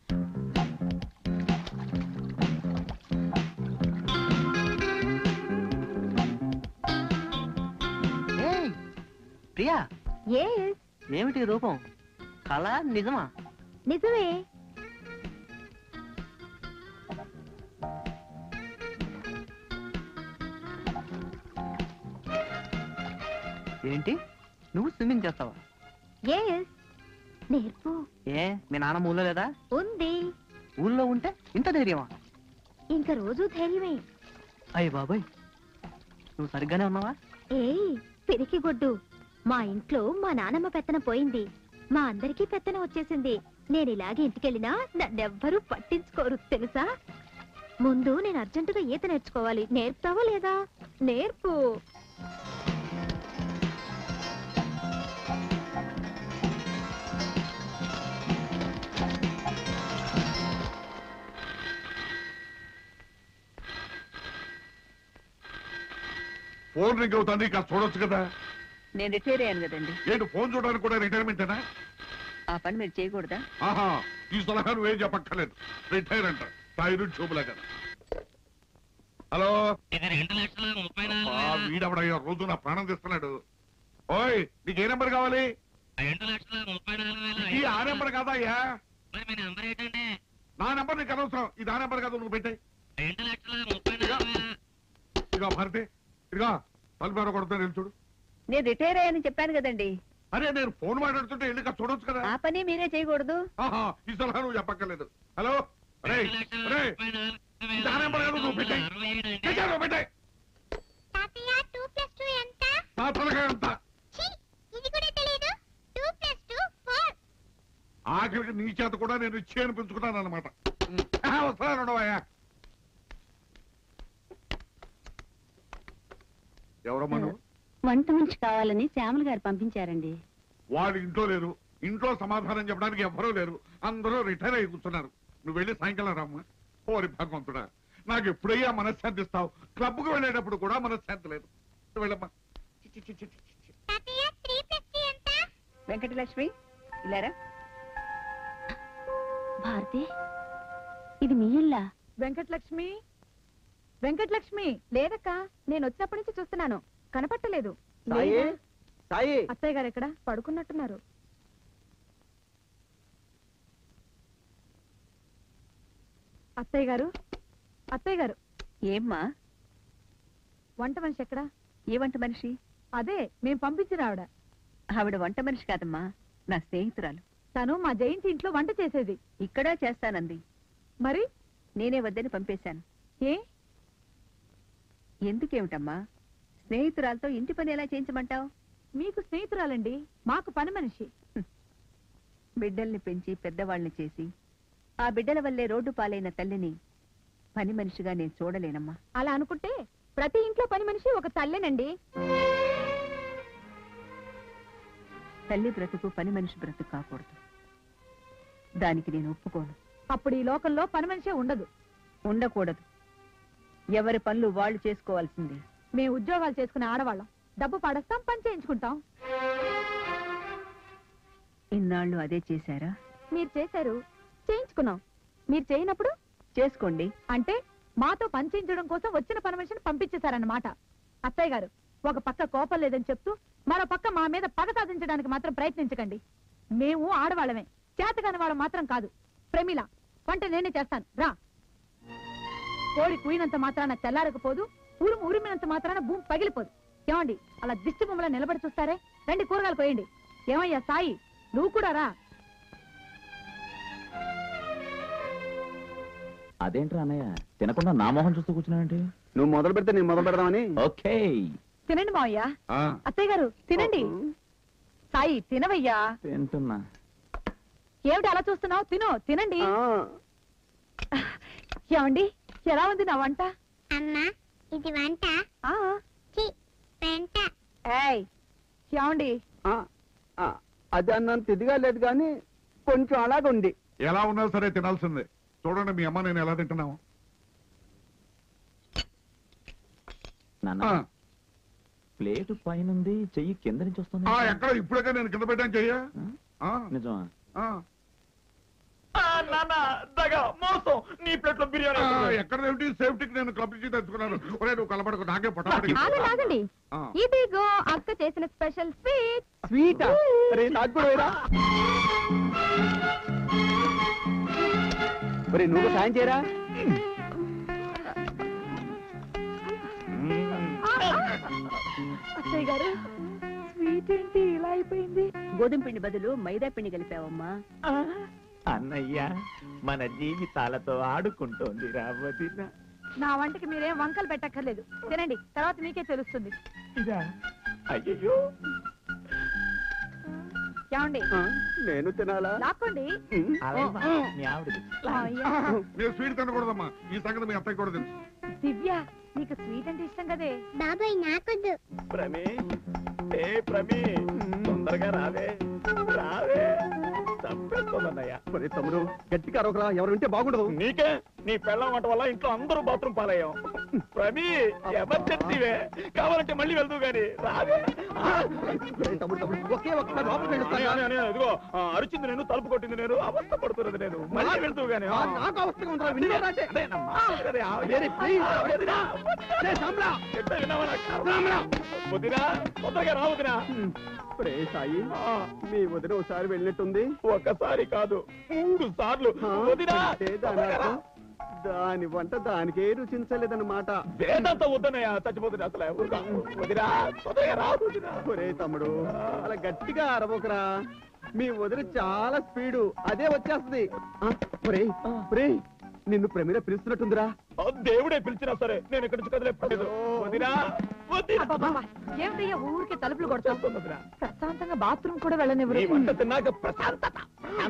[SPEAKER 12] ఏయ్, ప్రియా
[SPEAKER 3] ఎస్
[SPEAKER 12] ఏమిటి ఈ రూపం కళ నిజమా
[SPEAKER 3] నిజమే
[SPEAKER 12] ఏంటి నువ్వు స్విమ్మింగ్ చేస్తావా
[SPEAKER 3] ఎస్ నేర్పు
[SPEAKER 12] ఏ మీ నాన్న ఊళ్ళో లేదా
[SPEAKER 3] ఉంది
[SPEAKER 12] ఊళ్ళో ఉంటే ఇంత ధైర్యమా
[SPEAKER 3] ఇంకా రోజు ధైర్యమే
[SPEAKER 12] అయ్య బాబాయ్ నువ్వు సరిగ్గానే ఉన్నావా
[SPEAKER 3] ఏయ్ పిరికి గొడ్డు మా ఇంట్లో మా నానమ్మ పెత్తన పోయింది మా అందరికీ పెత్తన వచ్చేసింది నేను ఇలాగే ఇంటికెళ్ళినా నన్నెవ్వరూ పట్టించుకోరు తెలుసా ముందు నేను అర్జెంటుగా ఈత నేర్చుకోవాలి నేర్పుతావా లేదా నేర్పు
[SPEAKER 8] ఫోన్ రింగ్ అవుతుంది ఇంకా చూడొచ్చు కదా
[SPEAKER 2] నేను రిటైర్ అయ్యాను కదండి
[SPEAKER 8] ఏంటి ఫోన్ చూడడానికి కూడా రిటైర్మెంటేనా
[SPEAKER 2] ఆ పని మీరు చేయకూడదా
[SPEAKER 8] ఆహా ఈ సలహా నువ్వేం చెప్పక్కర్లేదు రిటైర్ అంట టైరు చూపులే కదా హలో
[SPEAKER 7] ఇది రెండు లక్షల ముప్పై నాలుగు
[SPEAKER 8] ఆ, వీడెవడయ్యా రోజు నా ప్రాణం తీస్తున్నాడు ఓయ్ నీకు ఏ నెంబర్ కావాలి
[SPEAKER 7] రెండు లక్షల ముప్పై నాలుగు వేల
[SPEAKER 8] ఈ ఆ నెంబర్ కాదా అయ్యా
[SPEAKER 7] మరి మీ నెంబర్ ఏంటండి
[SPEAKER 8] నా నెంబర్ నీకు అనవసరం ఇది ఆ నెంబర్ కాదు నువ్వు పెట్టాయి
[SPEAKER 7] రెండు లక్షల ముప్పై నాలుగు వేల
[SPEAKER 8] ఇదిగో భారతి ఇదిగో తలుపు కొడుతా నిల్చుడు
[SPEAKER 2] నేను రిటైర్ అయ్యానని చెప్పాను కదండి
[SPEAKER 8] అరే నేను ఫోన్ మాట్లాడుతుంటే ఎన్నిక చూడొచ్చు కదా
[SPEAKER 2] ఆ పని మీరే చేయకూడదు
[SPEAKER 8] ఆహా ఈ సలహా నువ్వు చెప్పక్కర్లేదు హలో అరే అరే ఇది ఆ నెంబర్ కాదు నువ్వు పెట్టాయి పెట్టాయి, నువ్వు పెట్టాయి
[SPEAKER 3] టూ ప్లస్ టూ ఎంత
[SPEAKER 8] నా తలకాయ అంతా
[SPEAKER 3] ఇది కూడా తెలియదు టూ ప్లస్ టూ ఫోర్
[SPEAKER 8] ఆఖరికి నీ చేత కూడా నేను ఇచ్చి అనిపించుకున్నాను అనమాట వస్తాను ఉండవయ్యా ఎవరమ్మా నువ్వు
[SPEAKER 18] వంట మనిషి కావాలని శ్యామల గారు పంపించారండి
[SPEAKER 8] వాడు ఇంట్లో లేరు ఇంట్లో సమాధానం చెప్పడానికి ఎవ్వరూ లేరు అందరూ రిటైర్ అయి కూర్చున్నారు నువ్వు వెళ్ళి సాయంకాలం రామ్మా ఓరి భగవంతుడా నాకు ఎప్పుడయ్యా మనశ్శాంతి ఇస్తావు క్లబ్కు వెళ్ళేటప్పుడు కూడా మనశ్శాంతి లేదు నువ్వు వెళ్ళమ్మా చి, చి, చి, చి, చి, చి.
[SPEAKER 2] వెంకటలక్ష్మి ఇలారా
[SPEAKER 18] భారతి ఇది మీ ఇల్లా
[SPEAKER 6] వెంకటలక్ష్మి వెంకటలక్ష్మి లేదక్క నేను వచ్చినప్పటి నుంచి చూస్తున్నాను కనపట్టలేదు
[SPEAKER 10] సాయి
[SPEAKER 6] లేదా?
[SPEAKER 10] సాయి
[SPEAKER 6] అత్తయ్య గారు ఎక్కడ పడుకున్నట్టున్నారు అత్తయ్య గారు అత్తయ్య గారు
[SPEAKER 2] ఏమ్మా
[SPEAKER 6] వంట మనిషి ఎక్కడ
[SPEAKER 2] ఏ వంట మనిషి
[SPEAKER 6] అదే మేం పంపించిన ఆవిడ
[SPEAKER 2] ఆవిడ వంట మనిషి కాదమ్మా నా స్నేహితురాలు
[SPEAKER 6] తను మా జయంతి ఇంట్లో వంట చేసేది
[SPEAKER 2] ఇక్కడా చేస్తానంది
[SPEAKER 6] మరి
[SPEAKER 2] నేనే వద్దని పంపేశాను
[SPEAKER 6] ఏ
[SPEAKER 2] ఎందుకేమిటమ్మా స్నేహితురాలతో ఇంటి పని ఎలా చేయించమంటావు
[SPEAKER 6] మీకు స్నేహితురాలండి మాకు పని మనిషి
[SPEAKER 2] బిడ్డల్ని పెంచి పెద్దవాళ్ళని చేసి ఆ బిడ్డల వల్లే రోడ్డు పాలైన తల్లిని పని మనిషిగా నేను చూడలేనమ్మా
[SPEAKER 6] అలా అనుకుంటే ప్రతి ఇంట్లో పని మనిషి ఒక తల్లేనండి
[SPEAKER 2] తల్లి బ్రతుకు పని మనిషి బ్రతుకు కాకూడదు దానికి నేను ఒప్పుకోను
[SPEAKER 6] అప్పుడు ఈ లోకంలో పని మనిషే ఉండదు
[SPEAKER 2] ఉండకూడదు ఎవరి పనులు వాళ్ళు చేసుకోవాల్సిందే
[SPEAKER 6] మేము ఉద్యోగాలు చేసుకునే ఆడవాళ్ళం డబ్బు పడేస్తాం పని చేయించుకుంటాం
[SPEAKER 2] ఇన్నాళ్ళు అదే చేశారా
[SPEAKER 6] మీరు చేశారు చేయించుకున్నాం మీరు చేయనప్పుడు
[SPEAKER 2] చేసుకోండి
[SPEAKER 6] అంటే మాతో పని చేయించడం కోసం వచ్చిన పని మనిషిని పంపించేశారన్నమాట అత్తయ్య గారు ఒక పక్క కోపం లేదని చెప్తూ మరో పక్క మా మీద పగ సాధించడానికి మాత్రం ప్రయత్నించకండి మేము ఆడవాళ్ళమే చేతకాని వాళ్ళం మాత్రం కాదు ప్రమిళ వంట నేనే చేస్తాను రా కోడి కూయినంత మాత్రాన తెల్లారకపోదు ఉరుము ఉరిమినంత మాత్రాన భూమి పగిలిపోదు ఏమండి అలా దిష్టి బొమ్మలా నిలబడి చూస్తారే రండి కూరగాయలు పోయండి ఏమయ్యా సాయి నువ్వు కూడా రా
[SPEAKER 4] అదేంట్రా అన్నయ్య తినకుండా నా మొహం చూస్తూ కూర్చున్నావేంటి
[SPEAKER 10] నువ్వు మొదలు పెడితే నేను మొదలు పెడదామని
[SPEAKER 4] ఓకే
[SPEAKER 6] తినండి మావయ్య అత్తయ్య గారు తినండి సాయి తినవయ్యా
[SPEAKER 4] తింటున్నా
[SPEAKER 6] ఏమిటి అలా చూస్తున్నావు తిను తినండి ఏమండి ఎలా ఉంది నా వంట
[SPEAKER 13] అమ్మా ఇది వంట చి పెంట
[SPEAKER 6] ఏయ్ ఏమండి
[SPEAKER 10] అది అన్నంత ఇదిగా లేదు కానీ కొంచెం అలాగుంది
[SPEAKER 8] ఎలా ఉన్నా సరే తినాల్సిందే చూడండి మీ అమ్మ నేను ఎలా తింటున్నావు
[SPEAKER 4] నాన్న ప్లేట్ పైనుంది చెయ్యి కింద నుంచి వస్తుంది
[SPEAKER 8] ఆ, ఎక్కడ ఇప్పుడే నేను కింద పెట్టాను చెయ్య ఆ,
[SPEAKER 4] నిజమా
[SPEAKER 8] ఆ.
[SPEAKER 11] నాన్న దగా మోసం నీ ప్లేట్ లో బిర్యానీ
[SPEAKER 8] ఆ,
[SPEAKER 11] వస్తుంది.
[SPEAKER 8] ఎక్కడ ఏమిటి సేఫ్టీకి నేను క్లబ్ నుంచి తెచ్చుకున్నాను ఒరే నువ్వు కలపడకు నాకే పొట్టపడి
[SPEAKER 6] ఆగండి ఆగండి
[SPEAKER 8] ఆ.
[SPEAKER 6] ఇదిగో అక్క చేసిన స్పెషల్ స్వీట్
[SPEAKER 10] స్వీటా అరే నాకు కూడా వేరా మరి నువ్వు సాయం చేయరా
[SPEAKER 6] అత్తయ్య గారు స్వీట్ ఏంటి ఇలా అయిపోయింది
[SPEAKER 2] గోధుమ పిండి బదులు మైదా పిండి కలిపావమ్మా
[SPEAKER 11] అన్నయ్య మన జీవితాలతో ఆడుకుంటోంది రావదిన
[SPEAKER 6] నా వంటకి మీరేం వంకలు పెట్టక్కర్లేదు తినండి తర్వాత మీకే తెలుస్తుంది
[SPEAKER 11] ఇదా అయ్యో
[SPEAKER 6] ఏమండి
[SPEAKER 10] నేను తినాలా
[SPEAKER 6] లాక్కోండి అయ్యా.
[SPEAKER 8] మీరు స్వీట్ తినకూడదమ్మా ఈ సంగతి మీ అత్తయ్య కూడా తెలుసు
[SPEAKER 6] దివ్య నీకు స్వీట్ అంటే ఇష్టం కదే
[SPEAKER 13] బాబాయ్ నాకొద్దు
[SPEAKER 11] ప్రమే ఏ ప్రమే తొందరగా రావే రావే చంపేస్తుందన్నయ్య
[SPEAKER 10] మరి తమ్ముడు గట్టిగా అరవకరా ఎవరుంటే బాగుండదు
[SPEAKER 11] నీకే నీ పెళ్ళం వంట వల్ల ఇంట్లో అందరూ బాత్రూమ్ పాలయ్యాం ప్రమి ఎమర్జెన్సీవే కావాలంటే మళ్ళీ వెళ్తూ గాని రావే
[SPEAKER 10] తమ్ముడు తమ్ముడు ఒకే ఒక్కసారి లోపలికి
[SPEAKER 11] అని,
[SPEAKER 10] వెళ్ళొస్తాను
[SPEAKER 11] అని, అని, ఇదిగో ఆ, అరిచింది నేను తలుపు కొట్టింది నేను అవస్థ పడుతున్నది నేను మళ్ళీ వెళ్తూ గాని ఆ.
[SPEAKER 10] నాకు అవస్థగా ఉందిరా, విన్నారా అంటే?
[SPEAKER 11] అదే, నా మాట వినదే, ఆ,
[SPEAKER 10] వేరే, please.
[SPEAKER 11] ఆ, వదినా.
[SPEAKER 10] లే, శ్యామలా.
[SPEAKER 11] ఎంత విన్నావా నాకు? వదినా, తొందరగా రా వదినా.
[SPEAKER 10] రే సాయి మీ వదిన ఒకసారి వెళ్ళినట్టుంది
[SPEAKER 11] ఒక్కసారి కాదు మూడు సార్లు వదినా,
[SPEAKER 10] అంటే దాని అర్థం దాని వంట దానికే రుచించలేదన్నమాట
[SPEAKER 11] వేదాంత వద్దనయ్యా చచ్చిపోతుంది అసలు ఊరుకో. వదినా తొందరగా రా వదినా.
[SPEAKER 10] ఒరే తమ్ముడు అలా గట్టిగా అరవకురా మీ వదిన చాలా స్పీడు అదే వచ్చేస్తుంది ఆ, ఒరేయ్, ఒరేయ్, నిన్ను ప్రమీల పిలుస్తున్నట్టుందిరా
[SPEAKER 11] ఆ, దేవుడే పిలిచినా సరే నేను ఇక్కడి నుంచి కదలేదు వదినా వదినా
[SPEAKER 6] అబ్బబ్బబ్బా, ఏమిటయ్యా ఊరికే తలుపులు కొడతాం ప్రశాంతంగా బాత్రూమ్ కూడా వెళ్ళనివ్వరు
[SPEAKER 11] నీ వంట తిన్నాక ప్రశాంతత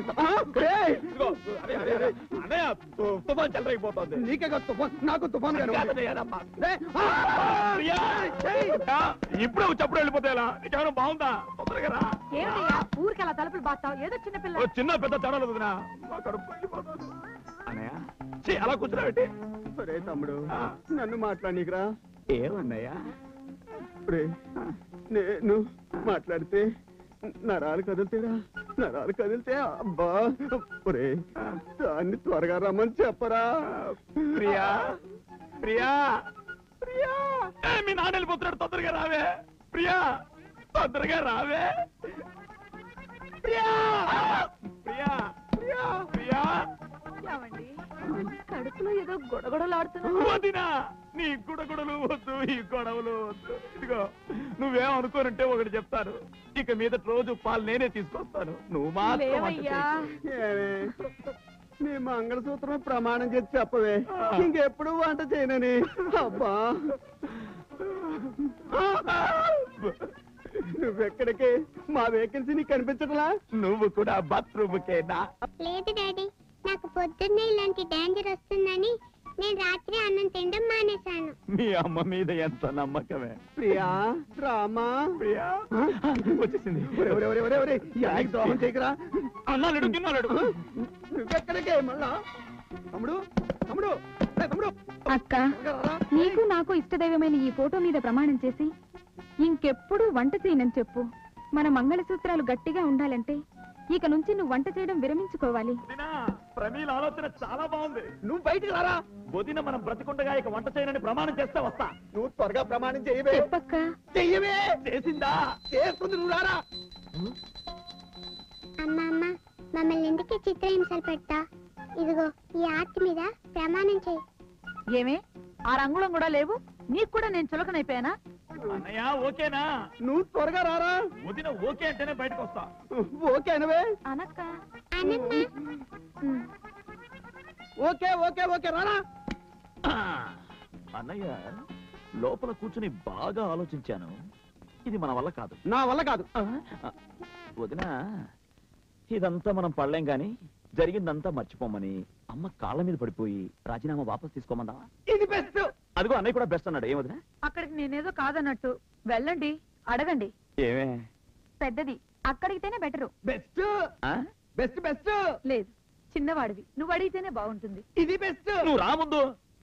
[SPEAKER 11] ఇదిగో, అరే, అరే, అరే, అన్నయ్య తు- తుఫాన్ చెలరైపోతుంది
[SPEAKER 10] నీకే కాదు తుఫాన్ నాకు తుఫాన్ గారు
[SPEAKER 11] కాదన్నయ్య, రమ్మా. ప్రియా, ఆ, ఇప్పుడే వచ్చి అప్పుడు వెళ్ళిపోతే ఎలా నీకేమైనా బాగుందా తొందరగా రా
[SPEAKER 6] ఏమిటయ్యా ఊరికి అలా తలుపులు బాస్తావు ఏదో చిన్న
[SPEAKER 11] ఓ
[SPEAKER 6] పిల్ల
[SPEAKER 11] చిన్న పెద్ద తేడా లేదు వదినా. మా కడుపు వెళ్ళిపోతుంది అన్నయ్య ఛీ, అలా కూర్చున్నావేంటి
[SPEAKER 10] ఒరే తమ్ముడు నన్ను మాట్లాడిరా
[SPEAKER 11] ఏమన్నయ్యా
[SPEAKER 10] ఒరే నేను మాట్లాడితే నరాలు కదిలితేరా నరాలు కదిలితే అబ్బా ఒరే దాన్ని త్వరగా రమ్మని చెప్పరా
[SPEAKER 11] ప్రియా ప్రియా ప్రియా ఏ, మీ నాన్న వెళ్ళిపోతున్నాడు తొందరగా రావే ప్రియా తొందరగా రావే ప్రియా ప్రియా ప్రియా ప్రియా
[SPEAKER 6] ఏమండి కడుపులో ఏదో గొడగొడలాడుతున్నా
[SPEAKER 11] వదినా నీ గుడగుడలు వద్దు ఈ గొడవలు వద్దు ఇదిగో నువ్వేమనుకోనంటే ఒకటి చెప్తాను ఇక మీద రోజు పాలు నేనే తీసుకొస్తాను నువ్వు మాత్రం వంట
[SPEAKER 6] లేవయ్యా
[SPEAKER 11] చేయకు.
[SPEAKER 10] ఏమే, నీ మంగళసూత్రం ప్రమాణం చేసి చెప్పవే ఇంకెప్పుడు వంట చేయనని అబ్బా నువ్వెక్కడికి మా వేకెన్సీ నీకు కనిపించట్లా
[SPEAKER 11] నువ్వు కూడా బాత్రూమ్కేనా
[SPEAKER 13] లేదు డాడీ నాకు పొద్దున్నే ఇలాంటి డేంజర్ వస్తుందని నేను రాత్రి అన్నం తినడం మానేశాను
[SPEAKER 11] మీ అమ్మ మీద ఎంత నమ్మకమే
[SPEAKER 10] ప్రియా రామా
[SPEAKER 11] ప్రియా వచ్చేసింది
[SPEAKER 10] ఒరే ఒరే ఒరే ఒరే ఒరే ఈ అన్నకి ద్రోహం చేయకరా
[SPEAKER 11] అన్నాడు తిన్నాడు
[SPEAKER 10] నువ్వెక్కడికే మళ్ళా తమ్ముడు తమ్ముడు రే తమ్ముడు
[SPEAKER 1] అక్క నీకు నాకు ఇష్టదైవమైన ఈ ఫోటో మీద ప్రమాణం చేసి ఇంకెప్పుడు వంట చేయనని చెప్పు మన మంగళసూత్రాలు గట్టిగా ఉండాలంటే ఇక నుంచి నువ్వు వంట చేయడం విరమించుకోవాలి
[SPEAKER 11] ప్రమీల ఆలోచన చాలా బాగుంది
[SPEAKER 10] నువ్వు బయటికి రారా
[SPEAKER 11] వదిన మనం బ్రతికుండగా ఇక వంట చేయనని ప్రమాణం చేస్తే వస్తా
[SPEAKER 10] నువ్వు త్వరగా ప్రమాణం చేయవే
[SPEAKER 1] చెప్పక్క
[SPEAKER 10] చెయ్యవే
[SPEAKER 11] చేసిందా
[SPEAKER 10] చేస్తుంది నువ్వు రారా
[SPEAKER 13] అమ్మ అమ్మ మమ్మల్ని ఎందుకు చిత్రహింసలు పెడతా ఇదిగో ఈ ఆర్ట్ మీద ప్రమాణం చేయి
[SPEAKER 6] ఏమే ఆ రంగులం కూడా లేవు నీకు కూడా నేను చులకనైపోయానా
[SPEAKER 11] అన్నయ్య ఓకేనా
[SPEAKER 10] నువ్వు త్వరగా రారా
[SPEAKER 11] వదిన ఓకే అంటేనే బయటకు వస్తా
[SPEAKER 10] ఓకే అనవే
[SPEAKER 1] అనక్క
[SPEAKER 10] ఓకే ఓకే ఓకే రారా
[SPEAKER 4] అన్నయ్య లోపల కూర్చుని బాగా ఆలోచించాను ఇది మన వల్ల కాదు
[SPEAKER 10] నా వల్ల కాదు
[SPEAKER 4] వదిన ఇదంతా మనం పడలేం గాని జరిగిందంతా మర్చిపోమని అమ్మ కాళ్ళ మీద పడిపోయి రాజీనామా వాపస్ తీసుకోమందా
[SPEAKER 10] ఇది బెస్ట్
[SPEAKER 4] అదిగో అన్నయ్య కూడా బెస్ట్ అన్నాడు ఏం వదిన
[SPEAKER 6] అక్కడికి నేనేదో కాదన్నట్టు వెళ్ళండి అడగండి
[SPEAKER 4] ఏమే
[SPEAKER 1] పెద్దది అక్కడిగితేనే బెటరు
[SPEAKER 10] బెస్ట్ బెస్ట్ బెస్ట్
[SPEAKER 6] లేదు చిన్నవాడివి నువ్వు అడిగితేనే బాగుంటుంది
[SPEAKER 10] ఇది బెస్ట్
[SPEAKER 4] నువ్వు రా ముందు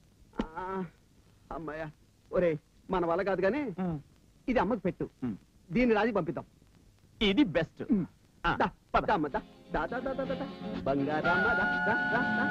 [SPEAKER 10] అమ్మాయ ఒరే మన వల్ల కాదు కానీ ఇది అమ్మకి పెట్టు దీన్ని రాజీ పంపిద్దాం
[SPEAKER 4] ఇది బెస్ట్
[SPEAKER 10] దా, దా అమ్మ, దా. దా, దా, దా, దా, దా, దా. బంగారమ్మ, దా, దా, దా, దా.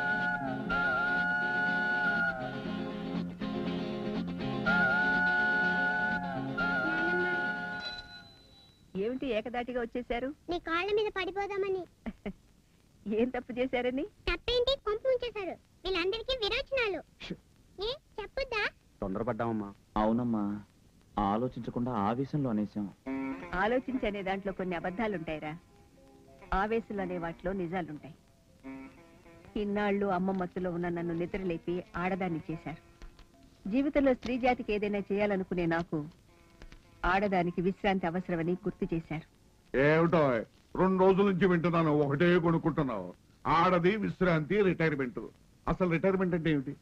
[SPEAKER 2] ఏమిటి ఏకదాటిగా వచ్చేసారు
[SPEAKER 13] నీ కాళ్ళ మీద పడిపోదామని
[SPEAKER 2] ఏం తప్పు చేశారని
[SPEAKER 13] తప్పేంటి కొంపు ఉంచేశారు వీళ్ళందరికీ విరోచనాలు ఏ చెప్పొద్దా
[SPEAKER 10] తొందరపడ్డామమ్మా
[SPEAKER 4] అవునమ్మా ఆలోచించకుండా ఆవేశంలో అనేసాం
[SPEAKER 2] ఆలోచించనే దాంట్లో కొన్ని అబద్ధాలుంటాయిరా ఆవేశంలో అనే వాటిలో నిజాలుంటాయి ఇన్నాళ్ళు అమ్మ మత్తులో ఉన్న నన్ను నిద్రలేపి ఆడదాన్ని చేశారు జీవితంలో స్త్రీ జాతికి ఏదైనా చేయాలనుకునే నాకు ఆడదానికి విశ్రాంతి అవసరమని గుర్తు చేశారు
[SPEAKER 8] ఏమిటో రెండు రోజుల నుంచి వింటున్నాను ఒకటే కొనుక్కుంటున్నావు ఆడది విశ్రాంతి రిటైర్మెంట్ అసలు రిటైర్మెంట్ అంటే ఏమిటి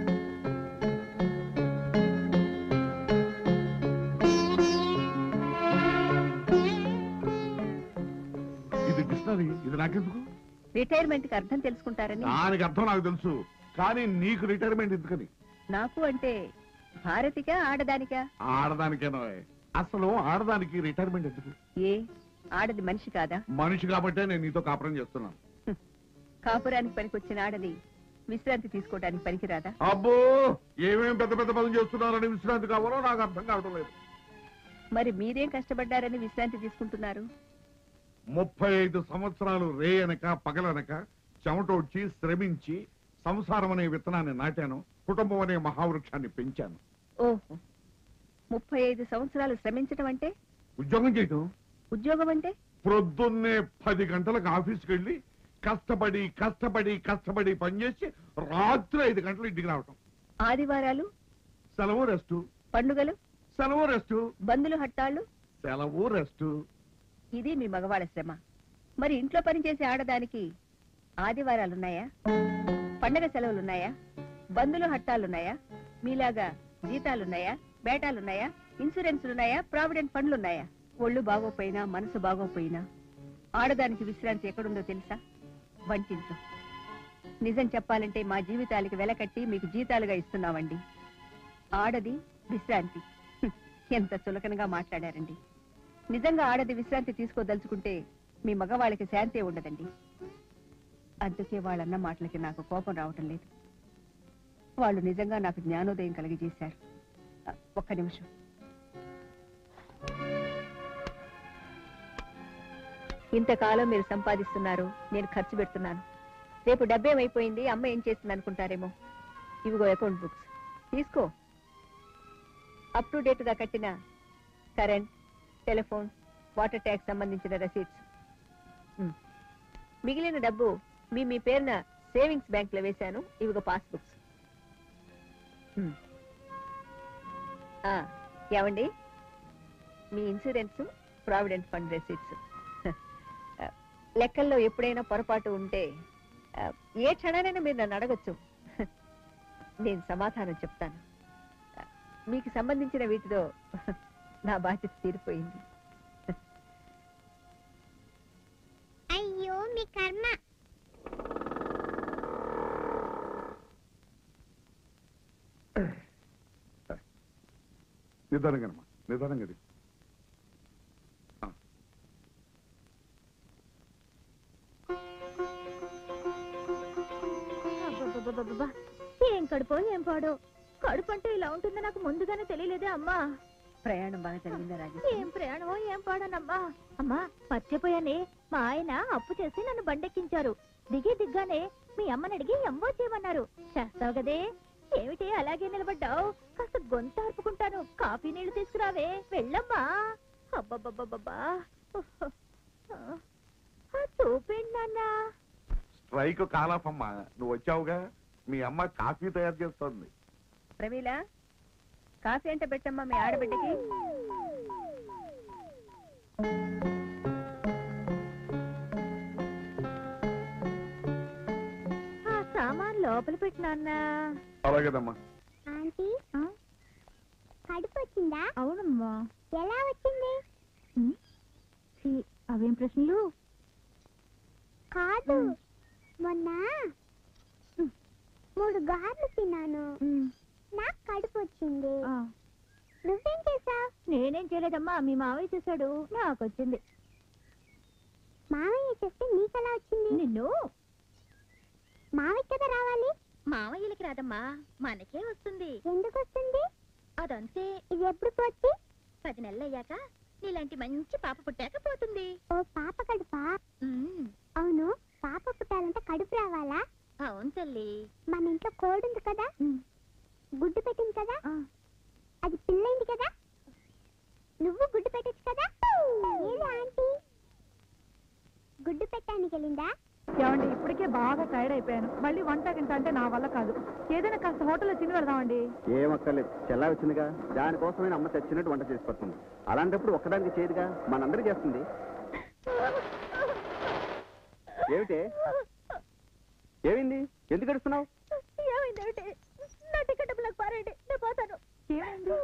[SPEAKER 8] ఇది డిక్షనరీ ఇది నాకెందుకు
[SPEAKER 2] రిటైర్మెంట్ కి అర్థం తెలుసుకుంటారని
[SPEAKER 8] దానికి అర్థం నాకు తెలుసు కానీ నీకు రిటైర్మెంట్ ఎందుకని
[SPEAKER 2] నాకు అంటే భారతికా ఆడదానికా
[SPEAKER 8] ఆడదానికేనో అసలు ఆడదానికి రిటైర్మెంట్ ఎందుకు
[SPEAKER 2] ఏ ఆడది మనిషి కాదా
[SPEAKER 8] మనిషి కాబట్టే నేను నీతో కాపురం చేస్తున్నాను
[SPEAKER 2] కాపురానికి పనికొచ్చిన ఆడది విశ్రాంతి తీసుకోవడానికి పనికిరాదా
[SPEAKER 8] అబ్బో ఏమేం పెద్ద పెద్ద పనులు చేస్తున్నారని విశ్రాంతి కావాలో నాకు అర్థం కావడం లేదు
[SPEAKER 2] మరి మీరేం కష్టపడ్డారని విశ్రాంతి తీసుకుంటున్నారు
[SPEAKER 8] ముప్పై ఐదు సంవత్సరాలు రేయనక పగలనక చెమటోడ్చి శ్రమించి సంసారం అనే విత్తనాన్ని నాటాను కుటుంబం అనే మహావృక్షాన్ని పెంచాను
[SPEAKER 2] ఓహో ముప్పై ఐదు సంవత్సరాలు శ్రమించడం అంటే
[SPEAKER 8] ఉద్యోగం చేయటం
[SPEAKER 2] ఉద్యోగం అంటే
[SPEAKER 8] ప్రొద్దున్నే పది గంటలకు ఆఫీస్కి వెళ్ళి కష్టపడి కష్టపడి కష్టపడి పనిచేసి రాత్రి ఐదు గంటలు ఇంటికి రావటం
[SPEAKER 2] ఆదివారాలు
[SPEAKER 8] సెలవు రెస్టు
[SPEAKER 2] పండుగలు
[SPEAKER 8] సెలవు రెస్టు
[SPEAKER 2] బంధులు హట్టాళ్ళు
[SPEAKER 8] సెలవు రెస్టు
[SPEAKER 2] ఇది మీ మగవాళ్ళ శ్రమ మరి ఇంట్లో పనిచేసే ఆడదానికి ఆదివారాలున్నాయా పండగ సెలవులున్నాయా బంధులు హట్టాలున్నాయా మీలాగా జీతాలున్నాయా బేటాలున్నాయా ఇన్సూరెన్స్లున్నాయా ప్రావిడెంట్ ఫండ్లున్నాయా ఒళ్ళు బాగోపోయినా మనసు బాగోపోయినా ఆడదానికి విశ్రాంతి ఎక్కడుందో తెలుసా వంటింట్లో నిజం చెప్పాలంటే మా జీవితాలకి వెలకట్టి మీకు జీతాలుగా ఇస్తున్నామండి ఆడది విశ్రాంతి హ్మ్, ఎంత చులకనగా మాట్లాడారండి నిజంగా ఆడది విశ్రాంతి తీసుకోదలుచుకుంటే మీ మగవాళ్ళకి శాంతి ఉండదండి అందుకే వాళ్ళన్న మాటలకి నాకు కోపం రావటం లేదు వాళ్ళు నిజంగా నాకు జ్ఞానోదయం కలిగజేశారు అ, ఒక్క నిమిషం ఇంతకాలం మీరు సంపాదిస్తున్నారు నేను ఖర్చు పెడుతున్నాను రేపు డబ్బేమైపోయింది అమ్మ ఏం చేస్తుంది అనుకుంటారేమో ఇవిగో అకౌంట్ బుక్స్ తీసుకో అప్ టు డేట్ గా కట్టిన కరెంట్ టెలిఫోన్ వాటర్ ట్యాక్స్ సంబంధించిన రసీట్స్ మిగిలిన డబ్బు మీ మీ పేరున సేవింగ్స్ బ్యాంక్ లో వేశాను ఇవిగో పాస్బుక్స్ ఏమండి మీ ఇన్సూరెన్స్ ప్రావిడెంట్ ఫండ్ రెసీట్స్ లెక్కల్లో ఎప్పుడైనా పొరపాటు ఉంటే ఆ, ఏ క్షణానైనా మీరు నన్ను అడగచ్చు నేను సమాధానం చెప్తాను మీకు సంబంధించిన వీటితో నా బాధ్యత తీరిపోయింది
[SPEAKER 13] అయ్యో మీ కర్మ
[SPEAKER 8] నిదానంగానమ్మా నిదానంగా దిగు.
[SPEAKER 3] అబ్బబ్బబ్బబ్బబ్బా. ఏం కడుపో ఏం పాడో కడుపు అంటే ఇలా ఉంటుందో నాకు ముందుగానే తెలియలేదే అమ్మా
[SPEAKER 2] ప్రయాణం బాగా జరిగిందా రాజేష్
[SPEAKER 3] ఏం ప్రయాణమో ఏం పాడానమ్మా అమ్మా మర్చిపోయానే మా ఆయన అప్పు చేసి నన్ను బండెక్కించారు దిగి దిగ్గానే మీ అమ్మని అడిగి ఎంబో చేయమన్నారు చేస్తావు కదే ఏమిటి అలాగే నిలబడ్డావు కాస్త గొంతు అర్పుకుంటాను కాఫీ నీళ్లు తీసుకురావే వెళ్ళమ్మా అబ్బబ్బబ్బబ్బా ఉహ్. ఆ చూపేండి నాన్నా
[SPEAKER 8] స్ట్రైక్ కాలాపమ్మా నువ్వు వచ్చావుగా మీ అమ్మ కాఫీ తయారు చేస్తోంది
[SPEAKER 2] ప్రమీల కాఫీ అంటే పెట్టమ్మా మీ ఆడబిడ్డకి
[SPEAKER 3] ఆ సామాన్ లోపల పెట్టినా
[SPEAKER 8] అలాగేదమ్మా
[SPEAKER 13] ఆంటీ కడుపు వచ్చిందా
[SPEAKER 3] అవునమ్మా
[SPEAKER 13] ఎలా వచ్చింది
[SPEAKER 3] ఛీ, అవేం ప్రశ్నలు
[SPEAKER 13] కాదు మొన్న మూడు గార్లు తిన్నాను నాకు కడుపు వచ్చింది నువ్వేం చేసావు
[SPEAKER 3] నేనేం చేయలేదమ్మా మీ మావయ్య చేశాడు నాకు వచ్చింది
[SPEAKER 13] మావయ్య చేస్తే నీకెలా వచ్చింది
[SPEAKER 3] నిన్ను
[SPEAKER 13] మావయ్య కదా రావాలి
[SPEAKER 3] మావయ్యలకి రాదమ్మా మనకే వస్తుంది
[SPEAKER 13] ఎందుకు వస్తుంది
[SPEAKER 3] అదంతే
[SPEAKER 13] ఇది ఎప్పుడు పోతే
[SPEAKER 3] పది నెలలు అయ్యాక నీలాంటి మంచి పాప పుట్టాక పోతుంది
[SPEAKER 13] ఓ పాప కడుపా
[SPEAKER 3] ఉమ్,
[SPEAKER 13] అవును పాప పుట్టాలంటే కడుపు రావాలా
[SPEAKER 3] అవును తల్లి
[SPEAKER 13] మన ఇంట్లో కోడి ఉంది కదా గుడ్డు పెట్టింది కదా అది పిల్లైంది కదా నువ్వు గుడ్డు పెట్టచ్చు కదా ఏది ఆంటీ గుడ్డు పెట్టడానికి వెళ్ళిందా
[SPEAKER 6] ఏమండి ఇప్పటికే బాగా టైర్డ్ అయిపోయాను మళ్ళీ వంట గింట అంటే నా వల్ల కాదు ఏదైనా కాస్త హోటల్లో తిని వెళ్దామండి
[SPEAKER 10] ఏం అక్కర్లేదు చెల్లా వచ్చిందిగా దానికోసమైన అమ్మ తెచ్చినట్టు వంట చేసి పెడుతుంది అలాంటప్పుడు ఒక్కదానికి చేయదుగా మనందరూ చేస్తుంది ఏమిటే ఏమైంది ఎందుకు గడుస్తున్నావు
[SPEAKER 3] ఏమైందేమిటి నా టికెట్ డబ్బులకు పారేయండి నేను పోతాను
[SPEAKER 6] ఏమైంది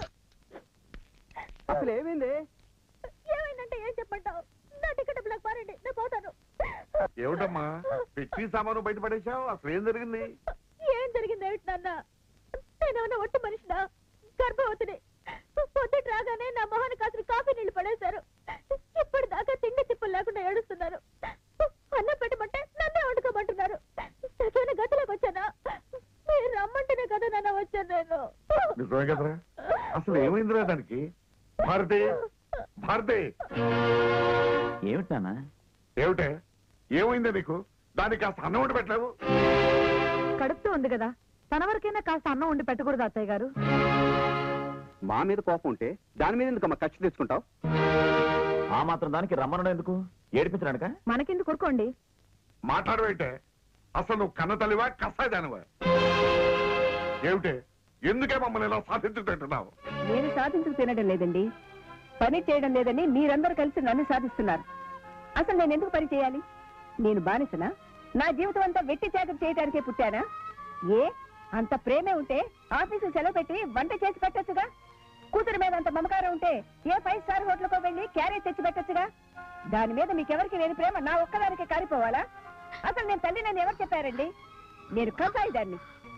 [SPEAKER 10] అసలు ఏమైంది
[SPEAKER 3] ఏమైందంటే ఏం చెప్పంటావు నా టికెట్ డబ్బులకు పారేయండి నేను పోతాను
[SPEAKER 8] ఏమిటమ్మా పెట్టి సామాను బయట పడేశావు అసలు ఏం జరిగింది
[SPEAKER 3] ఏం జరిగింది ఏమిటి నాన్న నేనేమన్నా ఒట్టి మనిషినా గర్భవతిని పొద్దుట రాగానే నా మొహాన్ని కాసిన కాఫీ నీళ్లు పడేశారు ఇప్పటిదాకా తిండి తిప్పులు లేకుండా ఏడుస్తున్నారు అన్నం పెట్టమంటే నన్నే వండుకోమంటున్నారు సరైన గతిలోకి వచ్చానా మీరు రమ్మంటేనే కదా నాన్న వచ్చాను నేను
[SPEAKER 8] నిజమే కదరా అసలు ఏమైందిరా దానికి భారతి భారతి
[SPEAKER 4] ఏమిటి నాన్న
[SPEAKER 8] ఏమిటే ఏమైందే నీకు దానికి కాస్త అన్నం వండి పెట్టలేవు
[SPEAKER 6] కడుపుతూ ఉంది కదా తన వరకైనా కాస్త అన్నం ఉండి పెట్టకూడదు అత్తయ్య గారు
[SPEAKER 10] మా మీద కోపం ఉంటే దాని మీద ఎందుకమ్మా ఖర్చు తెచ్చుకుంటావు
[SPEAKER 4] ఆ మాత్రం దానికి రమ్మనడం ఎందుకు ఏడిపించడానిక
[SPEAKER 6] మనకెందుకు కొరుకోండి
[SPEAKER 8] మాట్లాడవేంటే అసలు నువ్వు కన్న తల్లివా కసాయిదానివా ఏమిటే ఎందుకే మమ్మల్ని ఇలా సాధించుకుంటున్నావు
[SPEAKER 2] నేను సాధించుకు తినడం లేదండి పని చేయడం లేదని మీరందరూ కలిసి నన్ను సాధిస్తున్నారు అసలు నేను ఎందుకు పని చేయాలి నేను బానిసనా నా జీవితం అంతా వెట్టి చాకరి చేయడానికే పుట్టానా ఏ అంత ప్రేమే ఉంటే ఆఫీసు సెలవు పెట్టి వంట చేసి పెట్టొచ్చుగా కూతురు మీద అంత మమకారం ఉంటే ఏ ఫైవ్ స్టార్ హోటల్కో వెళ్ళి క్యారేజ్ తెచ్చి పెట్టొచ్చుగా దాని మీద మీకెవరికి లేని ప్రేమ నా ఒక్కదానికే కారిపోవాలా అసలు నేను తల్లి నన్ను ఎవరు చెప్పారండి నేను కసాయి దాన్ని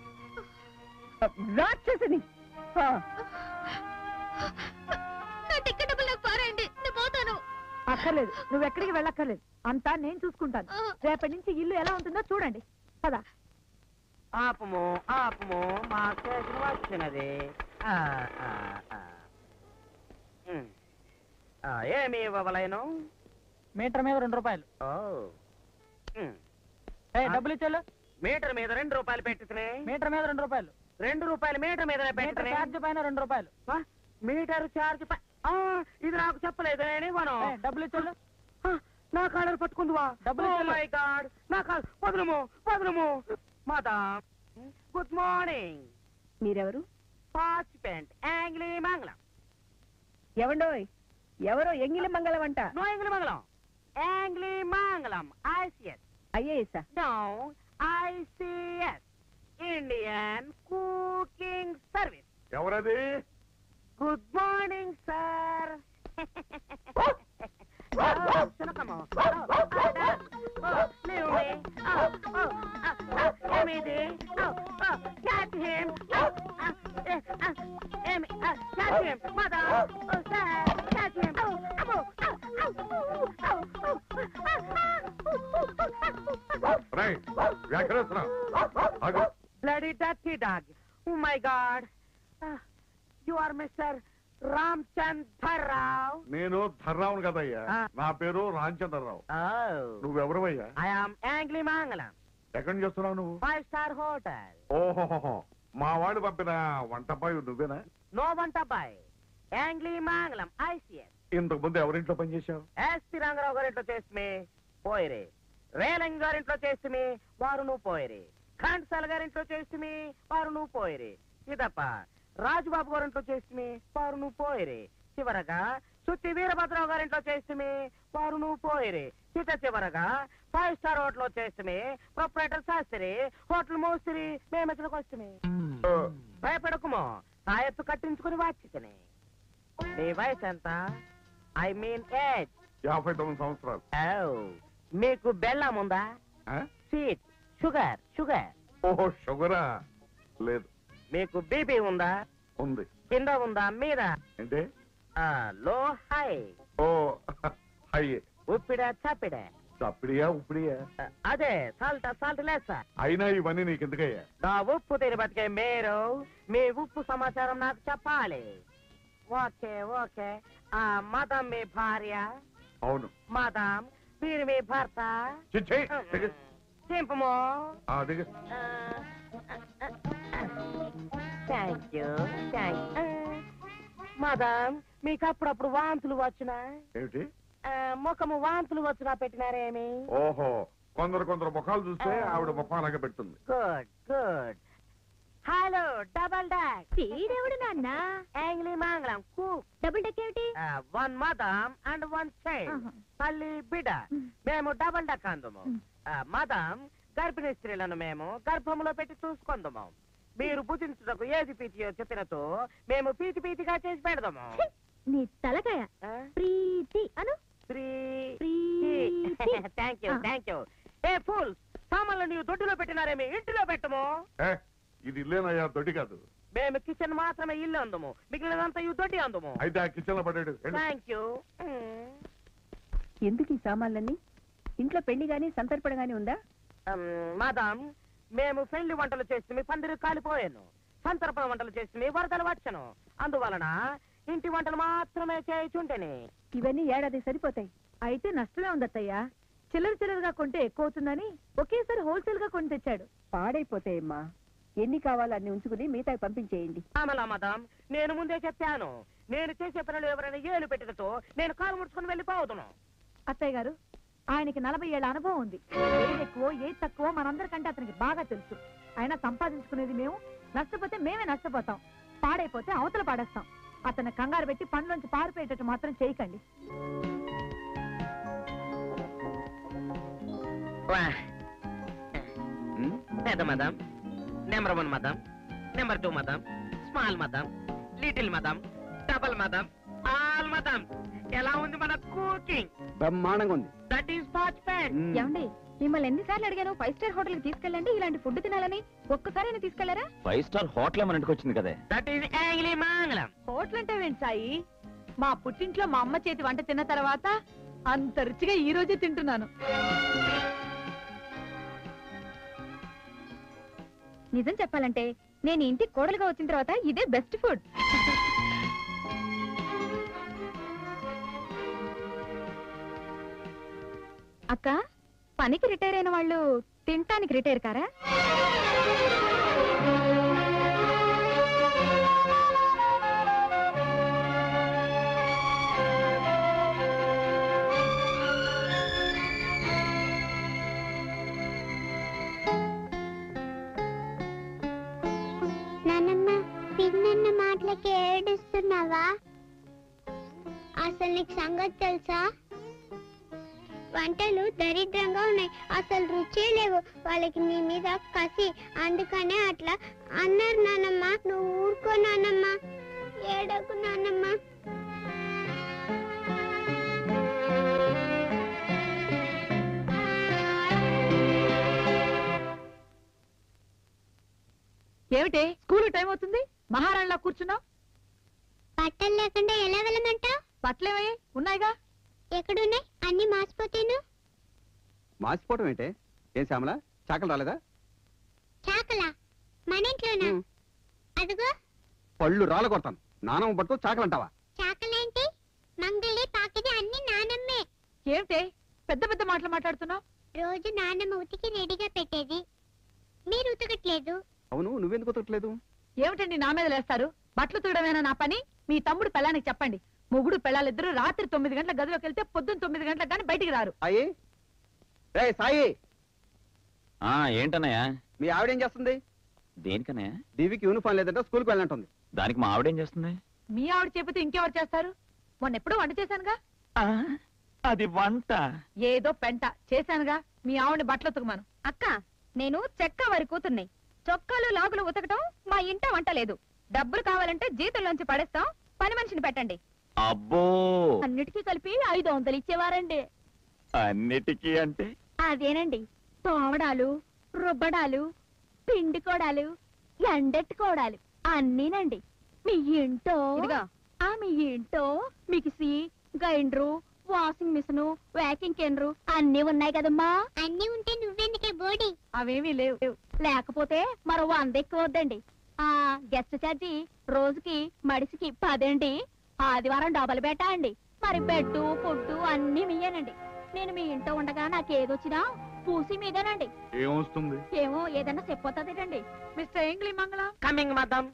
[SPEAKER 2] రాక్షసుని ఆ.
[SPEAKER 3] నా టికెట్ డబ్బులకు పారేయండి నేను పోతాను
[SPEAKER 6] అక్కర్లేదు నువ్వు ఎక్కడికి వెళ్ళక్కర్లేదు అంతా నేను చూసుకుంటాను రేపటి నుంచి ఇల్లు ఎలా ఉంటుందో చూడండి పదా
[SPEAKER 20] ఆపము ఆపము మా స్టేషన్ వచ్చినది ఆ, ఆ, ఆ. ఉమ్. ఆ, ఏమి ఇవ్వవలేను
[SPEAKER 7] మీటర్ మీద రెండు రూపాయలు
[SPEAKER 20] ఓ ఉమ్.
[SPEAKER 7] ఏ, డబ్బులు ఇచ్చారు
[SPEAKER 20] మీటర్ మీద రెండు రూపాయలు పెట్టుతున్నాయి
[SPEAKER 7] మీటర్ మీద రెండు రూపాయలు
[SPEAKER 20] రెండు రూపాయలు మీటర్ మీద
[SPEAKER 7] మీటర్
[SPEAKER 20] పెట్టుతున్నాయి
[SPEAKER 7] ఛార్జ్ పైన రెండు రూపాయలు
[SPEAKER 20] మీటర్ ఛార్జ్ పై- ఆ, ఇది నాకు చెప్పలేదు నేను ఇవ్వను
[SPEAKER 7] ఏ, డబ్బులు ఇచ్చారు
[SPEAKER 20] ఆ, నా కాలర్ పట్టుకుందువా
[SPEAKER 7] డబ్బులు
[SPEAKER 20] ఓ
[SPEAKER 7] ఇచ్చారు.
[SPEAKER 20] మై గాడ్ నా కాల్ వదలము వదలము మాతా గుడ్ మార్నింగ్
[SPEAKER 2] మీరెవరు
[SPEAKER 20] పార్టిసిపెంట్ యాంగ్లీ మంగళం
[SPEAKER 2] ఎవండోయ్ ఎవరో ఎంగిలి మంగళం అంట
[SPEAKER 20] నో యాంగ్లీ మంగళం యాంగ్లీ మంగళం ICS
[SPEAKER 2] IAS
[SPEAKER 20] no ICS Indian cooking service
[SPEAKER 8] ఎవరది
[SPEAKER 20] గుడ్ మార్నింగ్ సార్ ఏమిది catch him catch him mother sir catch him
[SPEAKER 8] రేయ్, వ్యాఘ్రేశ్వరం ఆగు.
[SPEAKER 20] Bloody dirty dog. Oh my God. Ah, you are Mr. Ramchandra Rao.
[SPEAKER 8] నేను ధర్రావును కదయ్యా
[SPEAKER 20] ఆ.
[SPEAKER 8] నా పేరు Ramachandra Rao
[SPEAKER 20] Oh.
[SPEAKER 8] నువ్వెవరవయ్యా
[SPEAKER 20] I am Angli Mangalam.
[SPEAKER 8] ఎక్కడి నుంచి వస్తున్నావు నువ్వు
[SPEAKER 20] Five star hotel.
[SPEAKER 8] ఓహో మా వాడు పంపిన వంటపాయి నువ్వేనా
[SPEAKER 20] No Vantabai. Angli Mangalam. ICS.
[SPEAKER 8] ఇంతకు ముందు ఎవరింట్లో పనిచేశావు
[SPEAKER 20] ఎస్పి రంగారావు గారింట్లో చేస్తే పోయిరే రేలంగ్ గారింట్లో చేస్తే వారు నువ్వు పోయిరే ఖండ్సాల గారింట్లో చేస్తే వారు నువ్వు పోయిరే ఇదప్ప రాజుబాబు గారింట్లో చేస్తే వారు నువ్వు పోయిరే చివరగా సుత్తి వీరభద్రరావు గారింట్లో చేస్తే వారు నువ్వు పోయిరే చిట చివరగా ఫైవ్ స్టార్ హోటల్ చేస్తే ప్రొపరేటర్ శాస్త్రి హోటల్ మోస్త్రి మేము ఇక్కడికి వస్తే భయపడకుమో తాయెత్తు కట్టించుకుని వచ్చితనే నీ వయసు ఎంత ఐ మీన్ ఏజ్
[SPEAKER 8] యాభై తొమ్మిది సంవత్సరాలు
[SPEAKER 20] మీకు బెల్లం ఉందా
[SPEAKER 8] ఆ?
[SPEAKER 20] స్వీట్ షుగర్ షుగర్
[SPEAKER 8] ఓహో షుగరా లేదు
[SPEAKER 20] మీకు బీపీ ఉందా
[SPEAKER 8] ఉంది
[SPEAKER 20] కింద ఉందా మీద
[SPEAKER 8] ఏంటి
[SPEAKER 20] ఆ, లో హై
[SPEAKER 8] ఓ అయ్యే
[SPEAKER 20] ఉప్పిడ చప్పిడ
[SPEAKER 8] చప్పిడియా ఉప్పిడియా
[SPEAKER 20] ఆ, అదే సాల్ట్ సాల్ట్ లేసా
[SPEAKER 8] అయినా ఇవన్నీ నీకు ఎందుకయ్యా
[SPEAKER 20] నా ఉప్పు తిని బతికే మీరు మీ ఉప్పు సమాచారం నాకు చెప్పాలి ఓకే ఓకే ఆ మదం మీ భార్య
[SPEAKER 8] అవును
[SPEAKER 20] మదం మీరు మీ భర్త
[SPEAKER 8] చిచ్చే
[SPEAKER 20] చింపము
[SPEAKER 8] అది
[SPEAKER 20] థ్యాంక్ యూ థ్యాంక్ మదం మీకు అప్పుడప్పుడు వాంతులు వచ్చినా
[SPEAKER 8] ఏమిటి
[SPEAKER 20] ఆ, ముఖము వాంతులు వచ్చినా పెట్టినారేమి
[SPEAKER 8] ఓహో కొందరు కొందరు ముఖాలు చూస్తే ఆవిడ ముఖం అలాగే పెడుతుంది
[SPEAKER 20] good good hello double dock
[SPEAKER 3] వీడెవడు నాన్న
[SPEAKER 20] యాంగ్లీ మంగళం కుక్
[SPEAKER 3] డబుల్ డెక్ ఏమిటి
[SPEAKER 20] one madam and one child తల్లి బిడ్డ మేము డబల్ డక్ అందుము మదం గర్భిణీ స్త్రీలను మేము గర్భములో పెట్టి చూసుకుందాము మీరు భుజించుటకు ఏది పీతియో చెప్పినతో మేము పీతి పీతిగా చేసి పెడదాము
[SPEAKER 3] నీ తలకాయ ప్రీతి అను Preeti
[SPEAKER 20] thank you thank you ఏ ఫుల్ సామాన్లు నీవు దొడ్డిలో పెట్టినారేమి ఇంటిలో పెట్టము
[SPEAKER 8] ఏ, ఇది ఇల్లేనయ్యా దొడ్డి కాదు
[SPEAKER 20] మేము కిచెన్ మాత్రమే ఇల్లు అందము మిగిలినంతా ఇవి దొడ్డి అందము
[SPEAKER 8] అయితే ఆ కిచెన్ లో పడాడు
[SPEAKER 20] థ్యాంక్ యూ
[SPEAKER 2] ఎందుకు ఈ సామాన్లన్నీ ఇంట్లో పెళ్లి గాని సంతర్పణ గాని ఉందా
[SPEAKER 20] మాదాం మేము పెళ్లి వంటలు చేస్తే పందిరి కాలిపోయాను సంతర్పణ వంటలు చేస్తే వరదలు వచ్చను అందువలన ఇంటి వంటలు మాత్రమే చేయుచుంటేనే
[SPEAKER 6] ఇవన్నీ ఏడాది సరిపోతాయి అయితే నష్టమే ఉందత్తయ్యా చిల్లర చిల్లరగా కొంటే ఎక్కువ అవుతుందని ఒకేసారి హోల్సేల్ గా కొని తెచ్చాడు
[SPEAKER 2] పాడైపోతాయమ్మా ఎన్ని కావాలో అన్ని ఉంచుకుని మిగతా పంపించేయండి
[SPEAKER 20] ఆమలా మదం నేను ముందే చెప్పాను నేను చేసే పనులు ఎవరైనా ఏలు పెట్టినతో నేను కాలు ముడుచుకుని వెళ్ళిపోతున్నాను
[SPEAKER 6] అత్తయ్య గారు ఆయనకి నలభై ఏళ్ళ అనుభవం ఉంది ఏది ఎక్కువ ఏది తక్కువ మనందరికంటే అతనికి బాగా తెలుసు ఆయన సంపాదించుకునేది మేము నష్టపోతే మేమే నష్టపోతాం పాడైపోతే అవతల పాడేస్తాం అతను కంగారు పెట్టి పనులోంచి పారిపోయేటట్టు మాత్రం చేయకండి
[SPEAKER 20] పెద్ద madam number one madam number two madam small madam little madam double madam all madam ఎలా ఉంది మన కుకింగ్
[SPEAKER 10] బ్రహ్మాండంగా ఉంది
[SPEAKER 20] దట్ ఈస్ పాచ్ పెన్
[SPEAKER 1] ఏమండి మిమ్మల్ని ఎన్నిసార్లు అడిగాను ఫైవ్ స్టార్ హోటల్ కి తీసుకెళ్ళండి ఇలాంటి ఫుడ్ తినాలని ఒక్కసారి తీసుకెళ్లారా
[SPEAKER 4] ఫైవ్ స్టార్ హోటల్ మన ఇంటికి వచ్చింది కదే
[SPEAKER 20] దట్ ఈస్ యాంగ్లీ మంగళం
[SPEAKER 6] హోటల్ అంటే ఏంటి సాయి మా పుట్టింట్లో మా అమ్మ చేతి వంట తిన్న తర్వాత అంత రుచిగా ఈ రోజే తింటున్నాను
[SPEAKER 1] నిజం చెప్పాలంటే నేను ఇంటికి కోడలుగా వచ్చిన తర్వాత ఇదే బెస్ట్ ఫుడ్ అక్క పనికి రిటైర్ అయిన వాళ్ళు తినటానికి రిటైర్ కారా
[SPEAKER 13] నానమ్మ పిన్నన్న మాటలకి ఏడుస్తున్నావా అసలు నీకు సంగతి తెలుసా వంటలు దరిద్రంగా ఉన్నాయి అసలు రుచి లేవు వాళ్ళకి నీ మీద కసి అందుకనే అట్లా అన్నారు నానమ్మ నువ్వు ఊరుకో నానమ్మ ఏడకు నానమ్మ
[SPEAKER 6] ఏమిటి స్కూల్ టైం అవుతుంది మహారాణిలా కూర్చున్నావు
[SPEAKER 13] బట్టలు లేకుండా ఎలా వెళ్ళమంటావు
[SPEAKER 6] బట్టలేవే ఉన్నాయిగా
[SPEAKER 13] ఎక్కడున్నాయి అన్ని మాసిపోతేను
[SPEAKER 10] మాసిపోవటం ఏంటే ఏం శ్యామల చాకలు రాలేదా
[SPEAKER 13] చాకలా మన ఇంట్లోనా అదిగో
[SPEAKER 10] పళ్ళు రాళ్ళ కొడతాను నానమ్మ పట్టుకో చాకలు అంటావా
[SPEAKER 13] చాకలేంటి మంగళి పాకిది అన్ని నానమ్మే
[SPEAKER 6] ఏమిటి పెద్ద పెద్ద మాటలు మాట్లాడుతున్నావు
[SPEAKER 13] రోజు నానమ్మ ఉతికి రెడీగా పెట్టేది మీరు ఉతకట్లేదు
[SPEAKER 10] అవును నువ్వెందుకు ఉతకట్లేదు
[SPEAKER 6] ఏమిటండి నా మీద లేస్తారు బట్టలు తూడమేనా నా పని మీ తమ్ముడు పెళ్ళానికి చెప్పండి మొగుడు పెళ్ళాలిద్దరూ రాత్రి తొమ్మిది గంటల గదిలోకి వెళ్తే పొద్దున్న తొమ్మిది గంటలకు కానీ బయటికి రారు
[SPEAKER 10] సాయి రే సాయి
[SPEAKER 4] ఆ ఏంటన్నయ్య
[SPEAKER 10] మీ ఆవిడేం చేస్తుంది
[SPEAKER 4] దేనికన్నయ్య
[SPEAKER 10] దీవికి యూనిఫామ్ లేదంటే స్కూల్కి వెళ్ళంటుంది
[SPEAKER 4] దానికి మా ఆవిడేం చేస్తుంది
[SPEAKER 6] మీ ఆవిడ చెప్పితే ఇంకెవరు చేస్తారు మొన్న ఎప్పుడూ వంట చేశానుగా
[SPEAKER 4] అది వంట
[SPEAKER 6] ఏదో పెంట చేశానుగా మీ ఆవిడని బట్టలు ఉతకమాను
[SPEAKER 1] అక్క నేను చెక్క వారి కూతుర్ని చొక్కాలు లాగులు ఉతకటం మా ఇంట వంట లేదు డబ్బులు కావాలంటే జీతంలోంచి పడేస్తాం పని మనిషిని పెట్టండి
[SPEAKER 4] అబ్బో
[SPEAKER 1] అన్నిటికీ కలిపి ఐదు వందలు ఇచ్చేవారండి
[SPEAKER 4] అన్నిటికీ అంటే
[SPEAKER 1] అదేనండి తోమడాలు రుబ్బడాలు పిండుకోడాలు ఎండెట్టుకోడాలు అన్నీనండి మీ ఇంటో ఆ మీ ఇంటో mixie grinder washing machine vacuum cleaner అన్నీ ఉన్నాయి కదమ్మా
[SPEAKER 13] అన్ని ఉంటే నువ్వెందుకే బోడి
[SPEAKER 6] అవేమీ లేవు
[SPEAKER 1] లేకపోతే మరో వంద ఎక్కువ వద్దండి ఆ గెస్ట్ ఛార్జీ రోజుకి మడిసికి పదండి ఆదివారం డబల్ బెట్టా అండి మరి బెడ్డు ఫుడ్డు అన్ని మీయేనండి నేను మీ ఇంట్లో ఉండగా నాకేదొచ్చినా పూసి మీదేనండి
[SPEAKER 8] ఏమొస్తుంది
[SPEAKER 1] ఏమో ఏదన్నా చెప్పొస్తుందండి
[SPEAKER 6] మిస్టర్ ఏంగ్లీ మంగళం
[SPEAKER 20] కమింగ్ మదం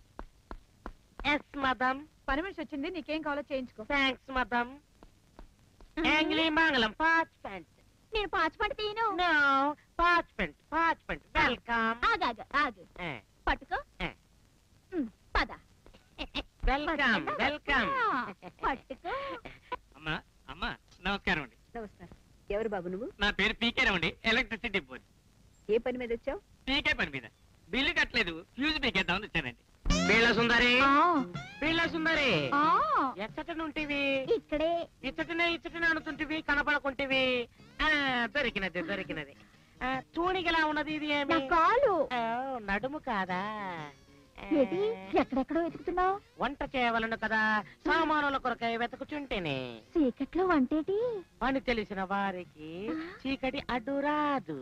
[SPEAKER 20] ఎస్ మదం
[SPEAKER 6] పని మనిషి వచ్చింది నీకేం కావాలో చేయించుకో
[SPEAKER 20] థ్యాంక్స్ మదం యాంగ్లీ మంగళం పాచ్మెంట్
[SPEAKER 1] నేను పాచిపడి తీయను
[SPEAKER 20] నో పాచ్మెంట్ పాచ్మెంట్ వెల్కమ్
[SPEAKER 1] ఆగాగు ఆగు పట్టుకో ఉమ్, పద
[SPEAKER 20] వెల్కమ్ వెల్కమ్
[SPEAKER 1] పట్టుకో
[SPEAKER 7] అమ్మా అమ్మా నమస్కారం అండి
[SPEAKER 2] నమస్కారం ఎవరు బాబు నువ్వు
[SPEAKER 7] నా పేరు పీకే అండి ఎలక్ట్రిసిటీ బోర్డ్
[SPEAKER 2] ఏ పని మీద వచ్చావు
[SPEAKER 7] పీకే పని మీద బిల్లు కట్టలేదు ఫ్యూజ్ పీకేద్దామని వచ్చానండి
[SPEAKER 20] వీళ్ళ సుందరి వీళ్ళ సుందరి
[SPEAKER 1] ఆ
[SPEAKER 20] ఎచ్చట నుంటివి
[SPEAKER 1] ఇక్కడే
[SPEAKER 20] ఇచ్చటనే ఇచ్చటనే అనుతుంటివి కనపడకుంటివి ఆ, దొరికినది దొరికినది ఆ, తూణిగలా ఉన్నది ఇది ఏమి
[SPEAKER 1] నా కాలు
[SPEAKER 20] ఆ, నడుము కాదా ఆ,
[SPEAKER 1] ఏది ఎక్కడెక్కడో వెతుకుతున్నావు
[SPEAKER 20] వంట చేయవలను కదా సామానుల కొరకై వెతుకుచుంటేనే
[SPEAKER 1] చీకట్లో వంటేటి
[SPEAKER 20] పని తెలిసిన వారికి చీకటి అడ్డు రాదు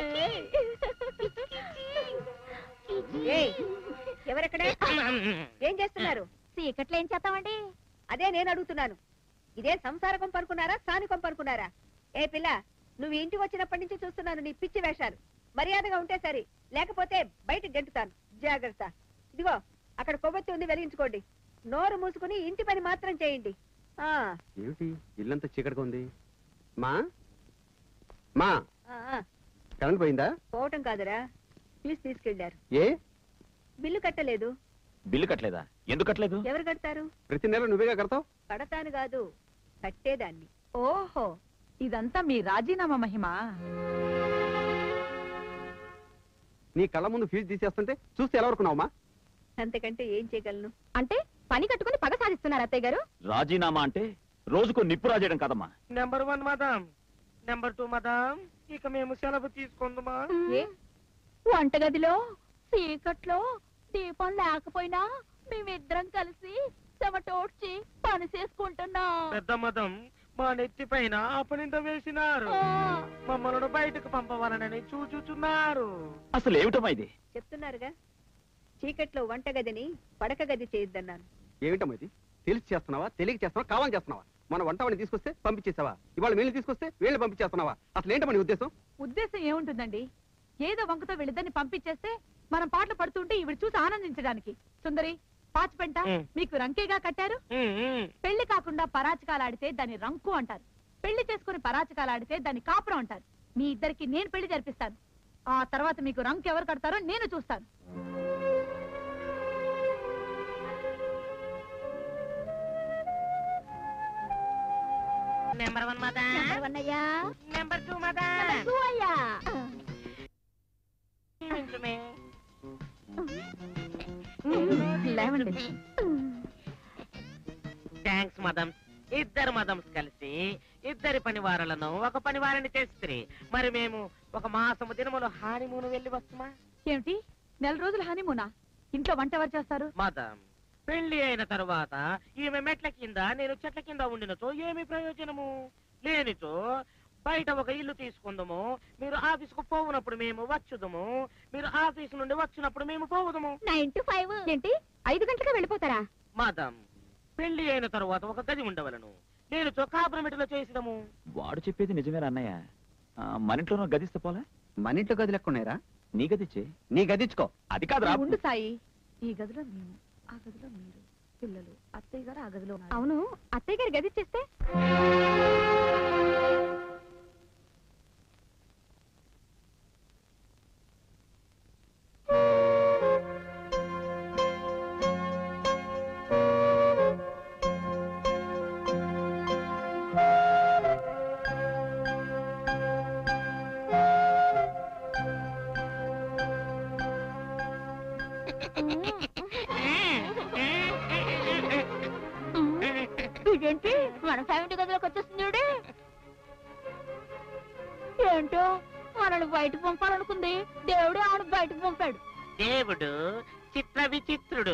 [SPEAKER 2] ఏయ్, ఎవరెక్కడ ఏం చేస్తున్నారు
[SPEAKER 1] చీకట్లో ఏం చేస్తామండి
[SPEAKER 2] అదే నేను అడుగుతున్నాను ఇదే సంసార కొంప అనుకున్నారా సాని కొంప అనుకున్నారా ఏ పిల్ల నువ్వు ఇంటికి వచ్చినప్పటి నుంచి చూస్తున్నాను నీ పిచ్చి వేషాలు మర్యాదగా ఉంటే సరి లేకపోతే బయటకు గెంటుతాను జాగ్రత్త ఇదిగో అక్కడ కొవ్వొత్తి ఉంది వెలిగించుకోండి నోరు మూసుకుని ఇంటి పని మాత్రం చేయండి ఆ
[SPEAKER 10] ఏమిటి ఇల్లంతా చీకటిగా ఉంది మా మా
[SPEAKER 2] ఆ, ఆ,
[SPEAKER 10] కరెంట్ పోయిందా
[SPEAKER 2] పోవటం కాదురా ఫీజు తీసుకెళ్లారు
[SPEAKER 10] ఏ
[SPEAKER 2] బిల్లు కట్టలేదు
[SPEAKER 4] బిల్లు కట్టలేదా ఎందుకు కట్టలేదు
[SPEAKER 2] ఎవరు కడతారు
[SPEAKER 10] ప్రతి నెల నువ్వేగా కడతావు
[SPEAKER 2] కడతాను కాదు కట్టేదాన్ని
[SPEAKER 6] ఓహో ఇదంతా మీ రాజీనామా మహిమ
[SPEAKER 10] నీ కళ్ళ ముందు ఫీజు తీసేస్తుంటే చూస్తే ఎలా వరకున్నావమ్మా
[SPEAKER 2] అంతకంటే ఏం చేయగలను
[SPEAKER 1] అంటే పని కట్టుకుని పగ సాధిస్తున్నారు అత్తయ్య గారు
[SPEAKER 4] రాజీనామా అంటే రోజుకో నిప్పు రాజేయడం కదమ్మా
[SPEAKER 20] number one madam number two madam ఇక మేము సెలవు తీసుకుందామా
[SPEAKER 1] ఏ వంటగదిలో చీకట్లో దీపం లేకపోయినా మేమిద్దరం కలిసి చెమటోడ్చి పని చేసుకుంటున్నాం
[SPEAKER 20] పెద్ద మదం మా నెత్తి పైన అపనింద వేసినారు మమ్మల్ని బయటకు పంపవాలనని చూచుచున్నారు
[SPEAKER 4] అసలు ఏమిటమ్మా ఇది
[SPEAKER 2] చెప్తున్నారుగా చీకట్లో వంటగదిని పడక గది చేయొద్దన్నాను
[SPEAKER 10] ఏమిటమ్మా ఇది తెలిసి చేస్తున్నావా తెలియక చేస్తున్నావా కావాలని చేస్తున్నావా మన వంట వాడిని తీసుకొస్తే పంపించేసావా ఇవాళ వీళ్ళని తీసుకొస్తే వీళ్ళని పంపించేస్తున్నావా అసలు ఏంటమ్మా నీ ఉద్దేశం
[SPEAKER 6] ఉద్దేశం ఏముంటుందండి ఏదో వంకతో వీళ్ళిద్దరిని పంపించేస్తే మనం పాటలు పడుతుంటే ఈవిడ చూసి ఆనందించడానికి సుందరి పాచిపెంట
[SPEAKER 20] ఉమ్.
[SPEAKER 6] మీకు రంకేగా కట్టారు పెళ్లి కాకుండా పరాచకాలు ఆడితే దాన్ని రంకు అంటారు పెళ్లి చేసుకుని పరాచకాలు ఆడితే దాన్ని కాపురం అంటారు మీ ఇద్దరికి నేను పెళ్లి జరిపిస్తాను ఆ తర్వాత మీకు రంకు ఎవరు కడతారో నేను చూస్తాను
[SPEAKER 20] number one madam
[SPEAKER 3] number one అయ్యా
[SPEAKER 20] number two madam
[SPEAKER 3] number two అయ్యా
[SPEAKER 20] క్షమించుమే.
[SPEAKER 1] లేవండి
[SPEAKER 20] థ్యాంక్స్ మదమ్స్ ఇద్దరు మదమ్స్ కలిసి ఇద్దరి పనివారులను ఒక పనివారిని చేస్తుంది మరి మేము ఒక మాసము దినములు హానిమూన్ వెళ్ళి వస్తుమా
[SPEAKER 6] ఏమిటి నెల రోజులు హనీమూనా ఇంట్లో వంట ఎవరు చేస్తారు
[SPEAKER 20] మదం పెళ్లి అయిన తరువాత ఈమె మెట్ల కింద నేను చెట్ల కింద ఉండినచో ఏమి ప్రయోజనము లేనిచో బయట ఒక ఇల్లు తీసుకుందాము మీరు ఆఫీసుకు పోవునప్పుడు మేము వచ్చుదము మీరు ఆఫీస్ నుండి వచ్చినప్పుడు మేము పోవుదము
[SPEAKER 3] నైన్ టు ఫైవ్
[SPEAKER 1] ఏంటి ఐదు గంటలకే వెళ్ళిపోతారా
[SPEAKER 20] మదం పెళ్లి అయిన తరువాత ఒక గది ఉండవలను నేను కాపురమిటిలో చేసిదము
[SPEAKER 4] వాడు చెప్పేది నిజమేరా అన్నయ్య ఆ, మన ఇంట్లో గదిస్తే పోలే
[SPEAKER 10] మన ఇంట్లో గది లెక్కున్నాయిరా
[SPEAKER 4] నీ గదిచ్చే
[SPEAKER 10] నీ గదిచ్చుకో
[SPEAKER 4] అది కాదురా
[SPEAKER 6] ఉండు సాయి ఈ గదిలో మేము ఆ గదిలో మీరు పిల్లలు అత్తయ్య గారు ఆ గదిలో ఉన్నారు.
[SPEAKER 1] అవును అత్తయ్య గారి గది ఇచ్చేస్తే
[SPEAKER 3] ఇదేంటి మన ఫ్యామిలీ గదిలోకి వచ్చేస్తుంది ఏంటో మనల్ని బయటకు పంపాలనుకుంది దేవుడే ఆవిడ బయటకు పంపాడు
[SPEAKER 20] దేవుడు చిత్ర విచిత్రుడు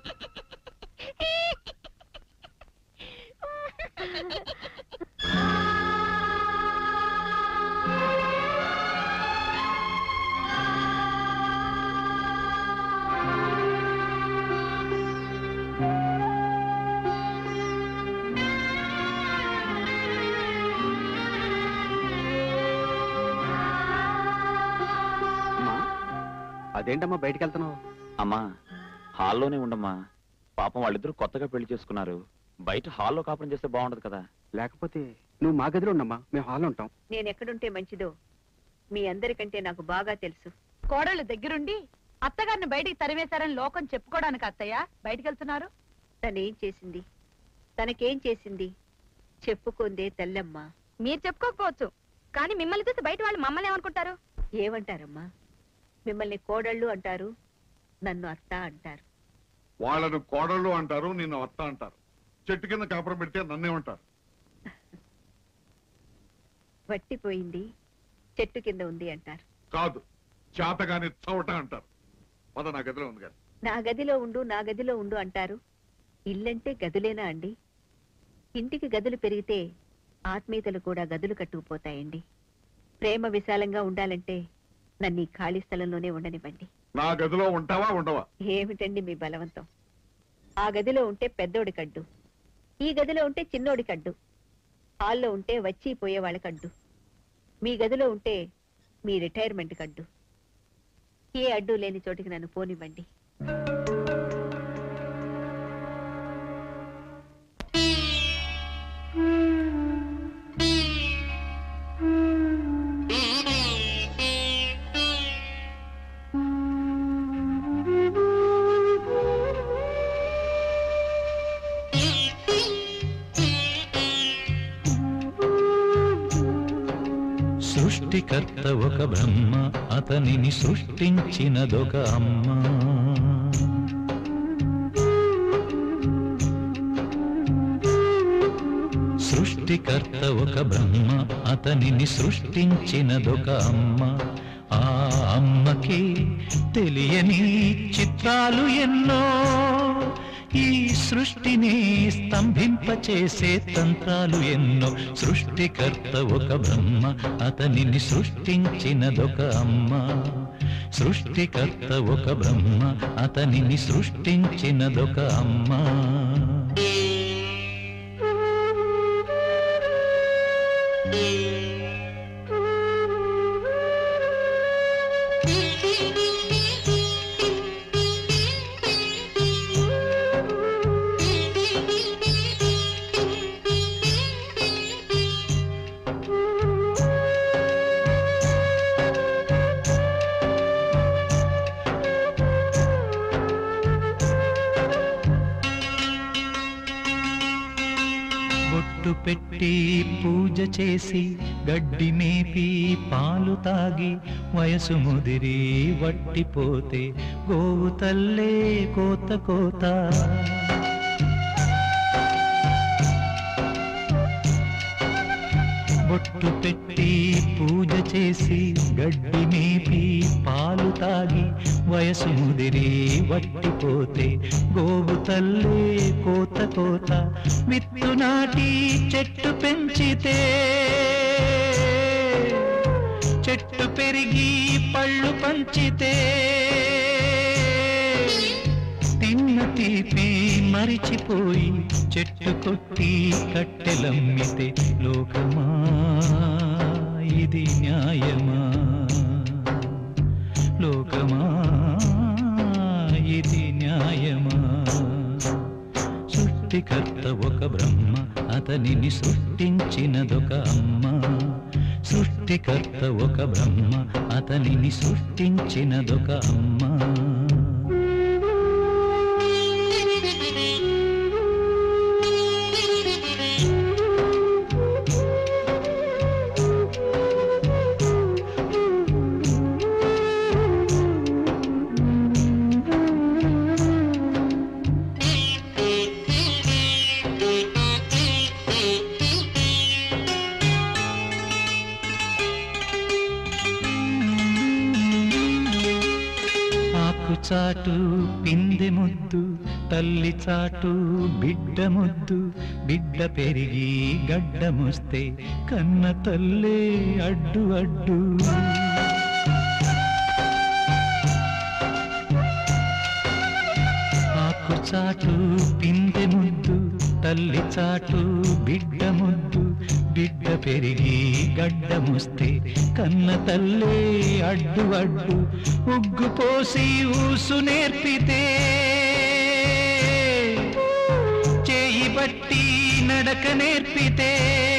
[SPEAKER 10] అమ్మా అదేంటమ్మా బయటికి వెళ్తున్నావు
[SPEAKER 4] అమ్మా హాల్లోనే ఉండమ్మా పాపం వాళ్ళిద్దరూ కొత్తగా పెళ్లి చేసుకున్నారు బయట హాల్లో కాపురం చేస్తే బాగుండదు కదా
[SPEAKER 10] లేకపోతే నువ్వు మా గదిలో ఉండమ్మా మేము హాల్లో ఉంటాం
[SPEAKER 2] నేను ఎక్కడుంటే మంచిదో మీ అందరికంటే నాకు బాగా తెలుసు
[SPEAKER 6] కోడళ్ళు దగ్గరుండి అత్తగారిని బయటికి తరిమేశారని లోకం చెప్పుకోవడానికి అత్తయ్య బయటికి వెళ్తున్నారు
[SPEAKER 2] తనేం చేసింది తనకేం చేసింది చెప్పుకుందే తల్లమ్మ
[SPEAKER 1] మీరు చెప్పుకోకపోవచ్చు కానీ మిమ్మల్ని చూసి బయట వాళ్ళు మమ్మల్ని ఏమనుకుంటారు
[SPEAKER 2] ఏమంటారమ్మా మిమ్మల్ని కోడళ్ళు అంటారు నన్ను అత్త అంటారు
[SPEAKER 8] వాళ్ళను కోడళ్ళు అంటారు నిన్ను అత్త అంటారు చెట్టు కింద కాపురం పెడితే నన్నేమంటారు
[SPEAKER 2] వట్టిపోయింది చెట్టు కింద ఉంది అంటారు
[SPEAKER 8] కాదు చేతగాని చవట అంటారు పద నా గదిలో ఉంది కానీ
[SPEAKER 2] నా గదిలో ఉండు నా గదిలో ఉండు అంటారు ఇల్లంటే గదులేనా అండి ఇంటికి గదులు పెరిగితే ఆత్మీయతలు కూడా గదులు కట్టుకుపోతాయండి ప్రేమ విశాలంగా ఉండాలంటే నన్ను ఈ ఖాళీ స్థలంలోనే ఉండనివ్వండి
[SPEAKER 8] నా గదిలో ఉంటావా ఉండవా
[SPEAKER 2] ఏమిటండి మీ బలవంతం ఆ గదిలో ఉంటే పెద్దోడి కడ్డు ఈ గదిలో ఉంటే చిన్నోడి కడ్డు హాల్లో ఉంటే వచ్చి పోయే వాళ్ళ కడ్డు మీ గదిలో ఉంటే మీ రిటైర్మెంట్ కడ్డు ఏ అడ్డు లేని చోటికి నన్ను పోనివ్వండి
[SPEAKER 16] సృష్టికర్త ఒక బ్రహ్మ అతనిని సృష్టించినదొక అమ్మ సృష్టికర్త ఒక బ్రహ్మ అతనిని సృష్టించినదొక అమ్మ ఆ అమ్మకి తెలియని చిత్రాలు ఎన్నో ఈ సృష్టిని స్తంభింపచేసే తంత్రాలు ఎన్నో సృష్టికర్త ఒక బ్రహ్మ అతనిని సృష్టించినదొక అమ్మ సృష్టికర్త ఒక బ్రహ్మ అతనిని సృష్టించినదొక అమ్మ బొట్టు బొట్టు పెట్టి పూజ చేసి గడ్డి మేపి పాలు తాగి వయసు ముదిరి వట్టిపోతే గోవు తల్లే కోత కోత బొట్టు పెట్టి పూజ చేసి గడ్డి మేపి పాలు తాగి వయసు ముదిరి వట్టిపోతే గోవు తల్లే కోత కోత విత్తు నాటి చెట్టు పెంచితే చెట్టు పెరిగి పళ్ళు పంచితే తిన్న తీపి మరిచిపోయి చెట్టు కొట్టి కట్టెలమ్మితే లోకమా ఇది న్యాయమా లోకమా ఇది న్యాయమా సృష్టికర్త ఒక బ్రహ్మ అతనిని సృష్టించినదొక అమ్మ సృష్టికర్త ఒక బ్రహ్మ అతనిని సృష్టించినదొక అమ్మ ఆకు చాటు పిందె ముద్దు తల్లి చాటు బిడ్డ ముద్దు బిడ్డ పెరిగి గడ్డముస్తే కన్న తల్లే అడ్డు అడ్డు ఆకు చాటు పిందె ముద్దు తల్లి చాటు బిడ్డ ముద్దు బిడ్డ పెరిగి గడ్డముస్తే కన్న తల్లే అడ్డు అడ్డు ఉగ్గు పోసి ఊసు నేర్పితే చేయి బట్టి నడక నేర్పితే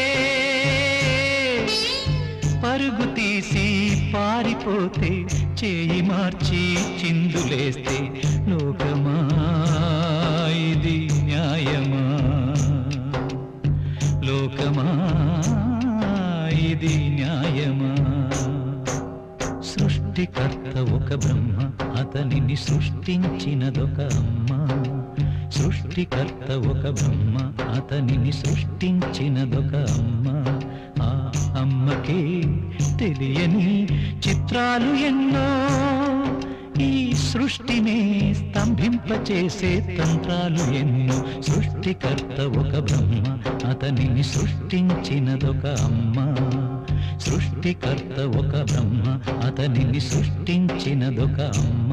[SPEAKER 16] పరుగు తీసి పారిపోతే చేయి మార్చి చిందులేస్తే లోకమా ఇది న్యాయమా లోకమా ఇది న్యాయమా సృష్టికర్త ఒక బ్రహ్మ అతనిని సృష్టించినదొక అమ్మ సృష్టికర్త ఒక బ్రహ్మ అతనిని సృష్టించినదొక అమ్మ ఆ అమ్మకే తెలియని చిత్రాలు ఎన్నో ఈ సృష్టినే స్తంభింపచేసే తంత్రాలు ఎన్నో సృష్టికర్త ఒక బ్రహ్మ అతనిని సృష్టించినదొక అమ్మ సృష్టికర్త ఒక బ్రహ్మ అతనిని సృష్టించినదొక అమ్మ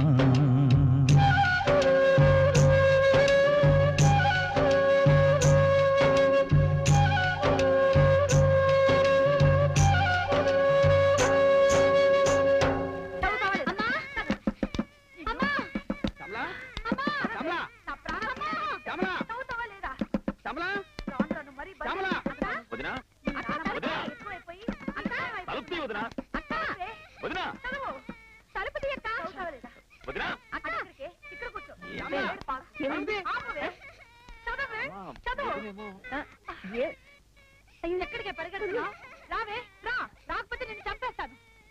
[SPEAKER 4] వదినా తలుపు తీ వదినా వదినా వదినా
[SPEAKER 6] అయ్యో ఎక్కడికే పరిగెడుతున్నావు రావే రా రాకపోతే నేను చంపేస్తాను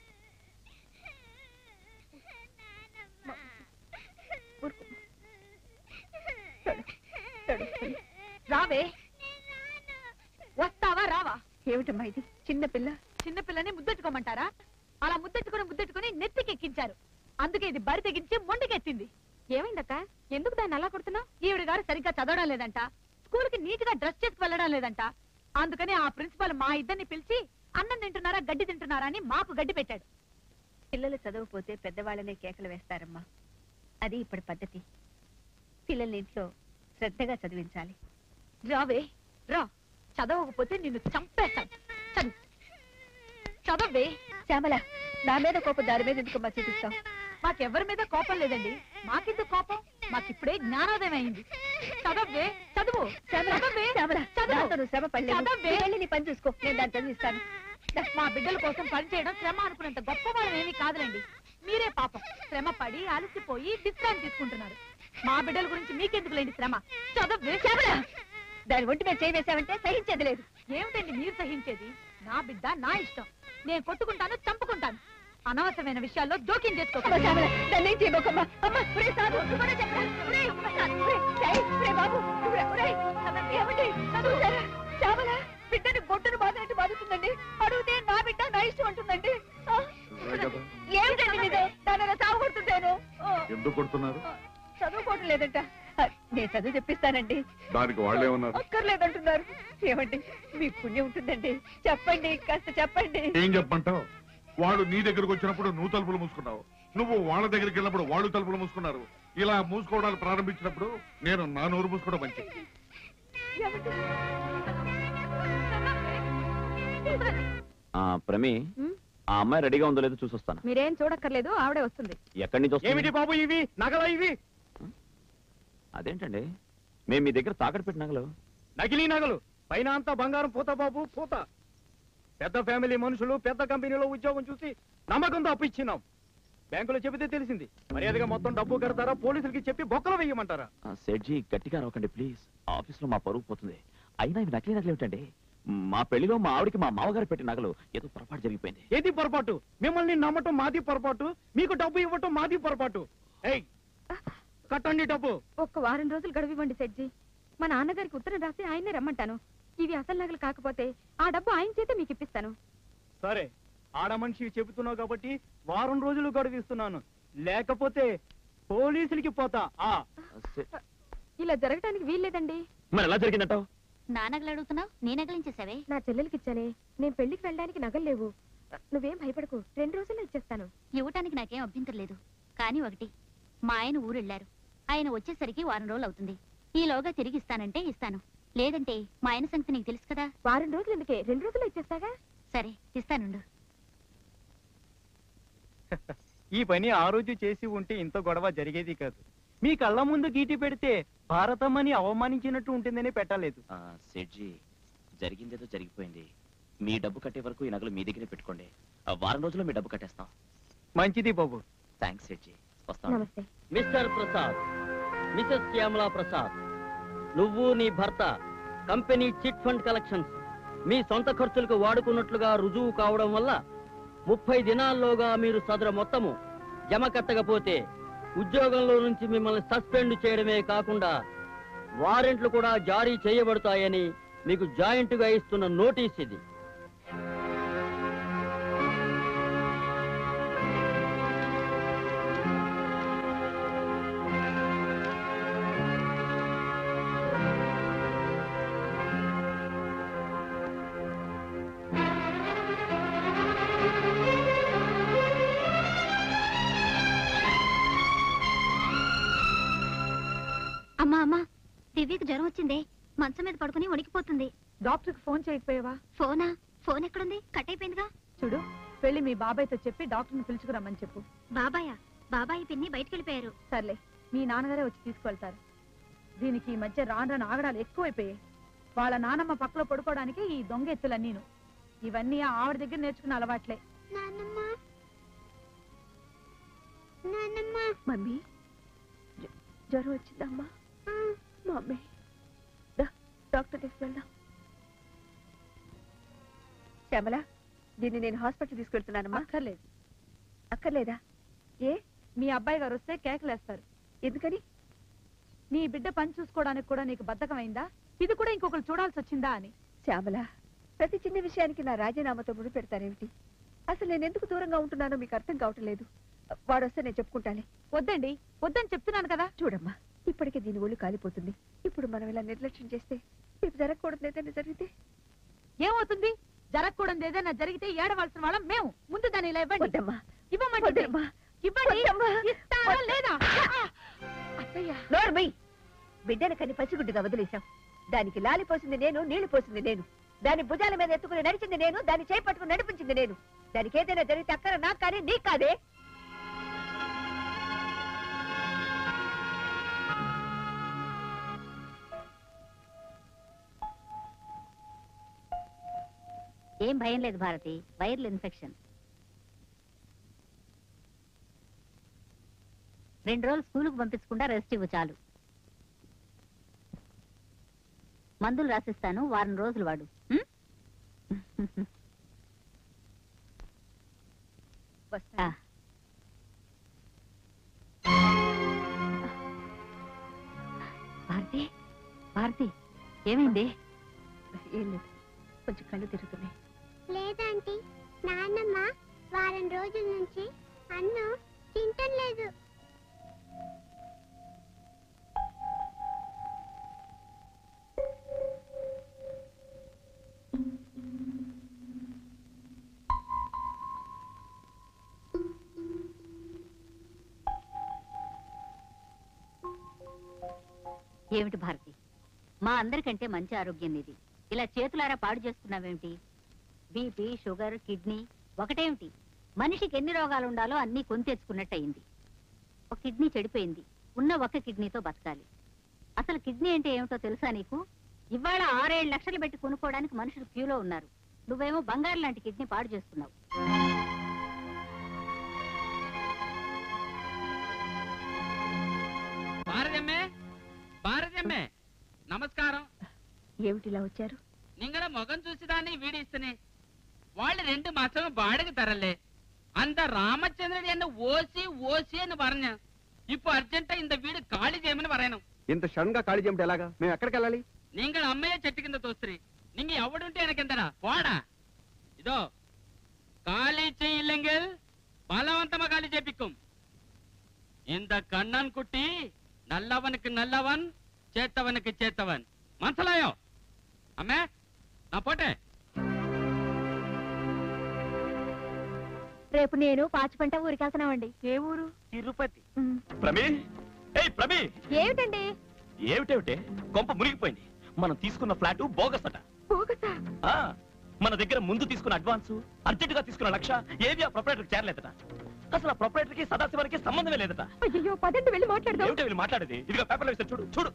[SPEAKER 6] రావే వస్తావా రావా
[SPEAKER 2] ఏమిటమ్మా ఇది చిన్న పిల్ల
[SPEAKER 6] చిన్న పిల్లని ముద్దెట్టుకోమంటారా అలా ముద్దెట్టుకుని ముద్దెట్టుకుని నెత్తికెక్కించారు అందుకే ఇది బరి తెగించి మొండికెత్తింది ఏమైందక్క ఎందుకు దాన్ని అలా కొడుతున్నావు ఈవిడ గారు సరిగ్గా చదవడం లేదంట స్కూల్ కి నీట్ గా డ్రెస్ చేసుకు వెళ్ళడం లేదంట అందుకని ఆ ప్రిన్సిపల్ మా ఇద్దరిని పిలిచి అన్నం తింటున్నారా గడ్డి తింటున్నారా అని మాకు గడ్డి పెట్టాడు
[SPEAKER 2] పిల్లలు చదవకపోతే పెద్దవాళ్ళనే కేకలు వేస్తారమ్మా అది ఇప్పటి పద్ధతి పిల్లల్ని ఇంట్లో శ్రద్ధగా చదివించాలి
[SPEAKER 6] రావే రా చదవకపోతే నిన్ను చంపేస్తాను చదువు చదవే
[SPEAKER 2] శ్యామల నా మీద కోపం దారి మీద ఎందుకమ్మా చూపిస్తాం
[SPEAKER 6] మాకెవరి మీద కోపం లేదండి మాకెందుకు కోపం మాకిప్పుడే జ్ఞానోదయం అయింది చదవే చదువు చదవే
[SPEAKER 2] శ్యామల
[SPEAKER 6] చదువు.
[SPEAKER 2] దాంతో నువ్వు శ్రమ పడలేదు
[SPEAKER 6] చదవే.
[SPEAKER 2] నువ్వు వెళ్ళి నీ పని చూసుకో నేను దాన్ని చదివిస్తాను
[SPEAKER 6] మా బిడ్డల కోసం పని చేయడం శ్రమ అనుకున్నంత గొప్ప వాళ్ళం ఏమీ కాదులేండి మీరే పాపం శ్రమ పడి అలసిపోయి విశ్రాంతి తీసుకుంటున్నారు మా బిడ్డల గురించి మీకెందుకు లేండి శ్రమ చదవే
[SPEAKER 2] శ్యామల దాని ఒంటి మీద చేయి వేసావంటే సహించేది లేదు
[SPEAKER 6] ఏమిటండి మీరు సహించేది నా బిడ్డ నా ఇష్టం నేను కొట్టుకుంటాను చంపుకుంటాను అనవసరమైన విషయాల్లో జోక్యం
[SPEAKER 2] అమ్మ శ్యామల,
[SPEAKER 6] చేసుకో
[SPEAKER 2] నన్ను ఏం చేయబోకమ్మా. అమ్మ, ఒరేయ్ సాధు, నువ్వనే చెప్పరా? ఒరేయ్, సాధు, ఒరేయ్, ఒరేయ్, ఒరేయ్ బాబు, ఒరేయ్, ఒరేయ్, ఏమండి? చూసారా? శ్యామల, బిడ్డని బొట్టును బాధినట్టు బాధుతుందండి అడిగితే నా బిడ్డ నా ఇష్టం అంటుందండి ఆ, ఏమిటండి మీదే దాని చావు కొడుతుంటాను
[SPEAKER 8] ఎందుకు కొడుతున్నారు
[SPEAKER 2] చదువుకోవటం లేదంట ఆ, నేను చదువు చెప్పిస్తానండి
[SPEAKER 8] దానికి వాళ్ళేమన్నారు
[SPEAKER 2] అక్కర్లేదంటున్నారు ఏమండి మీ పుణ్యం ఉంటుందండి చెప్పండి కాస్త చెప్పండి
[SPEAKER 8] ఏం చెప్పంటావు వాడు నీ దగ్గరకు వచ్చినప్పుడు నువ్వు తలుపులు మూసుకున్నావు నువ్వు వాళ్ళ దగ్గరికి వెళ్ళినప్పుడు వాళ్ళు తలుపులు మూసుకున్నారు ఇలా మూసుకోవడాలు ప్రారంభించినప్పుడు నేను నా నోరు మూసుకోవడం మంచిది
[SPEAKER 4] ఆ, ప్రమి ఆ అమ్మాయి రెడీగా ఉందో లేదో చూసొస్తాను
[SPEAKER 1] మీరేం చూడక్కర్లేదు ఆవిడే వస్తుంది
[SPEAKER 4] ఎక్కడి నుంచి వస్తుంది
[SPEAKER 11] ఏమిటి బాబు ఇవి నగల ఇవి
[SPEAKER 4] అదేంటండి మేము మీ దగ్గర తాకట్టు పెట్టిన నగలు
[SPEAKER 11] నకిలీ నగలు పైన అంతా బంగారం పూత బాబు పూత పెద్ద ఫ్యామిలీ మనుషులు పెద్ద కంపెనీలో ఉద్యోగం చూసి నమ్మకంతో అప్పు ఇచ్చినాం బ్యాంకులో చెబితే తెలిసింది మర్యాదగా మొత్తం డబ్బు కడతారా పోలీసులకి చెప్పి బొక్కలు వేయమంటారా
[SPEAKER 4] ఆ, సెట్జీ గట్టిగా రావకండి ప్లీజ్ ఆఫీస్ లో మా పరువు పోతుంది అయినా ఇవి నకిలీ నగలు ఏమిటండి మా పెళ్లిలో మా ఆవిడకి మా మామగారు పెట్టిన నగలు ఏదో పొరపాటు జరిగిపోయింది
[SPEAKER 11] ఏది పొరపాటు మిమ్మల్ని నమ్మటం మాది పొరపాటు మీకు డబ్బు ఇవ్వటం మాది పొరపాటు ఏయ్ కట్టండి డబ్బు
[SPEAKER 1] ఒక్క వారం రోజులు గడువివ్వండి సెడ్జీ మా నాన్నగారికి ఉత్తరం రాసి ఆయన్నే రమ్మంటాను ఇవి అసలు నగలు కాకపోతే ఆ డబ్బు ఆయన చేత మీకు ఇప్పిస్తాను
[SPEAKER 11] సరే ఆడ మనిషి చెబుతున్నావు కాబట్టి వారం రోజులు గడువిస్తున్నాను లేకపోతే పోలీసులకి పోతా ఆ
[SPEAKER 1] ఇలా జరగటానికి వీల్లేదండి
[SPEAKER 4] మరి ఎలా జరిగిందంటావు
[SPEAKER 3] నా నగలు అడుగుతున్నావు నీ నగలించేసావే
[SPEAKER 1] నా చెల్లెలకి ఇచ్చానే నేను పెళ్లికి వెళ్ళడానికి నగలు లేవు నువ్వేం భయపడకు రెండు రోజుల్లో ఇచ్చేస్తాను
[SPEAKER 3] ఇవ్వటానికి నాకేం అభ్యంతరం లేదు కానీ ఒకటి మా ఆయన ఊరెళ్ళారు ఆయన వచ్చేసరికి వారం రోజులు అవుతుంది ఈలోగా తిరిగి ఇస్తానంటే ఇస్తాను లేదంటే మా ఆయన సంగతి నీకు తెలుసు కదా
[SPEAKER 1] వారం రోజులు ఎందుకే రెండు రోజుల్లో ఇచ్చేస్తాగా
[SPEAKER 3] సరే ఇస్తానుండు
[SPEAKER 11] ఈ పని ఆ రోజు చేసి ఉంటే ఇంత గొడవ జరిగేది కాదు మీ కళ్ళ ముందు గీటి పెడితే భారతమ్మని అవమానించినట్టు ఉంటుందనే పెట్టలేదు
[SPEAKER 4] ఆ, సెట్జీ జరిగిందేదో జరిగిపోయింది మీ డబ్బు కట్టే వరకు ఈ నగలు మీ దగ్గరే పెట్టుకోండి ఆ, వారం రోజుల్లో మీ డబ్బు కట్టేస్తాం
[SPEAKER 11] మంచిది బాబు
[SPEAKER 4] థ్యాంక్స్ సెట్జీ వస్తాం
[SPEAKER 1] నమస్తే
[SPEAKER 17] మిస్టర్ ప్రసాద్ మిసెస్ శ్యామలా ప్రసాద్ నువ్వు నీ భర్త కంపెనీ చిట్ ఫండ్ కలెక్షన్స్ మీ సొంత ఖర్చులకు వాడుకున్నట్లుగా రుజువు కావడం వల్ల ముప్పై దినాల్లోగా మీరు సదరు మొత్తము జమ కట్టకపోతే ఉద్యోగంలో నుంచి మిమ్మల్ని సస్పెండ్ చేయడమే కాకుండా వారెంట్లు కూడా జారీ చేయబడతాయని మీకు జాయింట్గా ఇస్తున్న నోటీస్ ఇది
[SPEAKER 3] అమ్మా అమ్మా దివ్యకి జ్వరం వచ్చిందే మంచం మీద పడుకుని వణికిపోతుంది
[SPEAKER 6] డాక్టర్కి ఫోన్ చేయకపోయావా
[SPEAKER 3] ఫోనా ఫోన్ ఎక్కడుంది కట్ అయిపోయిందిగా
[SPEAKER 6] చూడు వెళ్ళి మీ బాబాయ్తో చెప్పి డాక్టర్ని పిలుచుకురమ్మని చెప్పు
[SPEAKER 3] బాబాయా బాబాయ్ పిన్ని బయటికి వెళ్ళిపోయారు
[SPEAKER 6] సర్లే మీ నాన్నగారే వచ్చి తీసుకెళ్తారు దీనికి ఈ మధ్య రాను రాను ఆగడాలు ఎక్కువైపోయాయి వాళ్ళ నానమ్మ పక్కలో పడుకోవడానికి ఈ దొంగ ఎత్తులన్నీను ఇవన్నీ ఆ ఆవిడ దగ్గర నేర్చుకున్న అలవాట్లే
[SPEAKER 2] మమ్మీ జ్వ- జ్వరం వచ్చిందమ్మా మమ్మీ దా, డాక్టర్ తీసుకెళ్దాం శ్యామల దీన్ని నేను హాస్పిటల్ తీసుకెళ్తున్నానమ్మా
[SPEAKER 6] అక్కర్లేదు
[SPEAKER 2] అక్కర్లేదా ఏ
[SPEAKER 6] మీ అబ్బాయి గారు వస్తే కేకలేస్తారు
[SPEAKER 2] ఎందుకని
[SPEAKER 6] నీ బిడ్డ పని చూసుకోవడానికి కూడా నీకు బద్ధకమైందా ఇది కూడా ఇంకొకరు చూడాల్సి వచ్చిందా అని
[SPEAKER 2] శ్యామల ప్రతి చిన్న విషయానికి నా రాజీనామాతో ముడి పెడతారేమిటి అసలు నేను ఎందుకు దూరంగా ఉంటున్నానో మీకు అర్థం కావటం లేదు వాడొస్తే నేను చెప్పుకుంటానే
[SPEAKER 6] వద్దండి వద్దని చెప్తున్నాను కదా
[SPEAKER 2] చూడమ్మా ఇప్పటికే దీని ఒళ్ళు కాలిపోతుంది ఇప్పుడు మనం ఇలా నిర్లక్ష్యం చేస్తే రేపు జరగకూడదు ఏదైనా జరిగితే
[SPEAKER 6] ఏమవుతుంది జరగకూడదు ఏదైనా జరిగితే ఏడవలసిన వాళ్ళం మేము ముందు దాన్ని ఇలా ఇవ్వండి
[SPEAKER 2] వద్దమ్మా
[SPEAKER 6] ఇవ్వమంటే
[SPEAKER 2] వద్దమ్మా.
[SPEAKER 6] ఇవ్వండి
[SPEAKER 2] వద్దమ్మా.
[SPEAKER 6] ఇస్తారా లేదా
[SPEAKER 2] నోర్మై బిడ్డను కని పసిగుడ్డుగా వదిలేశాం దానికి లాలి పోసింది నేను నీళ్లు పోసింది నేను దాని భుజాల మీద ఎత్తుకుని నడిచింది నేను దాన్ని చేపట్టుకుని నడిపించింది నేను దానికి ఏదైనా జరిగితే అక్కర నాకు కానీ నీకు కాదే
[SPEAKER 3] ఏం భయం లేదు భారతి వైరల్ ఇన్ఫెక్షన్ రెండు రోజులు స్కూలుకు పంపించకుండా రెస్ట్ ఇవ్వు చాలు మందులు రాసిస్తాను వారం రోజులు వాడు ఉం? వస్తా భారతి భారతి ఏమైంది
[SPEAKER 2] ఏం లేదు కొంచెం కళ్ళు తిరుగుతున్నాయి
[SPEAKER 13] లేదంటీ నాన్నమ్మ వారం రోజుల నుంచి అన్నం తింటం లేదు
[SPEAKER 3] ఏమిటి భారతి మా అందరికంటే మంచి ఆరోగ్యం ఇది ఇలా చేతులారా పాడు చేసుకున్నావేమిటి బీపీ షుగర్ కిడ్నీ ఒకటేమిటి మనిషికి ఎన్ని రోగాలు ఉండాలో అన్నీ కొని తెచ్చుకున్నట్టు అయింది ఒక కిడ్నీ చెడిపోయింది ఉన్న ఒక్క కిడ్నీతో బతకాలి అసలు కిడ్నీ అంటే ఏమిటో తెలుసా నీకు ఇవాళ ఆరేడు లక్షలు పెట్టి కొనుక్కోవడానికి మనుషులు క్యూలో ఉన్నారు నువ్వేమో బంగారు లాంటి కిడ్నీ పాడు చేసుకున్నావు
[SPEAKER 9] భారతమ్మే భారతమ్మే నమస్కారం
[SPEAKER 2] ఏమిటి ఇలా వచ్చారు
[SPEAKER 9] നിങ്ങളെ മുഖം చూసిదాన్ని వీడిస్తేనే వాళ్ళు രണ്ട് മാസം വാടക തരല്ലേ அந்த ராமச்சந்திரன் என்ன ஓசி ஓசி అని പറഞ്ഞ ഇപ്പൊ അർജന്റ இந்த வீடு ఖాళీ చేయమని പറയണം
[SPEAKER 10] ఇంత సడన్ గా ఖాళీ చేయమంటే ఎలాగా మేము ఎక్కడికి వెళ్ళాలి
[SPEAKER 9] നിങ്ങൾ അമ്മയെ చెట్టు కింద తోస్త్రి നിങ്ങ എവിടുంటే എനക്കെന്തടാ പോടാ ഇതോ ఖాళీ ചെയ്യില്ലെങ്കിൽ బలవంతమా ఖాళీ చేపిക്കും இந்த கண்ணன் குட்டி நல்லவனுக்கு நல்லவன் చేத்தవனுக்கு చేத்தవన్ మనసలాయో అమ్మే నా పోటే
[SPEAKER 3] రేపు నేను పాచిపంట ఊరికి వెళ్తున్నామండి
[SPEAKER 6] ఏ ఊరు
[SPEAKER 11] తిరుపతి
[SPEAKER 4] ప్రమీ ఏయ్ ప్రమీ
[SPEAKER 3] ఏమిటండి
[SPEAKER 4] ఏమిటేమిటే కొంప మునిగిపోయింది మనం తీసుకున్న ఫ్లాట్ బోగస్ అట ఆ, మన దగ్గర ముందు తీసుకున్న అడ్వాన్స్ అర్జెంట్ గా తీసుకున్న లక్ష ఏది ఆ ప్రొపరేటర్ చేరలేదట అసలు ఆ ప్రొపరేటర్ కి సదాశివానికి సంబంధమే లేదట
[SPEAKER 1] అయ్యో పదండి వెళ్ళి మాట్లాడదాం
[SPEAKER 4] ఏమిటో వీళ్ళు మాట్లాడేది ఇదిగో పేపర్లో వేస్తే చూడు చూడు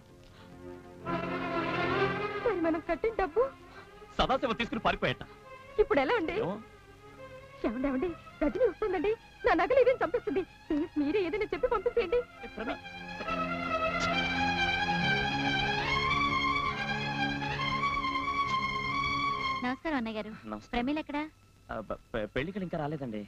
[SPEAKER 1] మరి మనం కట్టిన డబ్బు
[SPEAKER 4] సదాశివ తీసుకుని పారిపోయాట
[SPEAKER 1] ఇప్పుడు ఎలా అండి ఏమండి ఏమండి రజని వస్తుందండి నా నగలు ఇదేం చంపేస్తుంది ప్లీజ్ మీరే ఏదైనా చెప్పి పంపించేయండి
[SPEAKER 3] నమస్కారం అన్నయ్య గారు
[SPEAKER 4] నమస్తే.
[SPEAKER 3] ప్రమీల ఎక్కడా
[SPEAKER 4] ఆ, ప- ప- పెళ్లికి ఇంకా రాలేదండి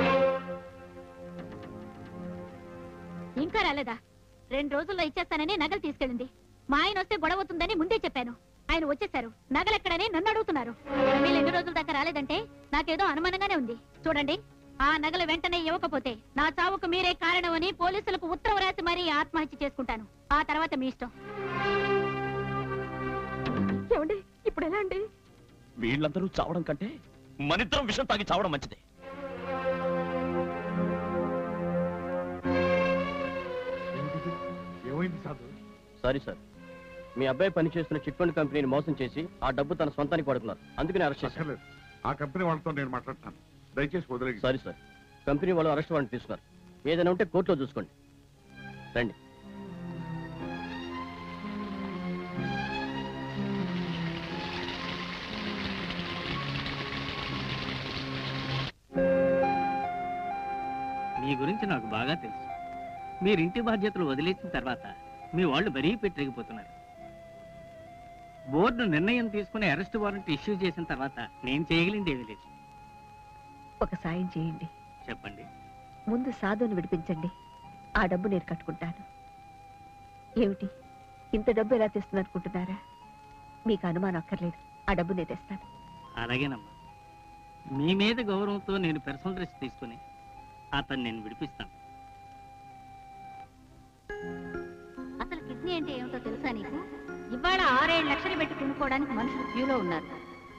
[SPEAKER 3] ఇంకా రాలేదా రెండు రోజుల్లో ఇచ్చేస్తానని నగలు తీసుకెళ్ళింది మా ఆయన వస్తే గొడవ అవుతుందని ముందే చెప్పాను ఆయన వచ్చేసారు నగలెక్కడని నన్ను అడుగుతున్నారు వీళ్ళు ఎన్ని రోజుల దాకా రాలేదంటే నాకేదో అనుమానంగానే ఉంది చూడండి ఆ నగలు వెంటనే ఇవ్వకపోతే నా చావుకు మీరే కారణమని పోలీసులకు ఉత్తరం రాసి మరీ ఆత్మహత్య చేసుకుంటాను ఆ తర్వాత మీ ఇష్టం
[SPEAKER 1] ఏమండి ఇప్పుడు ఎలా అండి
[SPEAKER 4] వీళ్ళందరూ చావడం కంటే మనిద్దరం విషం తాగి చావడం మంచిది
[SPEAKER 8] ఏమైంది సాధు
[SPEAKER 17] సారీ సార్ మీ అబ్బాయి పనిచేస్తున్న చిట్ ఫండ్ కంపెనీని మోసం చేసి ఆ డబ్బు తన సొంతానికి వాడుకున్నారు అందుకని అరెస్ట్ చేశారు
[SPEAKER 8] అక్కర్లేదు ఆ కంపెనీ వాళ్ళతో నేను మాట్లాడతాను దయచేసి వదిలేగి
[SPEAKER 17] సారీ సార్ కంపెనీ వాళ్ళు అరెస్ట్ వారెంట్ తీసుకున్నారు ఏదైనా ఉంటే కోర్టులో చూసుకోండి రండి
[SPEAKER 7] మీ గురించి నాకు బాగా తెలుసు మీరు ఇంటి బాధ్యతలు వదిలేసిన తర్వాత మీ వాళ్ళు మరీ పెట్టిరిగిపోతున్నారు బోర్డు నిర్ణయం తీసుకుని అరెస్ట్ వారెంట్ ఇష్యూ చేసిన తర్వాత నేను చేయగలిగింది ఏమీ లేదు
[SPEAKER 2] ఒక సాయం చేయండి
[SPEAKER 7] చెప్పండి
[SPEAKER 2] ముందు సాధువుని విడిపించండి ఆ డబ్బు నేను కట్టుకుంటాను ఏమిటి ఇంత డబ్బు ఎలా తెస్తుందనుకుంటున్నారా మీకు అనుమానం అక్కర్లేదు ఆ డబ్బు నేను తెస్తాను
[SPEAKER 7] అలాగేనమ్మా మీ మీద గౌరవంతో నేను పర్సనల్ రిస్క్ తీసుకుని అతన్ని నేను విడిపిస్తాను
[SPEAKER 3] అసలు కిడ్నీ అంటే ఏమిటో తెలుసా నీకు ఇవాళ ఆరేడు లక్షలు పెట్టి కొనుక్కోవడానికి మనుషులు క్యూలో ఉన్నారు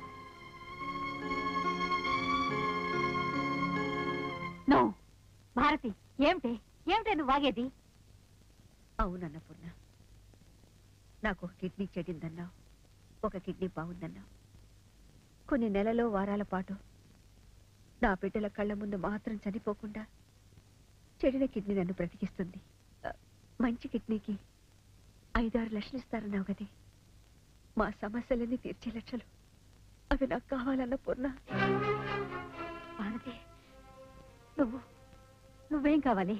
[SPEAKER 3] నో భారతి ఏమిటి ఏమిటి నువ్వు వాగేది
[SPEAKER 2] అవునన్నపూర్ణ నాకు ఒక కిడ్నీ చెడిందన్నావు ఒక కిడ్నీ బాగుందన్నావు కొన్ని నెలలో వారాల పాటు నా బిడ్డల కళ్ళ ముందు మాత్రం చనిపోకుండా చెడిన కిడ్నీ నన్ను బ్రతికిస్తుంది ఆ, మంచి కిడ్నీకి ఐదారు లక్షలు ఇస్తారన్నావు కదే మా సమస్యలన్నీ తీర్చే లక్షలు అవి నాకు కావాలన్న పూర్ణ
[SPEAKER 3] భారతి నువ్వు నువ్వేం కావాలి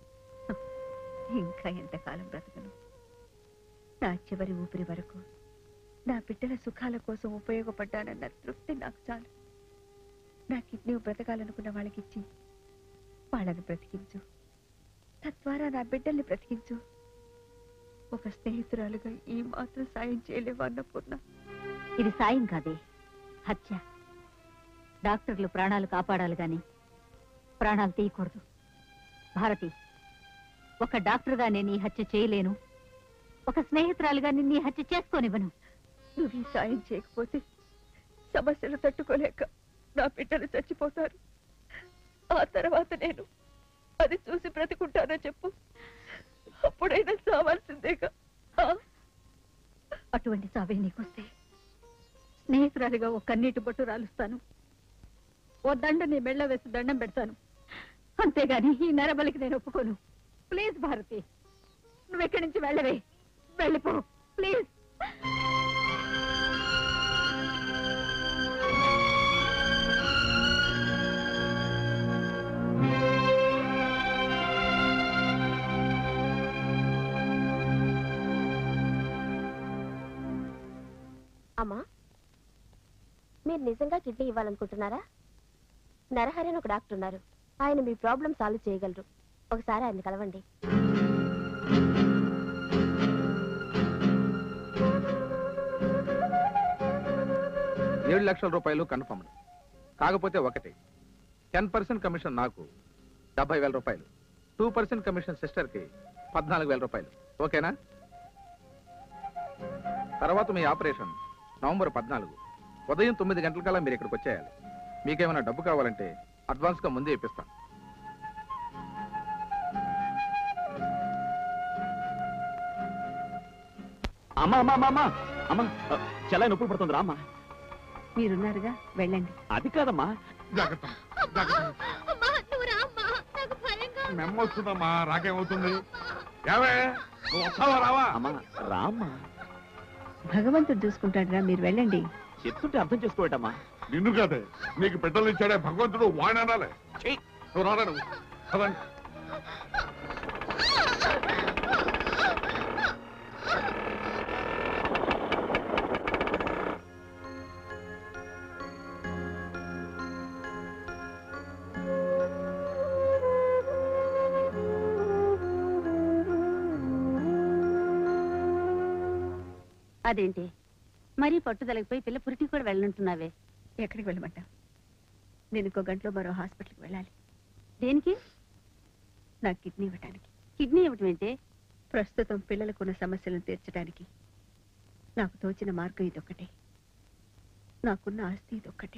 [SPEAKER 2] ఇంకా ఎంతకాలం బ్రతకను నా చివరి ఊపిరి వరకు నా బిడ్డల సుఖాల కోసం ఉపయోగపడ్డానన్న తృప్తి నాకు చాలు నా కిడ్నీ బ్రతకాలనుకున్న వాళ్ళకి ఇచ్చి వాళ్ళని బ్రతికించు తద్వారా నా బిడ్డల్ని బ్రతికించు ఒక స్నేహితురాలుగా ఈ మాత్రం సాయం చేయలేవా అన్నపూర్ణ
[SPEAKER 21] ఇది సాయం కాదే హత్య డాక్టర్లు ప్రాణాలు కాపాడాలి గాని ప్రాణాలు తీయకూడదు భారతి ఒక డాక్టర్గా నేను ఈ హత్య చేయలేను ఒక స్నేహితురాలుగా నిన్ను ఈ హత్య చేసుకోనివ్వను
[SPEAKER 2] నువ్వు ఈ సాయం చేయకపోతే సమస్యలు తట్టుకోలేక నా బిడ్డలు చచ్చిపోతారు ఆ తర్వాత నేను అది చూసి బ్రతికుంటానో చెప్పు అప్పుడైనా చావాల్సిందేగా ఆ?
[SPEAKER 21] అటువంటి సావే నీకొస్తే స్నేహితురాలిగా ఒక కన్నీటి బొట్టు రాలుస్తాను ఓ దండ నీ మెళ్ళ వేసి దండం పెడతాను అంతేగాని ఈ నరబలికి నేను ఒప్పుకోను ప్లీజ్ భారతి నువ్వు ఎక్కడి నుంచి వెళ్ళవే వెళ్ళిపో ప్లీజ్
[SPEAKER 18] అమ్మా మీరు నిజంగా కిడ్నీ ఇవ్వాలనుకుంటున్నారా నరహరి అని ఒక డాక్టర్ ఉన్నారు ఆయన మీ ప్రాబ్లం సాల్వ్ చేయగలరు ఒకసారి ఆయన కలవండి
[SPEAKER 22] ఏడు లక్షల రూపాయలు కన్ఫర్మ్డ్ కాకపోతే ఒకటి టెన్ పర్సెంట్ కమిషన్ నాకు డెబ్బై వేల రూపాయలు టూ పర్సెంట్ కమిషన్ సిస్టర్కి పద్నాలుగు వేల రూపాయలు ఓకేనా తర్వాత మీ ఆపరేషన్ నవంబర్ పద్నాలుగు ఉదయం తొమ్మిది గంటలకల్లా మీరు ఇక్కడికి వచ్చేయాలి మీకేమైనా డబ్బు కావాలంటే అడ్వాన్స్గా ముందే ఇప్పిస్తాను
[SPEAKER 14] అమ్మా అమ్మా అమ్మా అమ్మా అమ్మా చాలా నొప్పులు పడుతుంది రామ్మా
[SPEAKER 2] మీరున్నారుగా వెళ్ళండి
[SPEAKER 14] అది కాదమ్మా
[SPEAKER 8] జాగ్రత్త మెమ్మొస్తుందమ్మా రాకేమవుతుంది ఏవే నువ్వు వస్తావా రావా
[SPEAKER 14] అమ్మా రామ్మా
[SPEAKER 2] భగవంతుడు చూసుకుంటాడురా మీరు వెళ్ళండి
[SPEAKER 14] చెప్తుంటే అర్థం చేసుకోవటమ్మా
[SPEAKER 8] నిన్ను కాదే నీకు బిడ్డలు ఇచ్చాడే భగవంతుడు వాడనాలే నువ్వు రాడా నువ్వు పదండి.
[SPEAKER 21] అదేంటి మరీ పట్టుదలకి పోయి పిల్ల పురిటికి కూడా వెళ్ళనుంటున్నావే
[SPEAKER 2] ఎక్కడికి వెళ్ళమంటావు నేను ఇంకో గంటలో మరో హాస్పిటల్కి వెళ్ళాలి
[SPEAKER 21] దేనికి
[SPEAKER 2] నాకు కిడ్నీ ఇవ్వటానికి
[SPEAKER 21] కిడ్నీ ఇవ్వటం ఏంటి
[SPEAKER 2] ప్రస్తుతం పిల్లలకున్న సమస్యలను తీర్చడానికి నాకు తోచిన మార్గం ఇదొక్కటే నాకున్న ఆస్తి ఇదొక్కటే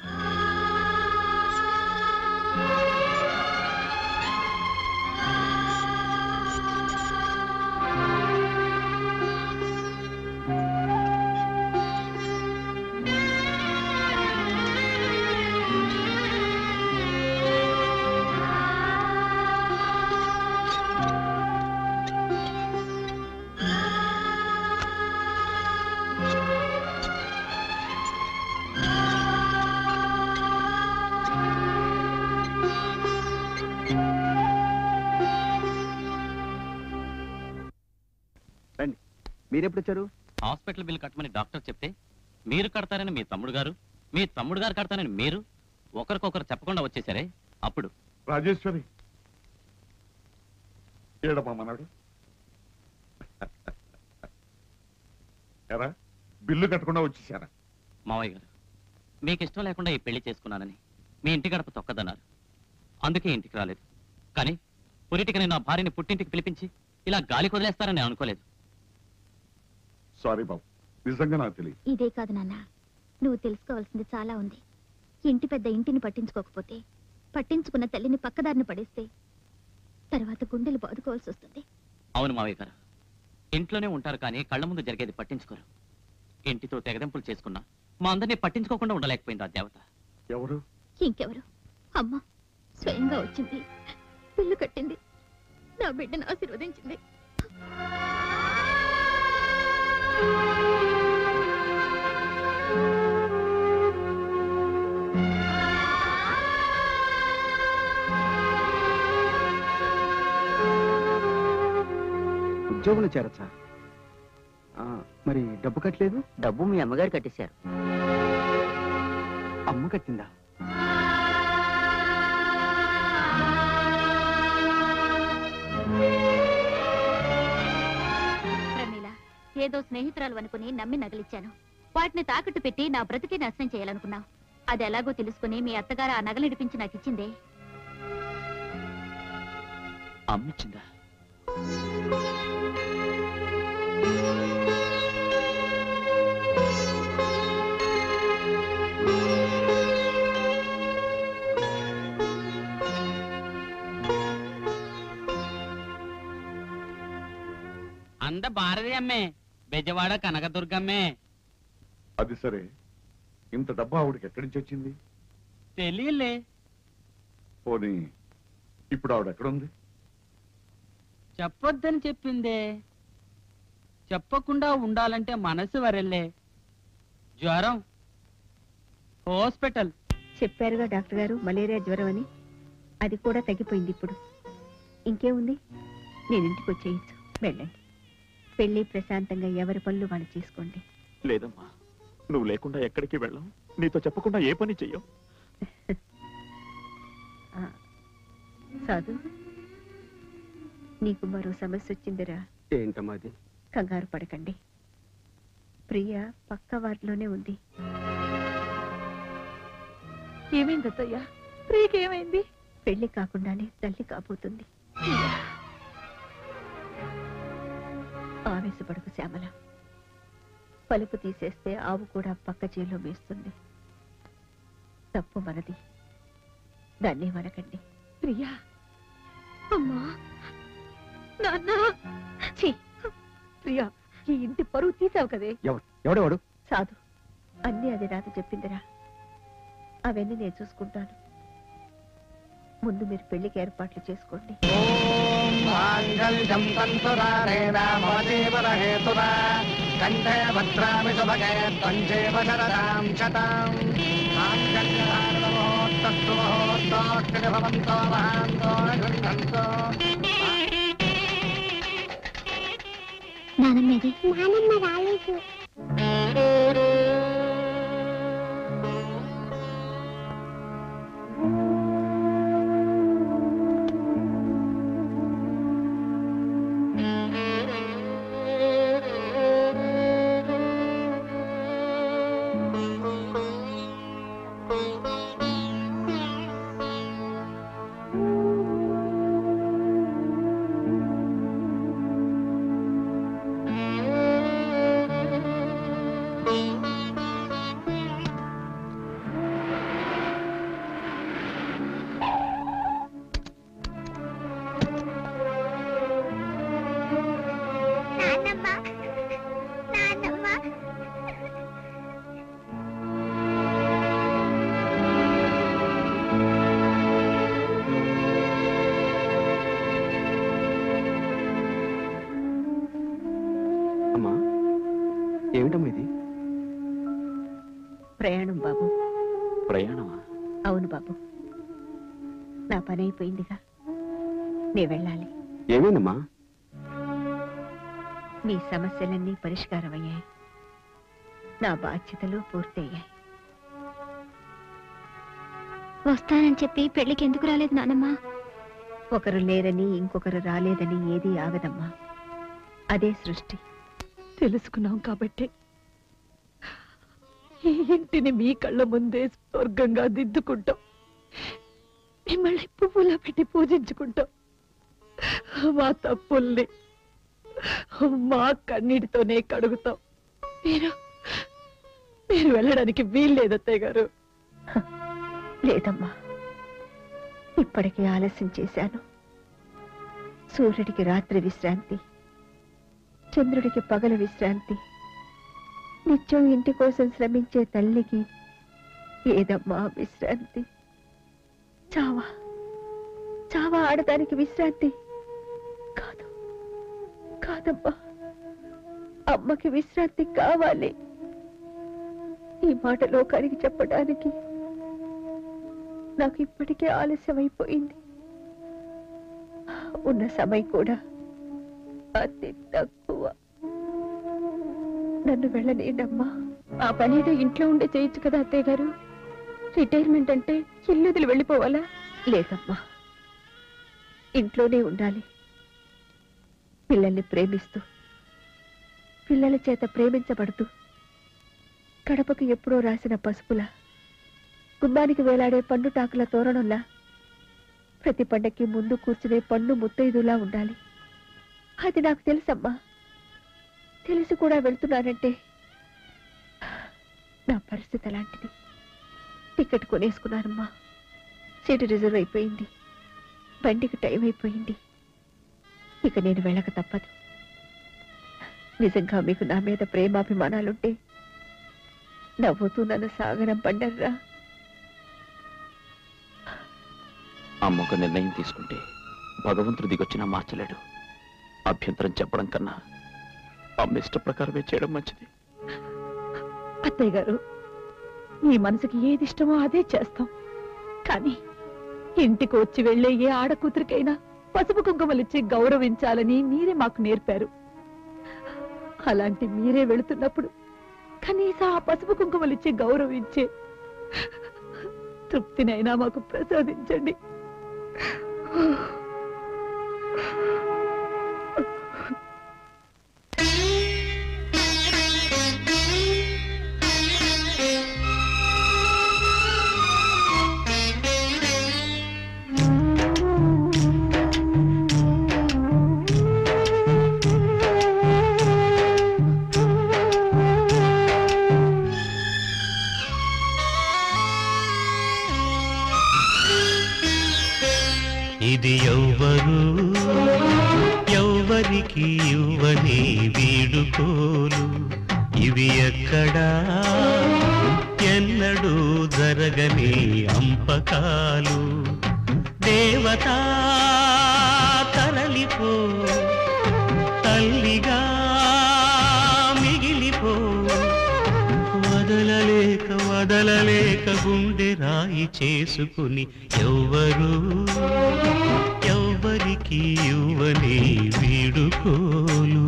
[SPEAKER 10] రండి మీరెప్పుడు వచ్చారు
[SPEAKER 4] హాస్పిటల్ బిల్ కట్టమని డాక్టర్ చెప్తే మీరు కడతారని మీ తమ్ముడు గారు మీ తమ్ముడు గారు కడతారని మీరు ఒకరికొకరు చెప్పకుండా వచ్చేసారే అప్పుడు
[SPEAKER 8] రాజేశ్వరి ఏడమ్మా మనడు ఎరా బిల్లు కట్టకుండా వచ్చేసారా
[SPEAKER 4] మావయ్య గారు మీకు ఇష్టం లేకుండా ఈ పెళ్లి చేసుకున్నానని మీ ఇంటి గడప తొక్కదన్నారు అందుకే ఇంటికి రాలేదు కానీ పురిటికని నా భార్యని పుట్టింటికి పిలిపించి ఇలా గాలి కొదిలేస్తారని నేను అనుకోలేదు
[SPEAKER 8] సారీ బాబు నిజంగా నాకు తెలియదు
[SPEAKER 3] ఇదే కాదు నాన్న నువ్వు తెలుసుకోవాల్సింది చాలా ఉంది ఇంటి పెద్ద ఇంటిని పట్టించుకోకపోతే పట్టించుకున్న తల్లిని పక్కదారిని పడేస్తే తర్వాత గుండెలు బాదుకోవాల్సి వస్తుంది
[SPEAKER 4] అవును మావయ్య గారు ఇంట్లోనే ఉంటారు కానీ కళ్ళ ముందు జరిగేది పట్టించుకోరు ఇంటితో తెగదెంపులు చేసుకున్నా మా అందరినీ పట్టించుకోకుండా ఉండలేకపోయింది ఆ దేవత
[SPEAKER 8] ఎవరు
[SPEAKER 3] ఇంకెవరు అమ్మ స్వయంగా వచ్చింది పిల్లు కట్టింది నా బిడ్డను ఆశీర్వదించింది
[SPEAKER 10] ఉద్యోగంలో చేరచ్చా ఆ, మరి డబ్బు కట్టలేదు
[SPEAKER 12] డబ్బు మీ అమ్మగారు కట్టేశారు
[SPEAKER 10] అమ్మ కట్టిందా
[SPEAKER 3] ఏదో స్నేహితురాలు అనుకుని నమ్మి నగలిచ్చాను వాటిని తాకట్టు పెట్టి నా బ్రతికి నాశనం చేయాలనుకున్నావు అది ఎలాగో తెలుసుకుని మీ అత్తగారు ఆ నగలు ఇడిపించి నాకు ఇచ్చిందే
[SPEAKER 4] అమ్మిచ్చిందా
[SPEAKER 9] అంద భారతి అమ్మే బెజవాడ కనకదుర్గమ్మే
[SPEAKER 8] అది సరే ఇంత డబ్బా ఆవిడకి ఎక్కడి నుంచి వచ్చింది
[SPEAKER 9] తెలియలే
[SPEAKER 8] పోనీ ఇప్పుడు ఆవిడ ఎక్కడుంది
[SPEAKER 9] చెప్పొద్దని చెప్పిందే చెప్పకుండా ఉండాలంటే మనసు వరెళ్ళే జ్వరం హాస్పిటల్
[SPEAKER 2] చెప్పారుగా డాక్టర్ గారు మలేరియా జ్వరం అని అది కూడా తగ్గిపోయింది ఇప్పుడు ఇంకేముంది నేను ఇంటికి వచ్చేయచ్చు వెళ్ళండి పెళ్లి ప్రశాంతంగా ఎవరి పనులు వాళ్ళు చేసుకోండి
[SPEAKER 4] లేదమ్మా నువ్వు లేకుండా ఎక్కడికి వెళ్ళాం నీతో చెప్పకుండా ఏ పని చెయ్యం
[SPEAKER 2] ఆ, సాధు నీకు మరో సమస్య వచ్చిందిరా
[SPEAKER 10] ఏంటమ్మా అది
[SPEAKER 2] కంగారు పడకండి ప్రియ పక్క వారిలోనే ఉంది
[SPEAKER 6] ఏమైంది అత్తయ్య ప్రియకి ఏమైంది
[SPEAKER 2] పెళ్లి కాకుండానే తల్లి కాబోతుంది ఆవేశపడకు శ్యామల పలుపు తీసేస్తే ఆవు కూడా పక్క చేలో వేస్తుంది తప్పు మనది దాన్ని మనకండి
[SPEAKER 6] ప్రియా
[SPEAKER 3] అమ్మా నాన్న
[SPEAKER 6] ఛీ! ప్రియా ఈ ఇంటి పరువు తీసావు కదే
[SPEAKER 10] ఎవడెవడు
[SPEAKER 2] సాధు అన్నీ అది నాతో చెప్పిందిరా అవన్నీ నేను చూసుకుంటాను ముందు మీరు పెళ్లికి ఏర్పాట్లు చేసుకోండి
[SPEAKER 20] మాంగళ్యం తంతురారేణ మమ జీవన హేతునా కంఠే భద్రామి శుభగే త్వంజేవ శరదాం శతాం మాంగళ్యధారణమోత్తస్తు మహోత్తోక్షణ భవంతో మహాంతో గృహంతో
[SPEAKER 13] నానమ్మేది నానమ్మ రాలేదు నానమ్మ నానమ్మ
[SPEAKER 10] అమ్మా ఏమిటమ్మా ఇది
[SPEAKER 2] ప్రయాణం బాబు
[SPEAKER 4] ప్రయాణమా
[SPEAKER 2] అవును బాబు నా పని అయిపోయిందిగా నే వెళ్ళాలి
[SPEAKER 10] ఏమైందమ్మా
[SPEAKER 2] మీ సమస్యలన్నీ పరిష్కారం అయ్యాయి నా బాధ్యతలు పూర్తయ్యాయి
[SPEAKER 3] వస్తానని చెప్పి పెళ్లికి ఎందుకు రాలేదు నానమ్మా
[SPEAKER 2] ఒకరు లేరని ఇంకొకరు రాలేదని ఏదీ ఆగదమ్మా అదే సృష్టి
[SPEAKER 6] తెలుసుకున్నాం కాబట్టి ఈ ఇంటిని మీ కళ్ళ ముందే స్వర్గంగా దిద్దుకుంటాం మిమ్మల్ని పువ్వులో పెట్టి పూజించుకుంటాం మా తప్పుల్ని మా కన్నీటితోనే కడుగుతాం మీరు మీరు వెళ్ళడానికి వీల్లేదు అత్తయ్య గారు
[SPEAKER 2] లేదమ్మా ఇప్పటికే ఆలస్యం చేశాను సూర్యుడికి రాత్రి విశ్రాంతి చంద్రుడికి పగల విశ్రాంతి నిత్యం ఇంటి కోసం శ్రమించే తల్లికి ఏదమ్మా విశ్రాంతి చావా చావా ఆడదానికి విశ్రాంతి కాదు కాదమ్మా అమ్మకి విశ్రాంతి కావాలి ఈ మాట లోకానికి చెప్పడానికి నాకు ఇప్పటికే ఆలస్యం అయిపోయింది ఉన్న సమయం కూడా అతి తక్కువ నన్ను వెళ్ళనీయడమ్మా
[SPEAKER 1] ఆ పని ఏదో ఇంట్లో ఉండే చేయొచ్చు కదా అత్తయ్య గారు రిటైర్మెంట్ అంటే ఇల్లు వదిలి వెళ్ళిపోవాలా
[SPEAKER 2] లేదమ్మా ఇంట్లోనే ఉండాలి పిల్లల్ని ప్రేమిస్తూ పిల్లల చేత ప్రేమించబడుతూ కడపకు ఎప్పుడో రాసిన పసుపులా గుమ్మానికి వేలాడే పండు టాకుల తోరణంలా ప్రతి పండక్కి ముందు కూర్చునే పండు ముత్తైదులా ఉండాలి అది నాకు తెలుసమ్మా తెలిసి కూడా వెళ్తున్నానంటే నా పరిస్థితి అలాంటిది టికెట్ కొనేసుకున్నానమ్మా సీటు రిజర్వ్ అయిపోయింది బండికి టైం అయిపోయింది ఇక నేను వెళ్ళక తప్పదు నిజంగా మీకు నా మీద ప్రేమాభిమానాలుంటే నవ్వుతూ నన్ను సాగరం పండర్రా
[SPEAKER 4] అమ్మ ఒక నిర్ణయం తీసుకుంటే భగవంతుడు దిగొచ్చినా మార్చలేడు అభ్యంతరం చెప్పడం కన్నా అమ్మ ఇష్ట ప్రకారమే చేయడం మంచిది
[SPEAKER 6] అత్తయ్య గారు మీ మనసుకి ఏది ఇష్టమో అదే చేస్తాం కానీ ఇంటికి వచ్చి వెళ్లే ఏ ఆడకూతురికైనా పసుపు కుంకుమలిచ్చి గౌరవించాలని మీరే మాకు నేర్పారు అలాంటి మీరే వెళుతున్నప్పుడు కనీసం ఆ పసుపు కుంకుమలిచ్చి గౌరవించే తృప్తినైనా మాకు ప్రసాదించండి
[SPEAKER 16] ఇది ఎవ్వరు ఎవ్వరికి ఇవ్వని వీడుకోలు ఇవి ఎక్కడా ఎన్నడూ జరగని అంపకాలు దేవతా తరలిపో తల్లిగా మిగిలిపో వదలలేక వదలలేక గుండె రాయి చేసుకుని ఎవ్వరు ఎవ్వరికి ఇవ్వని వీడుకోలు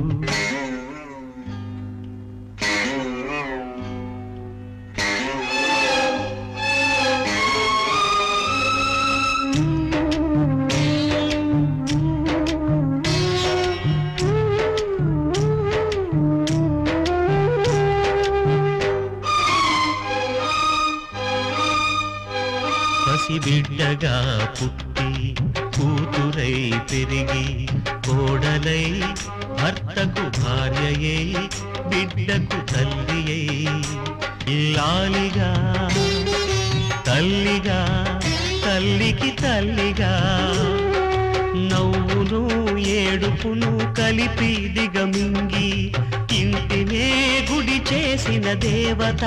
[SPEAKER 16] పసిబిడ్డగా పుట్టి కూతురై పెరిగి కోడలై భర్తకు భార్యయై బిడ్డకు తల్లియై ఇల్లాలిగా తల్లిగా తల్లికి తల్లిగా నవ్వును ఏడుపును కలిపి దిగమింగి ఇంటినే గుడి చేసిన దేవత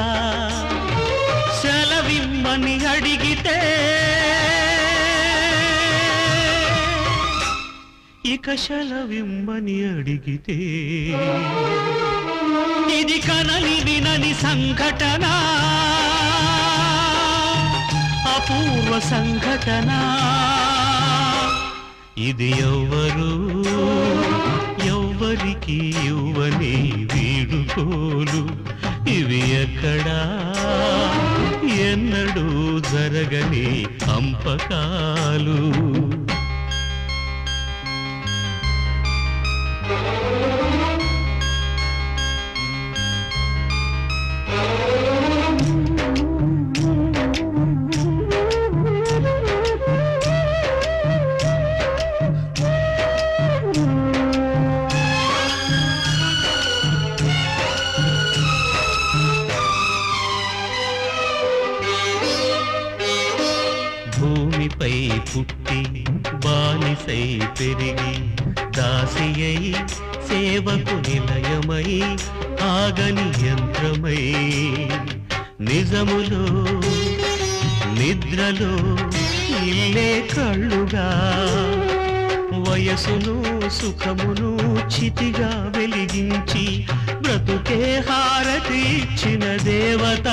[SPEAKER 16] సెలవిమ్మని అడిగితే ఇక సెలవిమ్మని అడిగితే ఇది కనని వినని సంఘటన అపూర్వ సంఘటన ఇది ఎవ్వరు ఎవ్వరికి ఇవ్వని వీడుకోలు ఇవి ఎక్కడా ఎన్నడూ జరగని అంపకాలు భూమిపై పుట్టి బానిసై పెరిగి దాసియై సేవకు నిలయమై ఆగని యంత్రమై నిజములో నిద్రలో ఇల్లే కళ్ళుగా వయసును సుఖమును చితిగా వెలిగించి బ్రతుకే హారతి ఇచ్చిన దేవత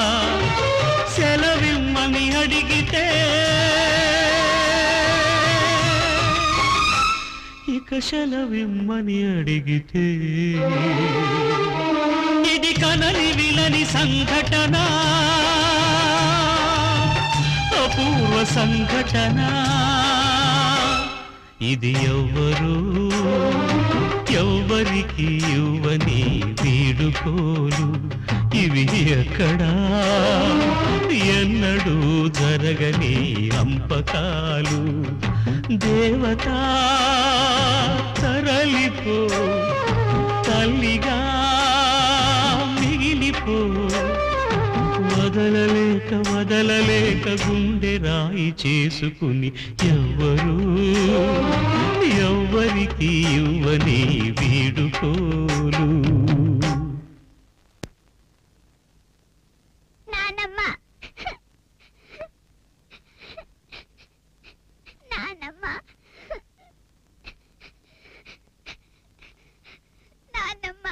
[SPEAKER 16] సెలవిమ్మని అడిగితే ఇక సెలవిమ్మని అడిగితే ఇది కనని విలని సంఘటన అపూర్వ సంఘటన ఇది ఎవ్వరు ఎవ్వరికి ఇవ్వని వీడుకోలు ఇవి ఎక్కడా ఎన్నడూ జరగని అంపకాలు దేవతా తరలిపో తల్లిగా మిగిలిపో వదలలేక వదలలేక గుండె రాయి చేసుకుని ఎవ్వరు ఎవ్వరికి ఇవ్వని వీడుకోలు
[SPEAKER 13] నానమ్మ నానమ్మ నానమ్మ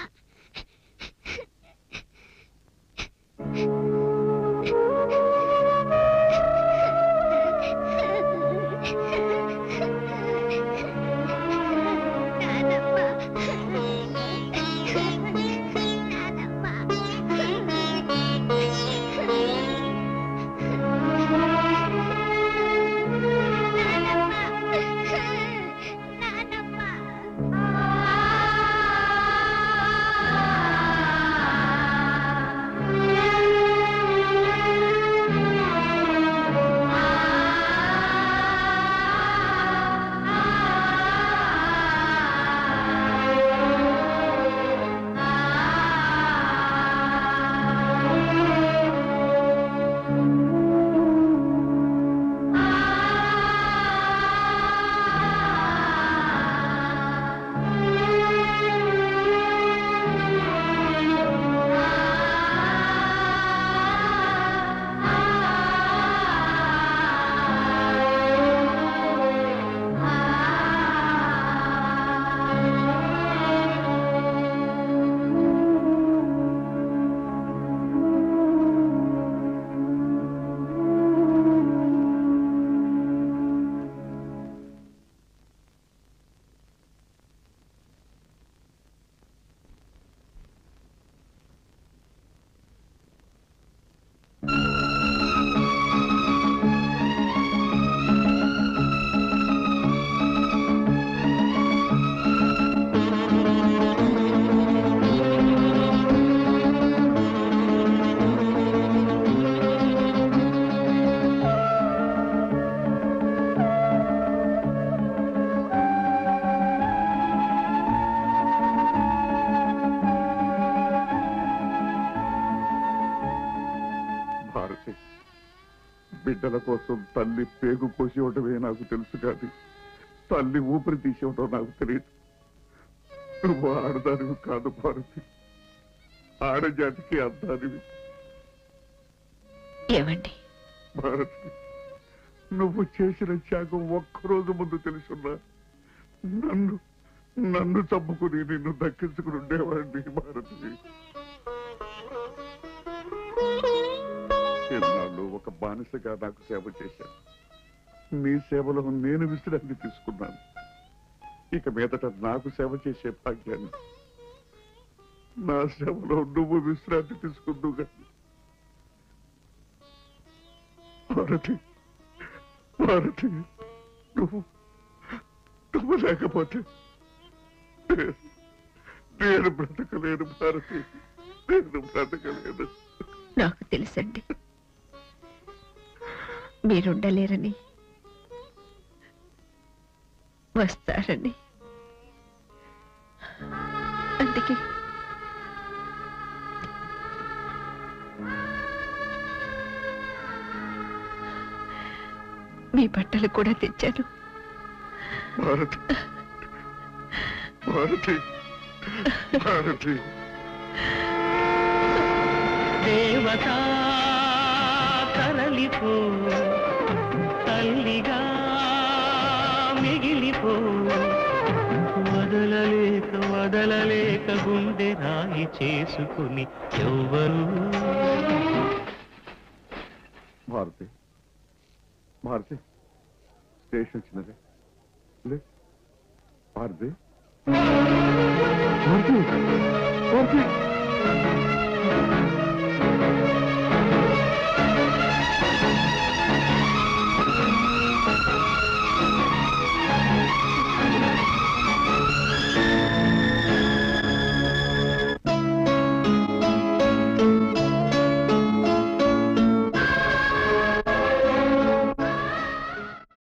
[SPEAKER 8] భారతి బిడ్డల కోసం తల్లి పేగు కోసేవటమే నాకు తెలుసు కానీ తల్లి ఊపిరి తీసేవటం నాకు తెలియదు నువ్వు ఆడదానివి కాదు భారతి ఆడజాతికి అద్దానివి
[SPEAKER 2] ఏమండి
[SPEAKER 8] భారతి నువ్వు చేసిన త్యాగం ఒక్కరోజు ముందు తెలుసున్నా నన్ను నన్ను చంపుకుని నిన్ను దక్కించుకుని ఉండేవాడిని భారతి ఎన్నాళ్ళు ఒక బానిసగా నాకు సేవ చేశాను నీ సేవలో నేను విశ్రాంతి తీసుకున్నాను ఇక మీదట నాకు సేవ చేసే భాగ్యాన్ని నా సేవలో నువ్వు విశ్రాంతి తీసుకుందు కానీ భారతి భారతి నువ్వు నువ్వు లేకపోతే నేను- నేను బ్రతకలేను భారతి నేను బ్రతకలేను
[SPEAKER 2] నాకు తెలుసండి మీరుండలేరని వస్తారని అందుకే మీ బట్టలు కూడా తెచ్చాను
[SPEAKER 8] భారతి భారతి భారతి
[SPEAKER 16] దేవతా తరలిపో తల్లిగా మిగిలిపో వదలలేక వదలలేక గుండె రాయి చేసుకుని ఎవ్వరు
[SPEAKER 8] భారతి భారతి స్టేషన్ వచ్చినది లే భారతి భారతి భారతి